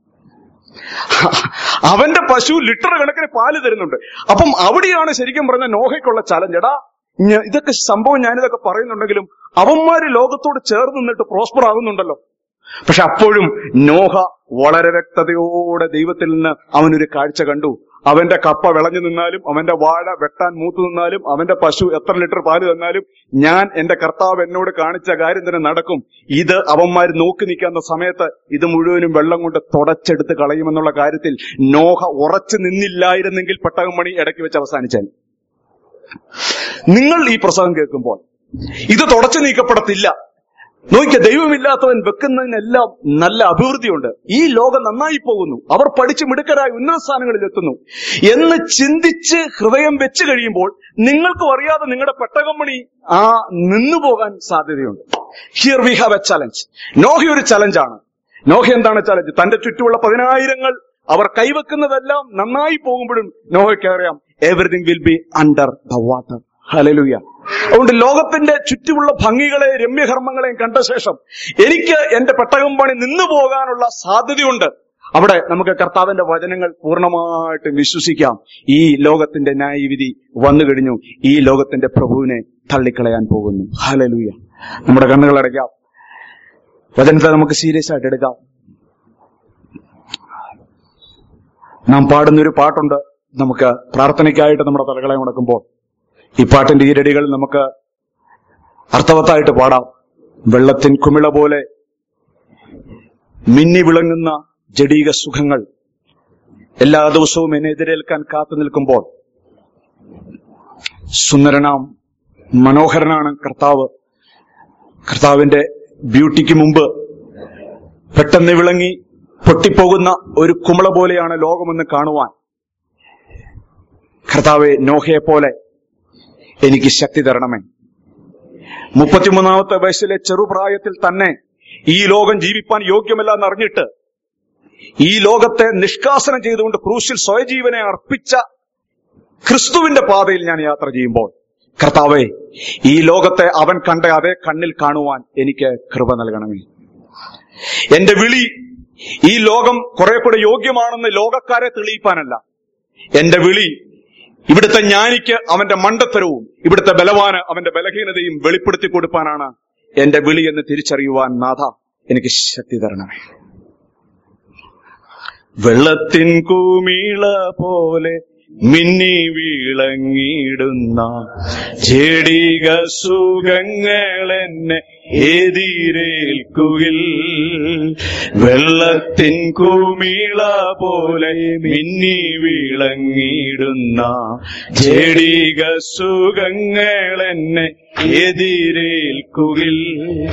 Speaker 3: അവന്റെ പശു ലിറ്റർ കണക്കിന് പാല് തരുന്നുണ്ട് അപ്പം അവിടെയാണ് ശരിക്കും പറഞ്ഞ നോഹയ്ക്കുള്ള ചലഞ്ച് എടാ ഞ- ഇതൊക്കെ സംഭവം ഞാനിതൊക്കെ പറയുന്നുണ്ടെങ്കിലും അവന്മാര് ലോകത്തോട് ചേർന്ന് നിന്നിട്ട് പ്രോസ്പർ ആകുന്നുണ്ടല്ലോ പക്ഷെ അപ്പോഴും നോഹ വളരെ വ്യക്തതയോടെ ദൈവത്തിൽ നിന്ന് അവനൊരു കാഴ്ച കണ്ടു അവന്റെ കപ്പ വിളഞ്ഞു നിന്നാലും അവന്റെ വാഴ വെട്ടാൻ മൂത്തു നിന്നാലും അവന്റെ പശു എത്ര ലിറ്റർ പാല് തന്നാലും ഞാൻ എന്റെ കർത്താവ് എന്നോട് കാണിച്ച കാര്യം തന്നെ നടക്കും ഇത് അവന്മാർ നോക്കി നിൽക്കുന്ന സമയത്ത് ഇത് മുഴുവനും വെള്ളം കൊണ്ട് തുടച്ചെടുത്ത് കളയുമെന്നുള്ള കാര്യത്തിൽ നോഹ ഉറച്ചു നിന്നില്ലായിരുന്നെങ്കിൽ പെട്ടകം മണി ഇടയ്ക്ക് വെച്ച് അവസാനിച്ചാൽ നിങ്ങൾ ഈ പ്രസംഗം കേൾക്കുമ്പോൾ ഇത് തുടച്ചു നീക്കപ്പെടത്തില്ല നോക്കിയ ദൈവമില്ലാത്തവൻ വെക്കുന്നതിനെല്ലാം നല്ല അഭിവൃദ്ധിയുണ്ട് ഈ ലോകം നന്നായി പോകുന്നു അവർ പഠിച്ച് മിടുക്കരായി ഉന്നത സ്ഥാനങ്ങളിൽ എത്തുന്നു എന്ന് ചിന്തിച്ച് ഹൃദയം വെച്ച് കഴിയുമ്പോൾ നിങ്ങൾക്കും അറിയാതെ നിങ്ങളുടെ പെട്ടകമണി ആ നിന്നു പോകാൻ സാധ്യതയുണ്ട് here we have a challenge നോഹ ഒരു ചലഞ്ചാണ് നോഹ എന്താണ് ചലഞ്ച് തന്റെ ചുറ്റുമുള്ള പതിനായിരങ്ങൾ അവർ കൈവെക്കുന്നതെല്ലാം നന്നായി പോകുമ്പോഴും നോഹയ്ക്ക് അറിയാം everything will be under the water ഹലലുയ അതുകൊണ്ട് ലോകത്തിന്റെ ചുറ്റുമുള്ള ഭംഗികളെ രമ്യകർമ്മങ്ങളെയും കണ്ട ശേഷം എനിക്ക് എന്റെ പെട്ടകം പണി നിന്നു പോകാനുള്ള സാധ്യതയുണ്ട് അവിടെ നമുക്ക് കർത്താവിന്റെ വചനങ്ങൾ പൂർണ്ണമായിട്ടും വിശ്വസിക്കാം ഈ ലോകത്തിന്റെ ന്യായവിധി വന്നു കഴിഞ്ഞു ഈ ലോകത്തിന്റെ പ്രഭുവിനെ തള്ളിക്കളയാൻ പോകുന്നു ഹലലുയ നമ്മുടെ കണ്ണുകൾ അടയ്ക്കാം വചനത്തെ നമുക്ക് സീരിയസ് ആയിട്ട് എടുക്കാം നാം പാടുന്നൊരു പാട്ടുണ്ട് നമുക്ക് പ്രാർത്ഥനയ്ക്കായിട്ട് നമ്മുടെ തലകളെ മുടക്കുമ്പോൾ ഈ പാട്ടിന്റെ ഈരടികൾ നമുക്ക് അർത്ഥവത്തായിട്ട് പാടാം വെള്ളത്തിൻ കുമിള പോലെ മിന്നി വിളങ്ങുന്ന ജഡീക സുഖങ്ങൾ എല്ലാ ദിവസവും എന്നെ എതിരേൽക്കാൻ കാത്തു നിൽക്കുമ്പോൾ സുന്ദരനാം മനോഹരനാണ് കർത്താവ് കർത്താവിന്റെ ബ്യൂട്ടിക്ക് മുമ്പ് പെട്ടെന്ന് വിളങ്ങി പൊട്ടിപ്പോകുന്ന ഒരു കുമിള പോലെയാണ് ലോകമെന്ന് കാണുവാൻ കർത്താവെ നോഹയെ പോലെ എനിക്ക് ശക്തി തരണമേ മുപ്പത്തിമൂന്നാമത്തെ വയസ്സിലെ ചെറുപ്രായത്തിൽ തന്നെ ഈ ലോകം ജീവിപ്പാൻ യോഗ്യമല്ല എന്നറിഞ്ഞിട്ട് ഈ ലോകത്തെ നിഷ്കാസനം ചെയ്തുകൊണ്ട് ക്രൂശിൽ സ്വയജീവനെ അർപ്പിച്ച ക്രിസ്തുവിന്റെ പാതയിൽ ഞാൻ യാത്ര ചെയ്യുമ്പോൾ കർത്താവെ ഈ ലോകത്തെ അവൻ കണ്ട അതേ കണ്ണിൽ കാണുവാൻ എനിക്ക് കൃപ നൽകണമേ എന്റെ വിളി ഈ ലോകം കുറെ കൂടെ യോഗ്യമാണെന്ന് ലോകക്കാരെ തെളിയിപ്പാനല്ല എന്റെ വിളി ഇവിടുത്തെ ജ്ഞാനിക്ക് അവന്റെ മണ്ടത്തരവും ഇവിടുത്തെ ബലവാന് അവന്റെ ബലഹീനതയും വെളിപ്പെടുത്തി കൊടുപ്പാനാണ് എന്റെ വിളി എന്ന് തിരിച്ചറിയുവാൻ നാഥ എനിക്ക് ശക്തി തരണമേ വെള്ളത്തിൻ കൂമീള പോലെ മിന്നി വിളങ്ങിടുന്ന ചെടിക സുഖങ്ങൾ എന്നെ എതിരേൽക്കുകിൽ വെള്ളത്തിൻ കൂമീള പോലെ മിന്നി വിളങ്ങിടുന്ന ചെടിക സുഖങ്ങൾ എന്നെ എതിരേൽക്കുകിൽ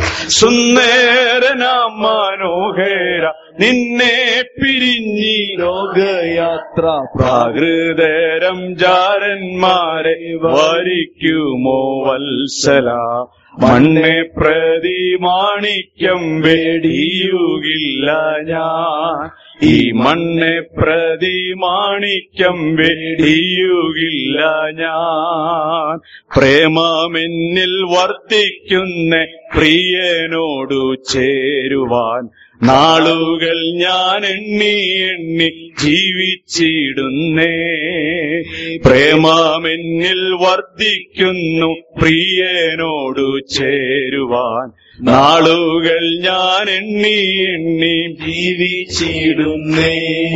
Speaker 3: സുന്ദരനാം മനോഹര നിന്നെ പിരിഞ്ഞി ലോകയാത്ര പ്രാകൃതരം ജാരന്മാരെ വരിക്കുമോ വത്സല മണ്ണെ പ്രതി മാണിക്യം വെടിയുകില്ല ഞാൻ ഈ മണ്ണെ പ്രതി മാണിക്യം വെടിയുകില്ല ഞാൻ പ്രേമമെന്നിൽ വർദ്ധിക്കുന്ന പ്രിയനോടു ചേരുവാൻ നാളുകൾ ഞാൻ എണ്ണി എണ്ണി ജീവിച്ചിടുന്നേ പ്രേമമെന്നിൽ വർദ്ധിക്കുന്നു പ്രിയനോടു ചേരുവാൻ നാളുകൾ ഞാൻ എണ്ണി എണ്ണി ജീവിച്ചിടുന്നേ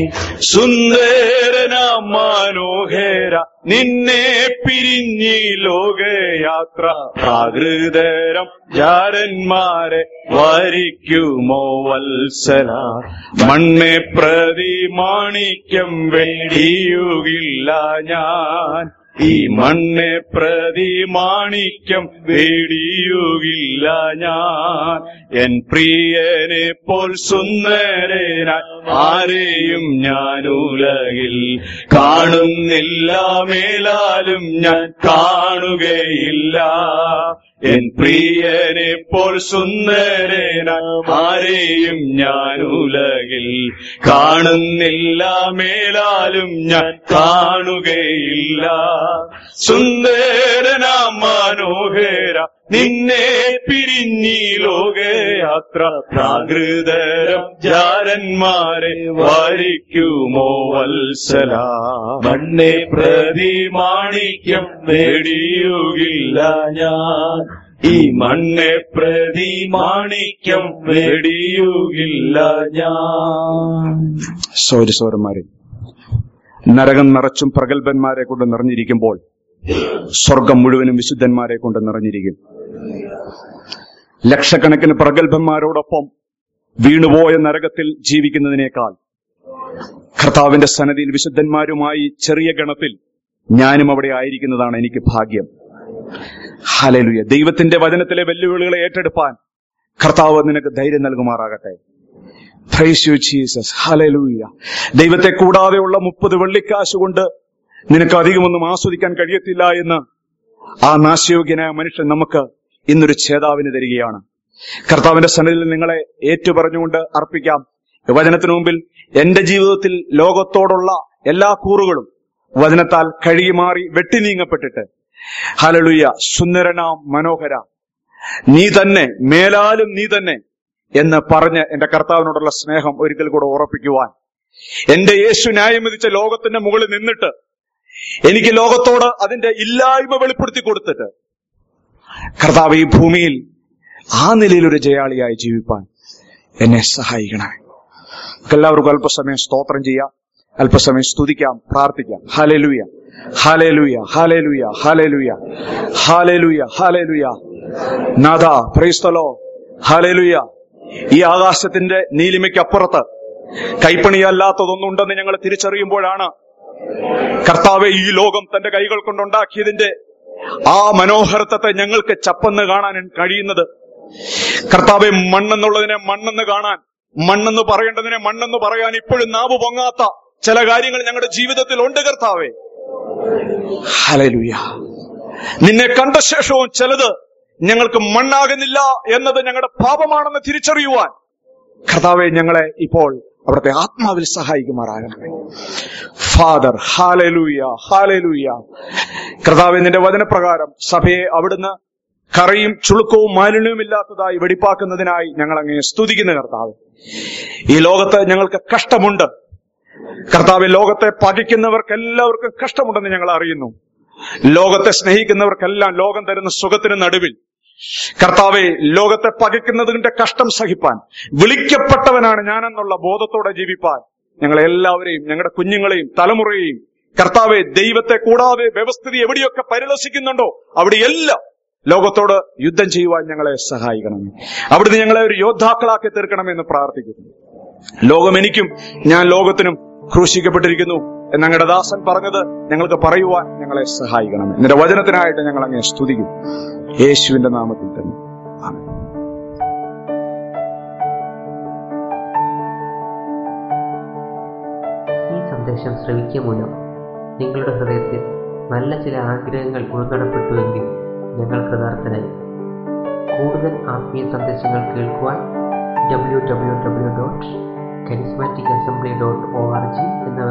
Speaker 3: സുന്ദരനാം മനോഹര നിന്നെ പിരിഞ്ഞി ലോകയാത്ര പ്രാകൃതരം ജാരന്മാരെ വരിക്കുമോ വത്സല മണ്ണെ പ്രതി മാണിക്യം വെടിയുകില്ല ഞാൻ ഈ മണ്ണെ പ്രതി മാണിക്യം വേടിയുകില്ല ഞാൻ എൻ പ്രിയനെ പോൽ സുന്ദരന ആരെയും ഞാൻ ഉലകിൽ കാണുന്നില്ല മേലാലും ഞാൻ കാണുകയില്ല എൻ പ്രിയനെ പോൽ സുന്ദരന ആരെയും ഞാൻ ഉലകിൽ കാണുന്നില്ല മേലാലും ഞാൻ കാണുകയില്ല സുന്ദരന മനോഹര നിന്നെ പിരിഞ്ഞി ലോകയാത്ര പ്രാകൃതരം ജാരന്മാരെ വരിക്കുമോ വത്സല മണ്ണെ പ്രതി മാണിക്യം വേടിയുകില്ല ഞാൻ ഈ മണ്ണെ പ്രതി മാണിക്യം വേടിയുകില്ല ഞാൻ സോരി സോരന്മാരെ നരകം നിറച്ചും പ്രഗത്ഭന്മാരെ കൊണ്ട് നിറഞ്ഞിരിക്കുമ്പോൾ സ്വർഗം മുഴുവനും വിശുദ്ധന്മാരെ കൊണ്ട് നിറഞ്ഞിരിക്കും ലക്ഷക്കണക്കിന് പ്രഗത്ഭന്മാരോടൊപ്പം വീണുപോയ നരകത്തിൽ ജീവിക്കുന്നതിനേക്കാൾ കർത്താവിന്റെ സന്നദ്ധിയിൽ വിശുദ്ധന്മാരുമായി ചെറിയ ഗണത്തിൽ ഞാനും അവിടെ ആയിരിക്കുന്നതാണ് എനിക്ക് ഭാഗ്യം ഹലലുയ ദൈവത്തിന്റെ വചനത്തിലെ വെല്ലുവിളികളെ ഏറ്റെടുപ്പാൻ കർത്താവ് നിനക്ക് ധൈര്യം നൽകുമാറാകട്ടെ Praise you, Jesus. Hallelujah. ദൈവത്തെ കൂടാതെയുള്ള മുപ്പത് വെള്ളിക്കാശ് കൊണ്ട് നിനക്ക് അധികമൊന്നും ആസ്വദിക്കാൻ കഴിയത്തില്ല എന്ന് ആ നാശയോഗ്യനായ മനുഷ്യൻ നമുക്ക് ഇന്നൊരു ഛേതാവിന് തരികയാണ് കർത്താവിന്റെ സന്നിധിയിൽ നിങ്ങളെ ഏറ്റുപറഞ്ഞുകൊണ്ട് അർപ്പിക്കാം വചനത്തിനു മുമ്പിൽ എന്റെ ജീവിതത്തിൽ ലോകത്തോടുള്ള എല്ലാ കൂറുകളും വചനത്താൽ കഴുകിമാറി വെട്ടിനീങ്ങപ്പെട്ടിട്ട് ഹലലുയ സുന്ദരനാം മനോഹര നീ തന്നെ മേലാലും നീ തന്നെ എന്ന് പറഞ്ഞ് എന്റെ കർത്താവിനോടുള്ള സ്നേഹം ഒരിക്കൽ കൂടെ ഉറപ്പിക്കുവാൻ എന്റെ യേശു ന്യായം വിധിച്ച ലോകത്തിന്റെ മുകളിൽ നിന്നിട്ട് എനിക്ക് ലോകത്തോട് അതിന്റെ ഇല്ലായ്മ വെളിപ്പെടുത്തി കൊടുത്തിട്ട് കർത്താവ് ഈ ഭൂമിയിൽ ആ നിലയിൽ ഒരു ജയാളിയായി ജീവിപ്പാൻ എന്നെ സഹായിക്കണമേ നമുക്ക് എല്ലാവർക്കും അല്പസമയം സ്തോത്രം ചെയ്യാം അല്പസമയം സ്തുതിക്കാം പ്രാർത്ഥിക്കാം ഹാലേലുയ ഹാലേലുയ ഹാലേലുയ ഹാലേലുയ ഹാലേലുയ ഹാലേലുയ നാഥ പ്രൈസ്തലോ ഹാലേലുയ ഈ ആകാശത്തിന്റെ നീലിമയ്ക്കപ്പുറത്ത് കൈപ്പണിയല്ലാത്തതൊന്നുണ്ടെന്ന് ഞങ്ങൾ തിരിച്ചറിയുമ്പോഴാണ് കർത്താവെ ഈ ലോകം തന്റെ കൈകൾ കൊണ്ടുണ്ടാക്കിയതിന്റെ ആ മനോഹരത്വത്തെ ഞങ്ങൾക്ക് ചപ്പെന്ന് കാണാൻ കഴിയുന്നത് കർത്താവെ മണ്ണെന്നുള്ളതിനെ മണ്ണെന്ന് കാണാൻ മണ്ണെന്ന് പറയേണ്ടതിനെ മണ്ണെന്ന് പറയാൻ ഇപ്പോഴും നാവ് പൊങ്ങാത്ത ചില കാര്യങ്ങൾ ഞങ്ങളുടെ ജീവിതത്തിൽ ഉണ്ട് കർത്താവെ ഹലലുയ നിന്നെ കണ്ട ശേഷവും ചിലത് ഞങ്ങൾക്ക് മണ്ണാകുന്നില്ല എന്നത് ഞങ്ങളുടെ പാപമാണെന്ന് തിരിച്ചറിയുവാൻ കർത്താവെ ഞങ്ങളെ ഇപ്പോൾ അവിടുത്തെ ആത്മാവിൽ സഹായിക്കുമാറാകണമേ ഫാദർ ഹാലലൂയ ഹാലലൂയ കർത്താവെ നിന്റെ വചനപ്രകാരം സഭയെ അവിടുന്ന് കറയും ചുളുക്കവും മാലിന്യവുമില്ലാത്തതായി വെടിപ്പാക്കുന്നതിനായി ഞങ്ങൾ അങ്ങേ സ്തുതിക്കുന്ന കർത്താവ് ഈ ലോകത്ത് ഞങ്ങൾക്ക് കഷ്ടമുണ്ട് കർത്താവ് ലോകത്തെ പകയ്ക്കുന്നവർക്ക് എല്ലാവർക്കും കഷ്ടമുണ്ടെന്ന് ഞങ്ങൾ അറിയുന്നു ലോകത്തെ സ്നേഹിക്കുന്നവർക്കെല്ലാം ലോകം തരുന്ന സുഖത്തിന് നടുവിൽ കർത്താവെ ലോകത്തെ പകയ്ക്കുന്നതിന്റെ കഷ്ടം സഹിപ്പാൻ വിളിക്കപ്പെട്ടവനാണ് ഞാനെന്നുള്ള ബോധത്തോടെ ജീവിപ്പാൻ ഞങ്ങളെ എല്ലാവരെയും ഞങ്ങളുടെ കുഞ്ഞുങ്ങളെയും തലമുറയെയും കർത്താവെ ദൈവത്തെ കൂടാതെ വ്യവസ്ഥിതി എവിടെയൊക്കെ പരിലസിക്കുന്നുണ്ടോ അവിടെയെല്ലാം ലോകത്തോട് യുദ്ധം ചെയ്യുവാൻ ഞങ്ങളെ സഹായിക്കണമേ അവിടുന്ന് ഞങ്ങളെ ഒരു യോദ്ധാക്കളാക്കി തീർക്കണമെന്ന് പ്രാർത്ഥിക്കുന്നു ലോകം എനിക്കും ഞാൻ ലോകത്തിനും ക്രൂശിക്കപ്പെട്ടിരിക്കുന്നു എന്ന് ഞങ്ങളുടെ ദാസൻ പറഞ്ഞത് ഞങ്ങൾക്ക് പറയുവാൻ ഞങ്ങളെ സഹായിക്കണം നിന്റെ വചനത്തിനായിട്ട് ഞങ്ങൾ അങ്ങനെ സ്തുതിക്കും യേശുവിന്റെ നാമത്തിൽ തന്നെ ആമേൻ.
Speaker 4: ഈ സന്ദേശം ശ്രവിക്കുക മൂലം നിങ്ങളുടെ ഹൃദയത്തിൽ നല്ല ചില ആഗ്രഹങ്ങൾ ഉൾനടപ്പെട്ടുവെങ്കിൽ ഞങ്ങൾ കൃതാർത്ഥനായി കൂടുതൽ ആത്മീയ സന്ദേശങ്ങൾ കേൾക്കുവാൻ W W W dot charismatic assembly dot O R G എന്ന